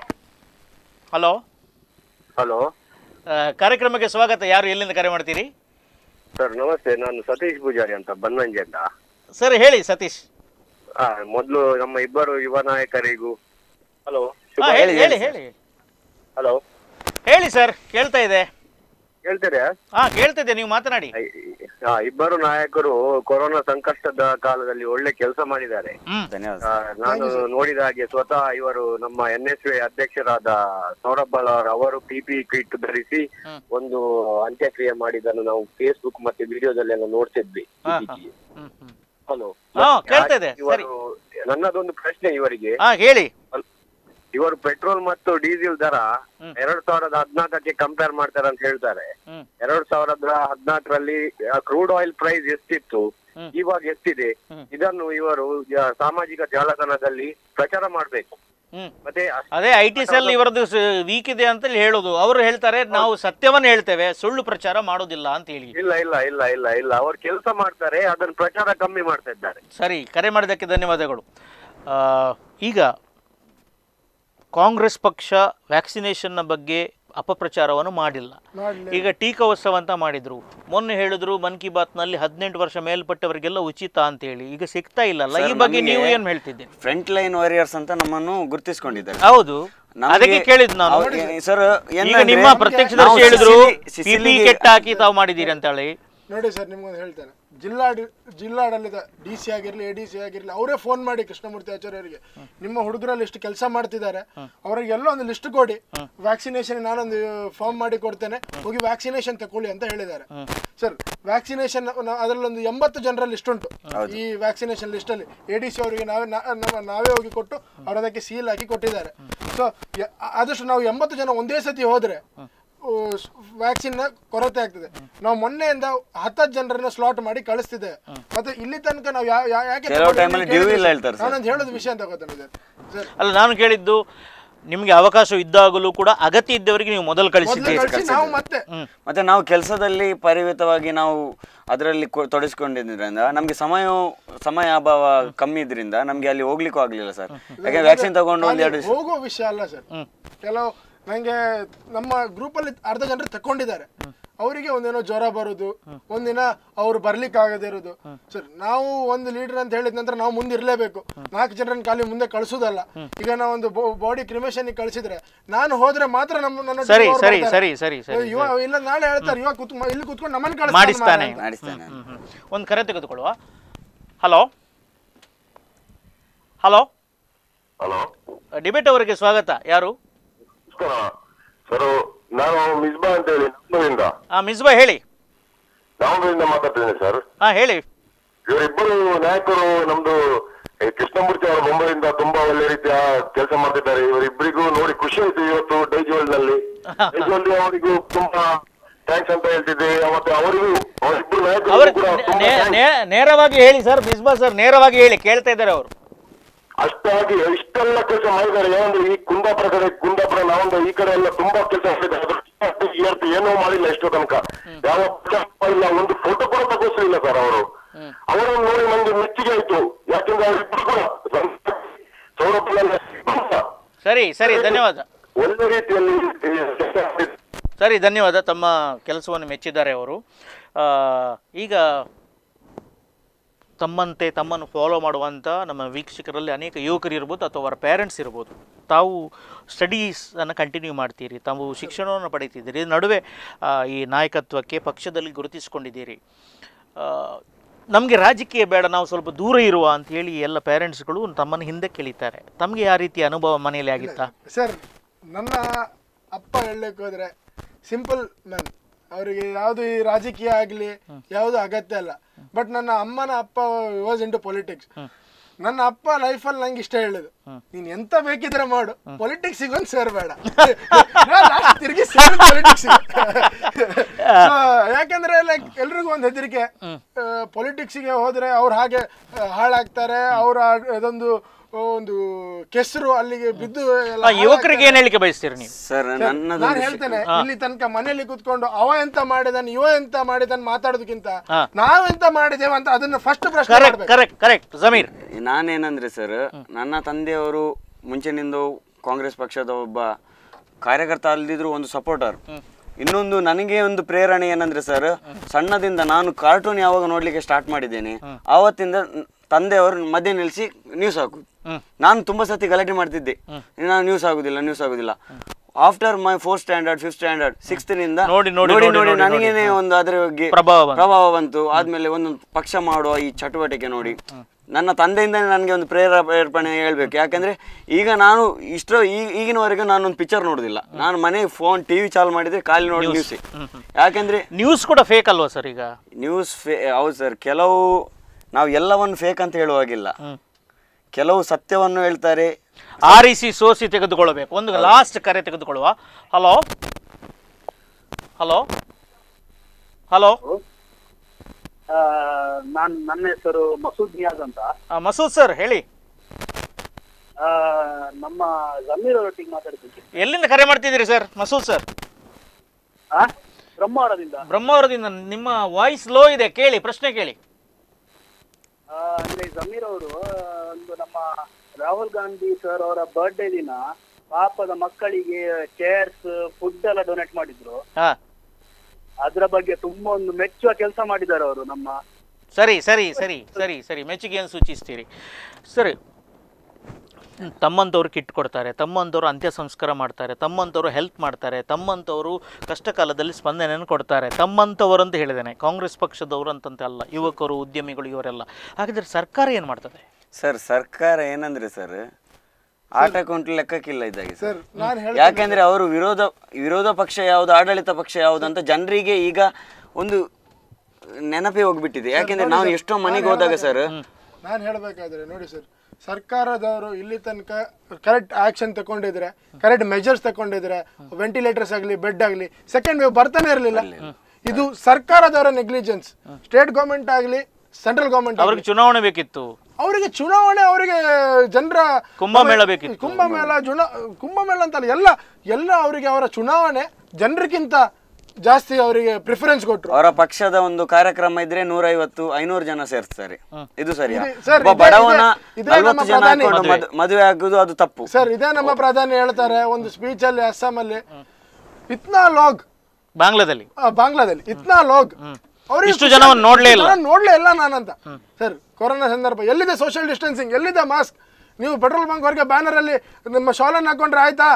ಹಲೋ ಹಲೋ ಕಾರ್ಯಕ್ರಮಕ್ಕೆ ಸ್ವಾಗತ ಯಾರು ಎಲ್ಲಿಂದ ಕರೆ ಮಾಡ್ತೀರಿ ಸರ್ ನಮಸ್ತೆ ನಾನು ಸತೀಶ್ ಪೂಜಾರಿ ಅಂತ ಬನ್ನಂಜೆಯಿಂದ ಸರ್ ಹೇಳಿ ಸತೀಶ್ ಆ ಮೊದಲು ನಮ್ಮ ಇಬ್ಬರು ಯುವ ನಾಯಕರಿಗೂ ಹಲೋ ಹಾ, ಹೇಳಿ ಹೇಳಿ ಹೇಳಿ ಹಲೋ ಹೇಳಿ ಸರ್ ಕೇಳ್ತಾ ಇದೆ ಹೇಳ್ತೀರಾ ಹಾ ಕೇಳ್ತಿದ್ದೆ ನೀವು ಮಾತನಾಡಿ ಆ, ಇಬ್ಬರು ನಾಯಕರು ಕೊರೋನಾ ಸಂಕಷ್ಟದ ಕಾಲದಲ್ಲಿ ಒಳ್ಳೆ ಕೆಲಸ ಮಾಡಿದ್ದಾರೆ ಹ್ಮ್ ಧನ್ಯವಾದ ಆ, ನಾನು ನೋಡಿದ ಹಾಗೆ ಸ್ವತಃ ಇವರು ನಮ್ಮ ಎನ್ ಎಸ್ ಅಧ್ಯಕ್ಷರಾದ ಸೌರಭ್ ಬಳ್ಳಾರ್ ಅವರು ಪಿಪಿ ಕಿಟ್ ಧರಿಸಿ ಹ್ಮ್. ಒಂದು ಅಂತ್ಯಕ್ರಿಯೆ ಮಾಡಿದ್ದನ್ನು ನಾವು ಫೇಸ್ಬುಕ್ ಮತ್ತೆ ವಿಡಿಯೋದಲ್ಲೆಲ್ಲ ನೋಡ್ತಿದ್ವಿ ಹಾ, ಹಾ. ಇತ್ತೀಚೆಗೆ. ಹ್ಮ್ ಹ್ಮ್ ಹಲೋ ಹಾ ಕೇಳ್ತಾ ಇದೆ ಸರಿ ಇವರು ನನ್ನದೊಂದು ಪ್ರಶ್ನೆ ಇವರಿಗೆ ಹಾ ಹೇಳಿ ಇವರು ಪೆಟ್ರೋಲ್ ಮತ್ತು ಡೀಸೆಲ್ ದರ ಹ್ಮ್. ಎರಡ್ ಸಾವಿರದ ಹದ್ನಾಲ್ಕಕ್ಕೆ ಕಂಪೇರ್ ಮಾಡ್ತಾರೆ ಅಂತ ಹೇಳ್ತಾರೆ ಹ್ಮ್ ಎರಡ್ ಸಾವಿರದ ಹದ್ನಾಲ್ಕರಲ್ಲಿ ಕ್ರೂಡ್ ಆಯಿಲ್ ಪ್ರೈಸ್ ಎಷ್ಟಿತ್ತು ಹ್ಮ್. ಇವಾಗ ಎಷ್ಟಿದೆ ಹ್ಮ್. ಇದನ್ನು ಇವರು ಜ- ಸಾಮಾಜಿಕ ಜಾಲತಾಣದಲ್ಲಿ ಪ್ರಚಾರ ಮಾಡ್ಬೇಕು ಹ್ಮ್ ಮತ್ತೆ ಅಷ್ಟೇ ಅದೇ ಐ ಟಿ ಸೆಲ್ ಇವರದ್ದು ವೀಕ್ ಇದೆ ಅಂತ ಹೇಳೋದು ಅವರು ಹೇಳ್ತಾರೆ ನಾವು ಸತ್ಯವನ್ನ ಹೇಳ್ತೇವೆ ಸುಳ್ಳು ಪ್ರಚಾರ ಮಾಡೋದಿಲ್ಲ ಅಂತ ಹೇಳಿ ಇಲ್ಲ ಇಲ್ಲ ಇಲ್ಲ ಇಲ್ಲ ಇಲ್ಲ ಅವ್ರು ಕೆಲಸ ಮಾಡ್ತಾರೆ ಅದನ್ನ ಪ್ರಚಾರ ಕಮ್ಮಿ ಮಾಡ್ತಾ ಇದ್ದಾರೆ ಸರಿ ಕರೆ ಮಾಡಿದ್ದಕ್ಕೆ ಧನ್ಯವಾದಗಳು ಆ, ಈಗ ಕಾಂಗ್ರೆಸ್ ಪಕ್ಷ ವ್ಯಾಕ್ಸಿನೇಷನ್ನ ಬಗ್ಗೆ ಅಪಪ್ರಚಾರವನ್ನು ಮಾಡಿಲ್ಲ ಮಾಡ್ಲಿ ಈಗ ಟೀಕೋತ್ಸವ ಅಂತ ಮಾಡಿದ್ರು ಮೊನ್ನೆ ಹೇಳಿದ್ರು ಮನ್ ಕಿ ಬಾತ್ನಲ್ಲಿ ಹದಿನೆಂಟು ವರ್ಷ ಮೇಲ್ಪಟ್ಟವರಿಗೆಲ್ಲ ಉಚಿತ ಅಂತ ಹೇಳಿ ಈಗ ಸಿಗ್ತಾ ಇಲ್ಲಲ್ಲ ಈ ಸರ್, ಬಗ್ಗೆ ನಮ್ಗೆ- ನೀವು ಏನ್ ಹೇಳ್ತಿದ್ದೀರಿ ಫ್ರಂಟ್ ಲೈನ್ ವಾರಿಯರ್ಸ್ ಅಂತ ನಮ್ಮನ್ನು ಗುರುತಿಸಿಕೊಂಡಿದ್ದಾರೆ ಹೌದು ನಮ್ಗೆ- ಅದಕ್ಕೆ ಕೇಳಿದ್ ನಾನು ಅವ್ರಿಗೆ- ಸರ್ ಈಗ ಏನಂದ್ರೆ ನಿಮ್ಮ ಪ್ರತ್ಯಕ್ಷದರ್ಶಿ ನಾವು ಹೇಳಿದ್ರು ಸಿಸಿಲಿ- ಪಿಪಿ ಸಿಸಿಲಿಗೆ- ಕೆಟ್ಟ ಹಾಕಿ ತಾವು ಮಾಡಿದ್ದೀರಿ ಅಂತ ಹೇಳಿ ನೋಡಿ ಸರ್ ನಿಮ್ಗೊಂದು ಹೇಳ್ತೇನೆ ಜಿಲ್ಲಾಡಿ ಜಿಲ್ಲಾಡಳಿತ ಡಿ ಸಿ ಆಗಿರ್ಲಿ ಎ ಡಿ ಸಿ ಆಗಿರ್ಲಿ ಅವರೇ ಫೋನ್ ಮಾಡಿ ಕೃಷ್ಣಮೂರ್ತಿ ಆಚಾರ್ಯ ಅವರಿಗೆ ನಿಮ್ಮ ಹುಡುಗರಲ್ಲಿ ಇಷ್ಟು ಕೆಲಸ ಮಾಡ್ತಿದ್ದಾರೆ ಅವರಿಗೆ ಎಲ್ಲ ಒಂದು ಲಿಸ್ಟ್ ಕೊಡಿ ವ್ಯಾಕ್ಸಿನೇಷನ್ ನಾನೊಂದು ಫಾರ್ಮ್ ಮಾಡಿ ಕೊಡ್ತೇನೆ ಹೋಗಿ ವ್ಯಾಕ್ಸಿನೇಷನ್ ತಕೊಳ್ಳಿ ಅಂತ ಹೇಳಿದ್ದಾರೆ ಸರ್ ವ್ಯಾಕ್ಸಿನೇಷನ್ ಅದರಲ್ಲೊಂದು ಎಂಬತ್ತು ಜನರ ಲಿಸ್ಟ್ ಉಂಟು ಈ ವ್ಯಾಕ್ಸಿನೇಷನ್ ಲಿಸ್ಟ್ ಅಲ್ಲಿ ಎ ಡಿ ಸಿ ಅವರಿಗೆ ನಾವೇ ನಾ- ನಮ್ಮ- ನಾವೇ ಹೋಗಿ ಕೊಟ್ಟು ಅವ್ರು ಅದಕ್ಕೆ ಸೀಲ್ ಹಾಕಿ ಕೊಟ್ಟಿದ್ದಾರೆ ಸೊ ಆದಷ್ಟು ನಾವು ಎಂಬತ್ತು ಜನ ಒಂದೇ ಸತಿ ಹೋದ್ರೆ ವ್ಯಾಕ್ಸಿನ್ ಕೊರತೆ ಆಗ್ತದೆ ನಾವು ಮೊನ್ನೆಯಿಂದ ಹತ್ತತ್ತು ಜನರನ್ನ ಸ್ಲಾಟ್ ಮಾಡಿ ಕಳಿಸ್ತಿದ್ದೇವೆ ಮತ್ತೆ ಇಲ್ಲಿ ತನಕ ನಾವು ಯಾ- ಯಾ- ಯಾಕೆ ಕೆಲವು ತಗೊಂಡ್ವಿ time ಅಲ್ಲಿ ಅಂತ due ಕೇಳಿದ್ರೆ ಇಲ್ಲ ಹೇಳ್ತಾರೆ ಸರ್. ನಾನೊಂದು ಹೇಳೋದು ವಿಷಯ ಅಂತ ಗೊತ್ತಾನೆ ಸರ್ ಅಲ್ಲ ನಾನು ಕೇಳಿದ್ದು ನಿಮಗೆ ಅವಕಾಶ ಇದ್ದಾಗಲೂ ಕೂಡ ಅಗತ್ಯ ಇದ್ದವರಿಗೆ ನೀವು ಮೊದಲು ಮೊದಲು ಕಳಿಸಿದ್ದೀರಿ ಕಳಿಸಿ ನಾವು ಮತ್ತೆ ಮತ್ತೆ ನಾವು ಕೆಲಸದಲ್ಲಿ ಪರಿಮಿತವಾಗಿ ನಾವು ಅದರಲ್ಲಿ ಕೊ- ತೊಡಗಿಸ್ಕೊಂಡಿದ್ರಿಂದ ನಮಗೆ ಸಮಯ ಸಮಯ ಅಭಾವ ಕಮ್ಮಿ ಇದ್ರಿಂದ ನಮಗೆ ಅಲ್ಲಿ ಹೋಗ್ಲಿಕ್ಕೂ ಆಗ್ಲಿಲ್ಲ ಸರ್ ಯಾಕೆ ವ್ಯಾಕ್ಸಿನ್ ತಗೊಂಡು ಒಂದ್ ಎರಡು ಖಾಲಿ ಹೋಗೋ ವಿಷಯ ಅಲ್ಲ ಸರ್ ಕೆಲವು ನಂಗೆ ನಮ್ಮ ಗ್ರೂಪಲ್ಲಿ ಅರ್ಧ ಜನರು ತಕೊಂಡಿದ್ದಾರೆ ಅವರಿಗೆ ಒಂದೇನೋ ಜ್ವರ ಬರುದು ಒಂದಿನ ಅವ್ರು ಬರ್ಲಿಕ್ಕೆ ಆಗದೆ ಇರೋದು ಸರ್ ನಾವು ಒಂದು ಲೀಡರ್ ಅಂತ ಹೇಳಿದ ನಂತರ ನಾವು ಮುಂದೆ ಇರಲೇಬೇಕು ನಾಲ್ಕು ಜನರನ್ನ ಖಾಲಿ ಮುಂದೆ ಕಳಿಸೋದಲ್ಲ ಈಗ ನಾವು ಒಂದು ಬಾಡಿ ಕ್ರಿಮೇಷನ್ ಕಳಿಸಿದ್ರೆ ನಾನು ಹೋದ್ರೆ ಮಾತ್ರ ನಮ್ಮ ನನ್ನ ಸರಿ team ಅವ್ರು ಸರಿ ಬರ್ತಾರೆ. ಸರಿ ಸರಿ ಸರಿ ಇವ ಇಲ್ಲ ನಾಳೆ ಹೇಳ್ತಾರೆ ಇವಾಗ ಕೂತ್ ಇಲ್ಲಿ ಕೂತ್ಕೊಂಡು ನಮ್ಮನ್ನ ಮಾಡಿಸ್ತಾನೆ ಕಳಿಸ್ತಾನೆ ಮಾಡಿಸ್ತೇನೆ ಒಂದು ಕರೆ ತೆಗೆದುಕೊಳ್ಳುವ ಹಲೋ ಹಲೋ ಹಲೋ ಡಿಬೇಟ್ ಅವರಿಗೆ ಸ್ವಾಗತ ಯಾರು ನಮಸ್ಕಾರ ಸರ್ ನಾನು ಮಿಸ್ಬಾ ಅಂತ ಹೇಳಿ ನಮ್ಮೂರಿಂದ ಆ ಮಿಸ್ಬಾ ಹೇಳಿ ನಮ್ಮೂರಿಂದ ಮಾತಾಡ್ತಿದ್ದೀನಿ ಸರ್ ಹಾ ಹೇಳಿ ಇವರಿಬ್ಬರು ನಾಯಕರು ನಮ್ದು ಈ ಕೃಷ್ಣಮೂರ್ತಿ ಅವರು ಮುಂಬೈಯಿಂದ ತುಂಬಾ ಒಳ್ಳೆ ರೀತಿಯ ಕೆಲಸ ಮಾಡ್ತಿದ್ದಾರೆ ಇವರಿಬ್ಬರಿಗೂ ನೋಡಿ ಖುಷಿ ಆಯ್ತು ಇವತ್ತು ಡೈಜೋಲ್ ನಲ್ಲಿ ಡೈಜೋಲ್ ಅವರಿಗೂ ತುಂಬಾ ಥ್ಯಾಂಕ್ಸ್ ಅಂತ ಹೇಳ್ತಿದ್ದೆ ಮತ್ತೆ ಅವರಿಗೂ ಅವರಿಬ್ಬರು ಅವರು ನಾಯಕರು ಕೂಡ ತುಂಬಾ ನೇ- thanks. ನೇ- ನೇರವಾಗಿ ಹೇಳಿ ಸರ್ ಮಿಸ್ಬಾ ಸರ್ ನೇರವಾಗಿ ಹೇಳಿ ಕೇಳ್ತಾ ಇದ್ದಾರೆ ಅವರು ಅಷ್ಟಾಗಿ ಇಷ್ಟೆಲ್ಲ ಕೆಲಸ ಮಾಡಿದ್ದಾರೆ ಏನಂದ್ರೆ ಈ ಕುಂದಾಪುರ ಕಡೆ ಕುಂದಾಪುರ ನಾವೊಂದು ಈ ಕಡೆ ಎಲ್ಲ ತುಂಬಾ ಕೆಲಸ ಮಾಡಿದ್ದಾರೆ ಅದ್ರ ಅಷ್ಟು ಇವತ್ತು ಏನೂ ಮಾಡಿಲ್ಲ ಇಷ್ಟು ತನಕ ಯಾವ ಪ್ರಚಾರ ಇಲ್ಲ ಒಂದು ಫೋಟೋ ಕೂಡ ತಗೋಸಿಲ್ಲ ಸರ್ ಅವರು ಅವರನ್ನು ನೋಡಿ ನಮ್ಗೆ ಮೆಚ್ಚುಗೆ ಆಯ್ತು ಯಾಕೆಂದ್ರೆ ಅವರಿಬ್ಬರು ಕೂಡ ಸೌರಭ್ಯ ಸರಿ ಸರಿ ಧನ್ಯವಾದ ಒಳ್ಳೆ ರೀತಿಯಲ್ಲಿ ಕೆಲಸ ಮಾಡಿದ್ದಾರೆ. ಸರಿ ಧನ್ಯವಾದ ತಮ್ಮ ಕೆಲಸವನ್ನು ಮೆಚ್ಚಿದ್ದಾರೆ ಅವರು ಆ, ಈಗ ತಮ್ಮಂತೆ ತಮ್ಮನ್ನು ಫಾಲೋ ಮಾಡುವಂಥ ನಮ್ಮ ವೀಕ್ಷಕರಲ್ಲಿ ಅನೇಕ ಯುವಕರು ಇರ್ಬೋದು ಅಥವಾ ಅವರ ಪೇರೆಂಟ್ಸ್ ಇರ್ಬೋದು ತಾವು ಸ್ಟಡೀಸನ್ನು ಕಂಟಿನ್ಯೂ ಮಾಡ್ತೀರಿ ತಾವು ಶಿಕ್ಷಣವನ್ನು ಪಡೀತಿದ್ದೀರಿ ಇದ್ರ ನಡುವೆ ಆ, ಈ ನಾಯಕತ್ವಕ್ಕೆ ಪಕ್ಷದಲ್ಲಿ ಗುರುತಿಸಿಕೊಂಡಿದ್ದೀರಿ ನಮಗೆ ರಾಜಕೀಯ ಬೇಡ ನಾವು ಸ್ವಲ್ಪ ದೂರ ಇರುವ ಅಂತೇಳಿ ಎಲ್ಲ ಪೇರೆಂಟ್ಸ್ಗಳು ತಮ್ಮನ್ನು ಹಿಂದೆ ಕೇಳಿದ್ದಾರೆ ತಮಗೆ ಯಾವ ರೀತಿ ಅನುಭವ ಮನೆಯಲ್ಲಿ ಆಗಿತ್ತಾ ಸರ್ ನನ್ನ ಅಪ್ಪ ಹೇಳಲಿಕ್ಕೆ ಹೋದ್ರೆ ಸಿಂಪಲ್ ಮ್ಯಾನ್ ಅವರಿಗೆ ಯಾವುದು ಈ ರಾಜಕೀಯ ಆಗಲಿ ಯಾವುದು ಅಗತ್ಯ ಇಲ್ಲ ಬಟ್ ನನ್ನ ಅಮ್ಮನ ಅಪ್ಪ ವಾಸ್ ಇಂಟು ಪೊಲಿಟಿಕ್ಸ್ ನನ್ನ ಅಪ್ಪ ಲೈಫಲ್ಲಿ ನಂಗೆ ಇಷ್ಟ ಹೇಳುದು ನೀನ್ ಎಂತ ಬೇಕಿದ್ರೆ ಮಾಡು ಪೊಲಿಟಿಕ್ಸ್ ಒಂದು ಸೇರ್ಬೇಡ ನಾನ್ last ತಿರ್ಗಿ ಪೊಲಿಟಿಕ್ಸ್ ಯಾಕಂದ್ರೆ ಲೈಕ್ ಎಲ್ರಿಗೂ ಒಂದು ಹೆದರಿಕೆ ಪೊಲಿಟಿಕ್ಸ್ಗೆ ಹೋದ್ರೆ ಅವ್ರು ಹಾಗೆ ಆ, ಹಾಳಾಗ್ತಾರೆ ಅವ್ರ ಅದೊಂದು ಒಂದು ಕೆಸರು ಅಲ್ಲಿಗೆ ಬಿದ್ದು ಎಲ್ಲ ಆ, ಯುವಕರಿಗೆ ಏನು ಹೇಳಿಕೆ ಬಯಸ್ತೀರಿ ನೀವು ಸರ್ ನಾನು ನನ್ನದೊಂದು ಹೇಳ್ತೇನೆ ಇಲ್ಲಿ ತನಕ ಮನೆಯಲ್ಲಿ ಕುತ್ಕೊಂಡು ಅವ ಎಂತ ಮಾಡಿದಾನೆ ಇವ ಎಂತ ಮಾಡಿದಾನೆ ಮಾತಾಡೋದಕ್ಕಿಂತ ಹಾ. ನಾವೆಂತ ಮಾಡಿದೇವೆ ಅಂತ ಅದನ್ನ ಫಸ್ಟ್ ಪ್ರಶ್ನೆ ಕರೆಕ್ಟ್ ಮಾಡ್ಬೇಕು ಕರೆಕ್ಟ್ ಕರೆಕ್ಟ್ ಜಮೀರ್ ನಾನೇನಂದ್ರೆ ಸರ್ ನನ್ನ ತಂದೆಯವರು ಮುಂಚೆನಿಂದ ಕಾಂಗ್ರೆಸ್ ಪಕ್ಷದ ಒಬ್ಬ ಕಾರ್ಯಕರ್ತ ಅಲ್ಲದಿದ್ರು ಒಂದು ಸಪೋರ್ಟರ್ ಇನ್ನೊಂದು ನನಗೆ ಒಂದು ಪ್ರೇರಣೆ ಏನಂದ್ರೆ ಸರ್ ಸಣ್ಣದಿಂದ ನಾನು ಕಾರ್ಟೂನ್ ಯಾವಾಗ ನೋಡ್ಲಿಕ್ಕೆ ಸ್ಟಾರ್ಟ್ ಮಾಡಿದ್ದೇನೆ ಆವತ್ತಿಂದ ನ್- ತಂದೆಯವರು ಮಧ್ಯೆ ನಿಲ್ಲಿಸಿ ನ್ಯೂಸ್ ಹಾಕು ನಾನು ತುಂಬಾ ಸತಿ ಗಲಾಟೆ ಮಾಡ್ತಿದ್ದೆ ನಾನು ನ್ಯೂಸ್ ಆಗುದಿಲ್ಲ ನ್ಯೂಸ್ ಆಗುದಿಲ್ಲ after my fourth standard fifth standard sixth ನಿಂದ ನೋಡಿ, ನೋಡಿ, ನೋಡಿ ನೋಡಿ, ನೋಡಿ ನೋಡಿ, ನನಗೇನೆ ನೋಡಿ. ಒಂದು ಅದರ ಬಗ್ಗೆ ಪ್ರಭಾವ ಬಂತು. ಪ್ರಭಾವ ಬಂತು ಆದ್ಮೇಲೆ ಒಂದೊಂದು ಪಕ್ಷ ಮಾಡುವ ಈ ಚಟುವಟಿಕೆ ನೋಡಿ ನನ್ನ ತಂದೆಯಿಂದ ನನಗೆ ಒಂದು ಪ್ರೇರೇಪಣೆ ಹೇಳ್ಬೇಕು ಯಾಕಂದ್ರೆ ಈಗ ನಾನು ಇಷ್ಟರ ಈ- ಈಗಿನವರೆಗೆ ನಾನೊಂದು ಪಿಕ್ಚರ್ ನೋಡುದಿಲ್ಲ ನಾನು ಮನೆಗೆ ಫೋನ್ ಟಿವಿ ಚಾಲು ಮಾಡಿದ್ರೆ ಖಾಲಿ ನೋಡಿ ನ್ಯೂಸ್ ಯಾಕಂದ್ರೆ ನ್ಯೂಸ್ ಕೂಡ ಫೇಕ್ ಅಲ್ವಾ ಸರ್ ಈಗ ನ್ಯೂಸ್ ಫೇ ಹೌದು ಸರ್ ಕೆಲವು ನಾವು ಎಲ್ಲವನ್ನು ಫೇಕ್ ಅಂತ ಹೇಳುವಾಗಿಲ್ಲ ಕೆಲವು ಸತ್ಯವನ್ನು ಹೇಳ್ತಾರೆ ಆರಿಸಿ ಸೋಸಿ ತೆಗೆದುಕೊಳ್ಳಬೇಕು ಒಂದು ಲಾಸ್ಟ್ ಕರೆ ತೆಗೆದುಕೊಳ್ಳುವ ಹಲೋ ಹಲೋ ಹಲೋ ನಾನು ನನ್ನ ಹೆಸರು ಮಸೂದ್ ನಿಯಾಜ್ ಅಂತ ಮಸೂದ್ ಸರ್ ಹೇಳಿ ಆ, ನಮ್ಮ ಜಮೀರ್ ಅವರೊಟ್ಟಿಗೆ ಮಾತಾಡ್ತೀನಿ ಎಲ್ಲಿಂದ ಕರೆ ಮಾಡ್ತಿದ್ದೀರಿ ಸರ್ ಮಸೂದ್ ಸರ್ ಆ ಬ್ರಹ್ಮಾವರದಿಂದ ಬ್ರಹ್ಮಾವರದಿಂದ ನಿಮ್ಮ ವಾಯ್ಸ್ ಲೋ ಇದೆ ಕೇಳಿ ಪ್ರಶ್ನೆ ಕೇಳಿ ಆ, ಅಂದ್ರೆ ಜಮೀರ್ ಅವರು ಒಂದು ನಮ್ಮ ರಾಹುಲ್ ಗಾಂಧಿ ಸರ್ ಅವರ ಬರ್ಡೇ ದಿನ ಪಾಪದ ಮಕ್ಕಳಿಗೆ ಚೇರ್ಸ್ ಫುಡ್ ಎಲ್ಲ ಡೊನೇಟ್ ಮಾಡಿದ್ರು ಹಾ ಅದ್ರ ಬಗ್ಗೆ ತುಂಬಾ ಒಂದು ಮೆಚ್ಚುವ ಕೆಲಸ ಮಾಡಿದ್ದಾರೆ ಅವರು ನಮ್ಮ ಸರಿ ಸರಿ ಸರಿ ಸರಿ ಸರಿ ಮೆಚ್ಚುಗೆಯನ್ನು ಸೂಚಿಸ್ತೀರಿ ಸರಿ ಹ್ಮ್, ತಮ್ಮಂಥವ್ರು ಕಿಟ್ ಕೊಡ್ತಾರೆ ತಮ್ಮಂಥವ್ರು ಅಂತ್ಯ ಸಂಸ್ಕಾರ ಮಾಡ್ತಾರೆ ತಮ್ಮಂಥವ್ರು ಹೆಲ್ಪ್ ಮಾಡ್ತಾರೆ ತಮ್ಮಂಥವ್ರು ಕಷ್ಟ ಕಾಲದಲ್ಲಿ ಸ್ಪಂದನೆಯನ್ನು ಕೊಡ್ತಾರೆ ತಮ್ಮಂಥವರು ಅಂತ ಹೇಳಿದ್ದೇನೆ ಕಾಂಗ್ರೆಸ್ ಪಕ್ಷದವರು ಅಂತಂತೆ ಅಲ್ಲ ಯುವಕರು ಉದ್ಯಮಿಗಳು ಇವರೆಲ್ಲ ಹಾಗಾದ್ರೆ ಸರ್ಕಾರ ಏನು ಮಾಡ್ತದೆ ಸರ್ ಸರ್ಕಾರ ಏನಂದ್ರೆ ಸರ್ ಆಟ ಕುಂಟು ಲೆಕ್ಕಕ್ಕಿಲ್ಲ ಇದ್ದಾಗೆ ಸರ್ ನಾನು ಹೇಳ್ತೀನಿ ಯಾಕಂದ್ರೆ ಅವರು ವಿರೋಧ ವಿರೋಧ ಪಕ್ಷ ಯಾವುದು ಆಡಳಿತ ಪಕ್ಷ ಯಾವುದು ಅಂತ ಜನರಿಗೆ ಈಗ ಒಂದು ನೆನಪೇ ಹೋಗ್ಬಿಟ್ಟಿದೆ ಯಾಕೆಂದ್ರೆ ನಾವು ಎಷ್ಟೋ ಮನೆಗೆ ಹೋದಾಗ ಸರ್ ನಾನು ಹೇಳಬೇಕಾದ್ರೆ ನೋಡಿ ಸರ್ ಸರ್ಕಾರದವರು ಇಲ್ಲಿ ತನಕ ಕರೆಕ್ಟ್ ಆಕ್ಷನ್ ತಗೊಂಡಿದ್ರೆ ಕರೆಕ್ಟ್ ಮೆಜರ್ಸ್ ತಗೊಂಡಿದ್ರೆ ವೆಂಟಿಲೇಟರ್ಸ್ ಆಗಲಿ ಬೆಡ್ ಆಗಲಿ ಸೆಕೆಂಡ್ ವೇವ್ ಬರ್ತಾನೆ ಇರಲಿಲ್ಲ ಇದು ಸರ್ಕಾರದವರ ನೆಗ್ಲಿಜೆನ್ಸ್ ಸ್ಟೇಟ್ ಗೌರ್ಮೆಂಟ್ ಆಗಲಿ ಸೆಂಟ್ರಲ್ ಗೌರ್ಮೆಂಟ್ ಅವ್ರಿಗೆ ಚುನಾವಣೆ ಬೇಕಿತ್ತು ಅವರಿಗೆ ಚುನಾವಣೆ ಅವರಿಗೆ ಜನರ ಕುಂಭಮೇಳ ಬೇಕಿತ್ತು. ಕುಂಭಮೇಳ ಜುನ ಕುಂಭಮೇಳ ಅಂತಲ್ಲ ಎಲ್ಲ ಎಲ್ಲ ಅವರಿಗೆ ಅವರ ಚುನಾವಣೆ ಜನರಿಗಿಂತ ಜಾಸ್ತಿ ಅವರಿಗೆ ಪ್ರಿಫರೆನ್ಸ್ ಕೊಟ್ರು ಅವರ ಪಕ್ಷದ ಒಂದು ಕಾರ್ಯಕ್ರಮ ಇದ್ರೆ ನೂರೈವತ್ತು ಐನೂರು ಜನ ಸೇರ್ತಾರೆ ಇದು ಸರಿಯಾ ಇದೆ- ಸರ್, ಒಬ್ಬ ಇದೆ- ಬಡವನ ಇದೆ- ಇದೆ ನಲ್ವತ್ತು ನಮ್ಮ ಜನ ಪ್ರಧಾನಿ. ಹಾಕೊಂಡು ಮದ್- ಮದುವೆ ಆಗುದು ಅದು ತಪ್ಪು ಸರ್ ಇದೇ ನಮ್ಮ ಪ್ರಧಾನಿ ಹೇಳ್ತಾರೆ ಒಂದು ಸ್ಪೀಚ್ ಅಲ್ಲಿ ಅಸ್ಸಾಂ ಅಲ್ಲಿ ಇತ್ನಾ ಲೋಗ್ ಬಾಂಗ್ಲಾದಲ್ಲಿ ಆ, ಬಾಂಗ್ಲಾದಲ್ಲಿ ಇತ್ನಾ ಲೋಗ್ ಅವ್ರಿಗೆ ಇಷ್ಟು ಜನವನ್ನು ನೋಡ್ಲೇ ಇಲ್ಲ. ಇಷ್ಟು ಜನ ನೋಡ್ಲೇ ಇಲ್ಲ ನಾನಂತ ಸರ್ ಕೊರೋನಾ ಸಂದರ್ಭ ಎಲ್ಲಿದೆ ಸೋಷಿಯಲ್ ಡಿಸ್ಟೆನ್ಸಿಂಗ್ ಎಲ್ಲಿದೆ ಮಾಸ್ಕ್ ನೀವು ಪೆಟ್ರೋಲ್ ಬಂಕ್ ಹೊರಗೆ ಬ್ಯಾನರ್ ಅಲ್ಲಿ ನಿಮ್ಮ ಶಾಲನ್ನು ಹಾಕೊಂಡ್ರೆ ಆಯ್ತಾ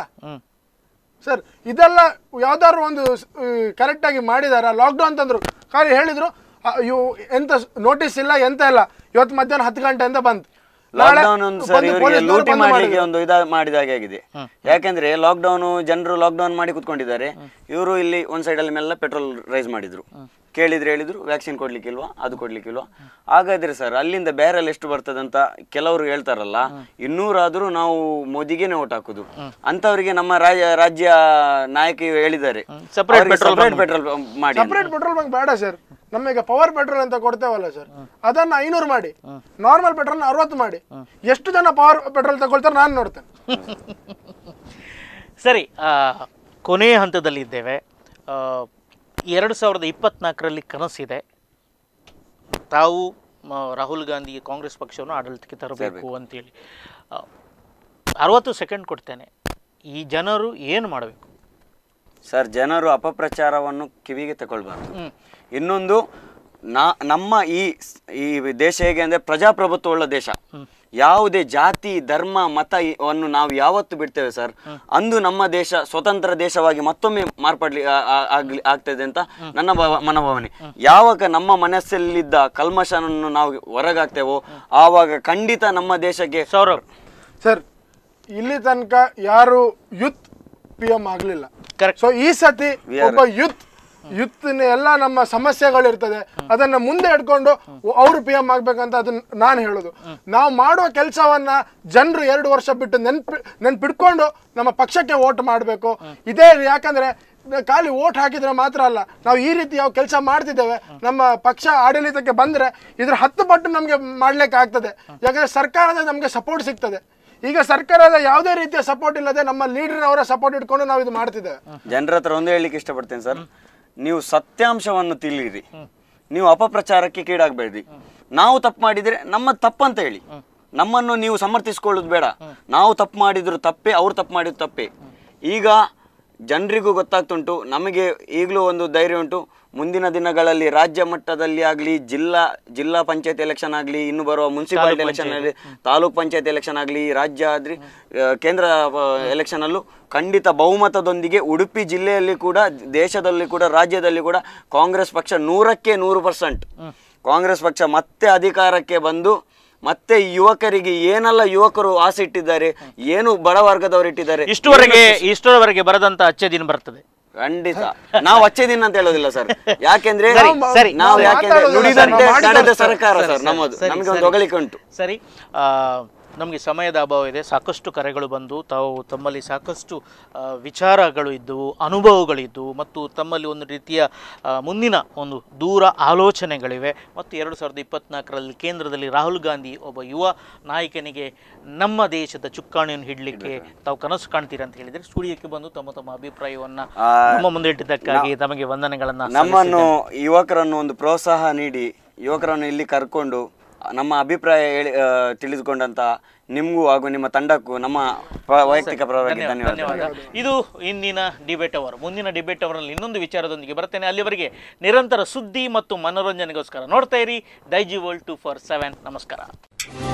ಸರ್ ಇದೆಲ್ಲ ಯಾವ್ದಾದ್ರು ಒಂದು ಕರೆಕ್ಟ್ ಆಗಿ ಮಾಡಿದಾರ ಲಾಕ್ಡೌನ್ ತಂದ್ರು ಖಾಲಿ ಹೇಳಿದ್ರು ಆ, ಇವು ಎಂತ ನೋಟಿಸ್ ಇಲ್ಲ ಎಂತ ಇಲ್ಲ ಇವತ್ತು ಮಧ್ಯಾಹ್ನ ಹತ್ತು ಗಂಟೆಯಿಂದ ಬಂತು ನಾಳೆ ಲಾಕ್ಡೌನ್ ಒಂದು ಸರ್ ಬಂದು ಇವರಿಗೆ ಪೊಲೀಸ್ನವರು ಲೂಟಿ ಬಂದು ಮಾಡ್ಲಿಕ್ಕೆ ಮಾಡಿದ್ರು. ಒಂದು ಇದ ಮಾಡಿದ ಹಾಗೆ ಆಗಿದೆ ಯಾಕಂದ್ರೆ ಲಾಕ್ಡೌನ್ ಜನರು ಲಾಕ್ಡೌನ್ ಮಾಡಿ ಕುತ್ಕೊಂಡಿದ್ದಾರೆ ಇವರು ಇಲ್ಲಿ ಒಂದ್ ಸೈಡ್ ಅಲ್ಲಿ ಮೆಲ್ಲ ಪೆಟ್ರೋಲ್ ರೈಸ್ ಮಾಡಿದ್ರು ಕೇಳಿದ್ರೆ ಹೇಳಿದ್ರು ವ್ಯಾಕ್ಸಿನ್ ಕೊಡ್ಲಿಕ್ಕಿಲ್ವಾ ಅದು ಕೊಡ್ಲಿಕ್ಕಿಲ್ವಾ ಹಾಗಾದ್ರೆ ಸರ್ ಅಲ್ಲಿಂದ ಬೇರೆಲ್ಲ ಎಷ್ಟು ಬರ್ತದೆ ಅಂತ ಕೆಲವರು ಹೇಳ್ತಾರಲ್ಲ ಇನ್ನೂರಾದ್ರೂ ನಾವು ಮೋದಿಗೆನೆ ಓಟ್ ಹಾಕುದು ಅಂತವರಿಗೆ ನಮ್ಮ ರಾಜ್ಯ ರಾಜ್ಯ ನಾಯಕಿ ಹೇಳಿದ್ದಾರೆ separate petrol separate bunk petrol ಮಾಡಿ ಅಂತ. ಸಪ್ರೇಟ್ ಪೆಟ್ರೋಲ್ ಬಂಕ್ ಬೇಡ ಸರ್ ನಮಗೆ ಪವರ್ ಪೆಟ್ರೋಲ್ ಅಂತ ಕೊಡ್ತೇವಲ್ಲ ಸರ್ ಅದನ್ನ ಐನೂರು ಮಾಡಿ ನಾರ್ಮಲ್ ಪೆಟ್ರೋಲ್ ಅರವತ್ತು ಮಾಡಿ ಎಷ್ಟು ಜನ ಪವರ್ ಪೆಟ್ರೋಲ್ ತಗೊಳ್ತಾರೆ ನಾನು ನೋಡ್ತೇನೆ ಸರಿ ಆ, ಕೊನೆಯ ಹಂತದಲ್ಲಿ ಇದ್ದೇವೆ ಆ, ಎರಡು ಸಾವಿರದ ಇಪ್ಪತ್ನಾಲ್ಕರಲ್ಲಿ ಕನಸಿದೆ ತಾವು ಮ, ರಾಹುಲ್ ಗಾಂಧಿ ಕಾಂಗ್ರೆಸ್ ಪಕ್ಷವನ್ನು ಆಡಳಿತಕ್ಕೆ ತರಬೇಕು ಅಂತೇಳಿ ಆ, ಅರವತ್ತು ಸೆಕೆಂಡ್ ಕೊಡ್ತೇನೆ ಈ ಜನರು ಏನು ಮಾಡಬೇಕು ಸರ್ ಜನರು ಅಪಪ್ರಚಾರವನ್ನು ಕಿವಿಗೆ ತಗೊಳ್ಬಾರ್ದು ಇನ್ನೊಂದು ನಾ ನಮ್ಮ ಈ ಸ್- ಈ ದೇಶ ಹೇಗೆ ಅಂದ್ರೆ ಪ್ರಜಾಪ್ರಭುತ್ವ ಉಳ್ಳ ದೇಶ ಯಾವುದೇ ಜಾತಿ ಧರ್ಮ ಮತ ಇ- ವನ್ನು ನಾವು ಯಾವತ್ತು ಬಿಡ್ತೇವೆ ಸರ್ ಅಂದು ನಮ್ಮ ದೇಶ ಸ್ವತಂತ್ರ ದೇಶವಾಗಿ ಮತ್ತೊಮ್ಮೆ ಮಾರ್ಪಡ್ಲಿ ಆ- ಆ- ಆಗ್ಲಿ ಆಗ್ತದೆ ಅಂತ ನನ್ನ ಭಾವ ಮನೋಭಾವನೆ ಯಾವಾಗ ನಮ್ಮ ಮನಸ್ಸಲ್ಲಿದ್ದ ಕಲ್ಮಶನನ್ನು ನಾವು ಹೊರಗಾಗ್ತೇವೋ ಆವಾಗ ಖಂಡಿತ ನಮ್ಮ ದೇಶಕ್ಕೆ ಸೌರಭ್ ಸರ್ ಇಲ್ಲಿ ತನಕ ಯಾರು ಯುತ್ ಪಿ ಎಂ ಆಗಲಿಲ್ಲ Correct. ಸೊ ಈ ಸತಿ We are- ಒಬ್ಬ ಯುತ್ ಯುತ್ ಎಲ್ಲ ನಮ್ಮ ಸಮಸ್ಯೆಗಳಿರ್ತದೆ ಅದನ್ನ ಮುಂದೆ ಇಟ್ಕೊಂಡು ಅವರು ಪಿ ಎಂ ಆಗ್ಬೇಕಂತ ಅದನ್ನ ನಾನು ಹೇಳೋದು ನಾವು ಮಾಡುವ ಕೆಲಸವನ್ನ ಜನರು ಎರಡು ವರ್ಷ ಬಿಟ್ಟು ನೆನ್ಪಿ ನೆನ್ಪಿಡ್ಕೊಂಡು ನಮ್ಮ ಪಕ್ಷಕ್ಕೆ ವೋಟ್ ಮಾಡಬೇಕು ಇದೇ ಯಾಕಂದ್ರೆ ಖಾಲಿ ವೋಟ್ ಹಾಕಿದ್ರೆ ಮಾತ್ರ ಅಲ್ಲ ನಾವು ಈ ರೀತಿ ಯಾವ ಕೆಲಸ ಮಾಡ್ತಿದ್ದೇವೆ ನಮ್ಮ ಪಕ್ಷ ಆಡಳಿತಕ್ಕೆ ಬಂದ್ರೆ ಇದ್ರ ಹತ್ತು ಪಟ್ಟು ನಮಗೆ ಮಾಡ್ಲಿಕ್ಕೆ ಆಗ್ತದೆ ಯಾಕಂದ್ರೆ ಸರ್ಕಾರದ ನಮಗೆ ಸಪೋರ್ಟ್ ಸಿಗ್ತದೆ ಈಗ ಸರ್ಕಾರದ ಯಾವುದೇ ರೀತಿಯ ಸಪೋರ್ಟ್ ಇಲ್ಲದೆ ನಮ್ಮ ಲೀಡರ್ ಅವರ ಸಪೋರ್ಟ್ ಇಟ್ಕೊಂಡು ನಾವು ಇದು ಮಾಡ್ತಿದ್ದೇವೆ ಜನರ ಹತ್ರ ಒಂದು ಹೇಳಲಿಕ್ಕೆ ಇಷ್ಟಪಡ್ತೇನೆ ಸರ್ ನೀವು ಸತ್ಯಾಂಶವನ್ನು ತಿಳಿಯಿರಿ ನೀವು ಅಪಪ್ರಚಾರಕ್ಕೆ ಕೀಡಾಗಬೇಡಿ ನಾವು ತಪ್ಪು ಮಾಡಿದ್ರೆ ನಮ್ಮ ತಪ್ಪಂತ ಹೇಳಿ ನಮ್ಮನ್ನು ನೀವು ಸಮರ್ಥಿಸ್ಕೊಳ್ಳೋದು ಬೇಡ ನಾವು ತಪ್ಪು ಮಾಡಿದ್ರು ತಪ್ಪೇ ಅವ್ರು ತಪ್ಪು ಮಾಡಿದ್ರು ತಪ್ಪೇ ಈಗ ಜನರಿಗೂ ಗೊತ್ತಾಗ್ತುಂಟು ನಮಗೆ ಈಗಲೂ ಒಂದು ಧೈರ್ಯ ಉಂಟು ಮುಂದಿನ ದಿನಗಳಲ್ಲಿ ರಾಜ್ಯ ಮಟ್ಟದಲ್ಲಿ ಆಗಲಿ ಜಿಲ್ಲಾ ಜಿಲ್ಲಾ ಪಂಚಾಯತ್ ಎಲೆಕ್ಷನ್ ಆಗಲಿ ಇನ್ನು ಬರುವ ಮುನ್ಸಿಪಾಲಿಟಿ ಎಲೆಕ್ಷನ್ ಆಗಲಿ ತಾಲೂಕ್ ಪಂಚಾಯತ್ ಎಲೆಕ್ಷನ್ ಆಗಲಿ ರಾಜ್ಯ ಆದ್ರಿ ಆ, ಕೇಂದ್ರ ಎಲೆಕ್ಷನ್ ಅಲ್ಲೂ ಖಂಡಿತ ಬಹುಮತದೊಂದಿಗೆ ಉಡುಪಿ ಜಿಲ್ಲೆಯಲ್ಲಿ ಕೂಡ ದೇಶದಲ್ಲಿ ಕೂಡ ರಾಜ್ಯದಲ್ಲಿ ಕೂಡ ಕಾಂಗ್ರೆಸ್ ಪಕ್ಷ ನೂರಕ್ಕೆ ನೂರು ಪರ್ಸೆಂಟ್ ಕಾಂಗ್ರೆಸ್ ಪಕ್ಷ ಮತ್ತೆ ಅಧಿಕಾರಕ್ಕೆ ಬಂದು ಮತ್ತೆ ಯುವಕರಿಗೆ ಏನೆಲ್ಲ ಯುವಕರು ಆಸೆ ಇಟ್ಟಿದ್ದಾರೆ ಏನು ಬಡವರ್ಗದವರು ಇಟ್ಟಿದ್ದಾರೆ ಇಷ್ಟುವರೆಗೆ ಇಷ್ಟರವರೆಗೆ ಬರದಂತ ಅಚ್ಚೆ ದಿನ ಬರ್ತದೆ ಖಂಡಿತ ನಾವು ಅಚ್ಚೆ ದಿನ ಅಂತ ಹೇಳೋದಿಲ್ಲ ಸರ್ ಯಾಕೆಂದ್ರೆ ಸರಿ, ಸರಿ. ನಾವು ನಾವು ಯಾಕೆಂದ್ರೆ ಮಾತಾಡೋದಿಲ್ಲ ಸರ್, ನುಡಿದಂತೆ ನಾವು ಮಾಡಿ ನಡೆದ ತೋರಿಸ್ತೇವೆ. ಸರ್ಕಾರ ಸರಿ, ಸರ್ ನಮ್ಮದು ಸರಿ, ನಮಗೆ ಒಂದು ಸರಿ. ಹೊಗಳಿಕೆ ಉಂಟು ಸರಿ ಆ, ನಮಗೆ ಸಮಯದ ಅಭಾವ ಇದೆ ಸಾಕಷ್ಟು ಕರೆಗಳು ಬಂದು ತಾವು ತಮ್ಮಲ್ಲಿ ಸಾಕಷ್ಟು ಆ, ವಿಚಾರಗಳು ಇದ್ದವು ಅನುಭವಗಳಿದ್ದವು ಮತ್ತು ತಮ್ಮಲ್ಲಿ ಒಂದು ರೀತಿಯ ಆ, ಮುಂದಿನ ಒಂದು ದೂರ ಆಲೋಚನೆಗಳಿವೆ ಮತ್ತು ಎರಡು ಸಾವಿರದ ಇಪ್ಪತ್ನಾಲ್ಕರಲ್ಲಿ ಕೇಂದ್ರದಲ್ಲಿ ರಾಹುಲ್ ಗಾಂಧಿ ಒಬ್ಬ ಯುವ ನಾಯಕನಿಗೆ ನಮ್ಮ ದೇಶದ ಚುಕ್ಕಾಣಿಯನ್ನು ಹಿಡಲಿಕ್ಕೆ ತಾವು ಕನಸು ಕಾಣ್ತೀರಾ ಅಂತ ಹೇಳಿದರೆ ಸ್ಟುಡಿಯೋಕ್ಕೆ ಬಂದು ತಮ್ಮ ತಮ್ಮ ಅಭಿಪ್ರಾಯವನ್ನ ಆ, ನಮ್ಮ ಮುಂದೆ ಇಟ್ಟಿದ್ದಕ್ಕಾಗಿ ತಮಗೆ ವಂದನೆಗಳನ್ನ ನಮ್ಮನ್ನು ಯುವಕರನ್ನು ಒಂದು ಪ್ರೋತ್ಸಾಹ ನೀಡಿ ಯುವಕರನ್ನು ಇಲ್ಲಿ ಕರ್ಕೊಂಡು ನಮ್ಮ ಅಭಿಪ್ರಾಯ ಹೇಳಿ ಆ, ತಿಳಿದುಕೊಂಡಂತ ನಿಮಗೂ ಹಾಗೂ ನಿಮ್ಮ ತಂಡಕ್ಕೂ ನಮ್ಮ ಪ- ವೈಯಕ್ತಿಕ ಪರವಾಗಿ ಧನ್ಯವಾದ ಧನ್ಯವಾದ ಇದು ಇಂದಿನ ಡಿಬೇಟ್ ಅವರ್ ಮುಂದಿನ ಡಿಬೇಟ್ ಅವರಲ್ಲಿ ಇನ್ನೊಂದು ವಿಚಾರದೊಂದಿಗೆ ಬರ್ತೇನೆ ಅಲ್ಲಿವರೆಗೆ ನಿರಂತರ ಸುದ್ದಿ ಮತ್ತು ಮನೋರಂಜನೆಗೋಸ್ಕರ ನೋಡ್ತಾ ಇರಿ Daijiworld two four seven ನಮಸ್ಕಾರ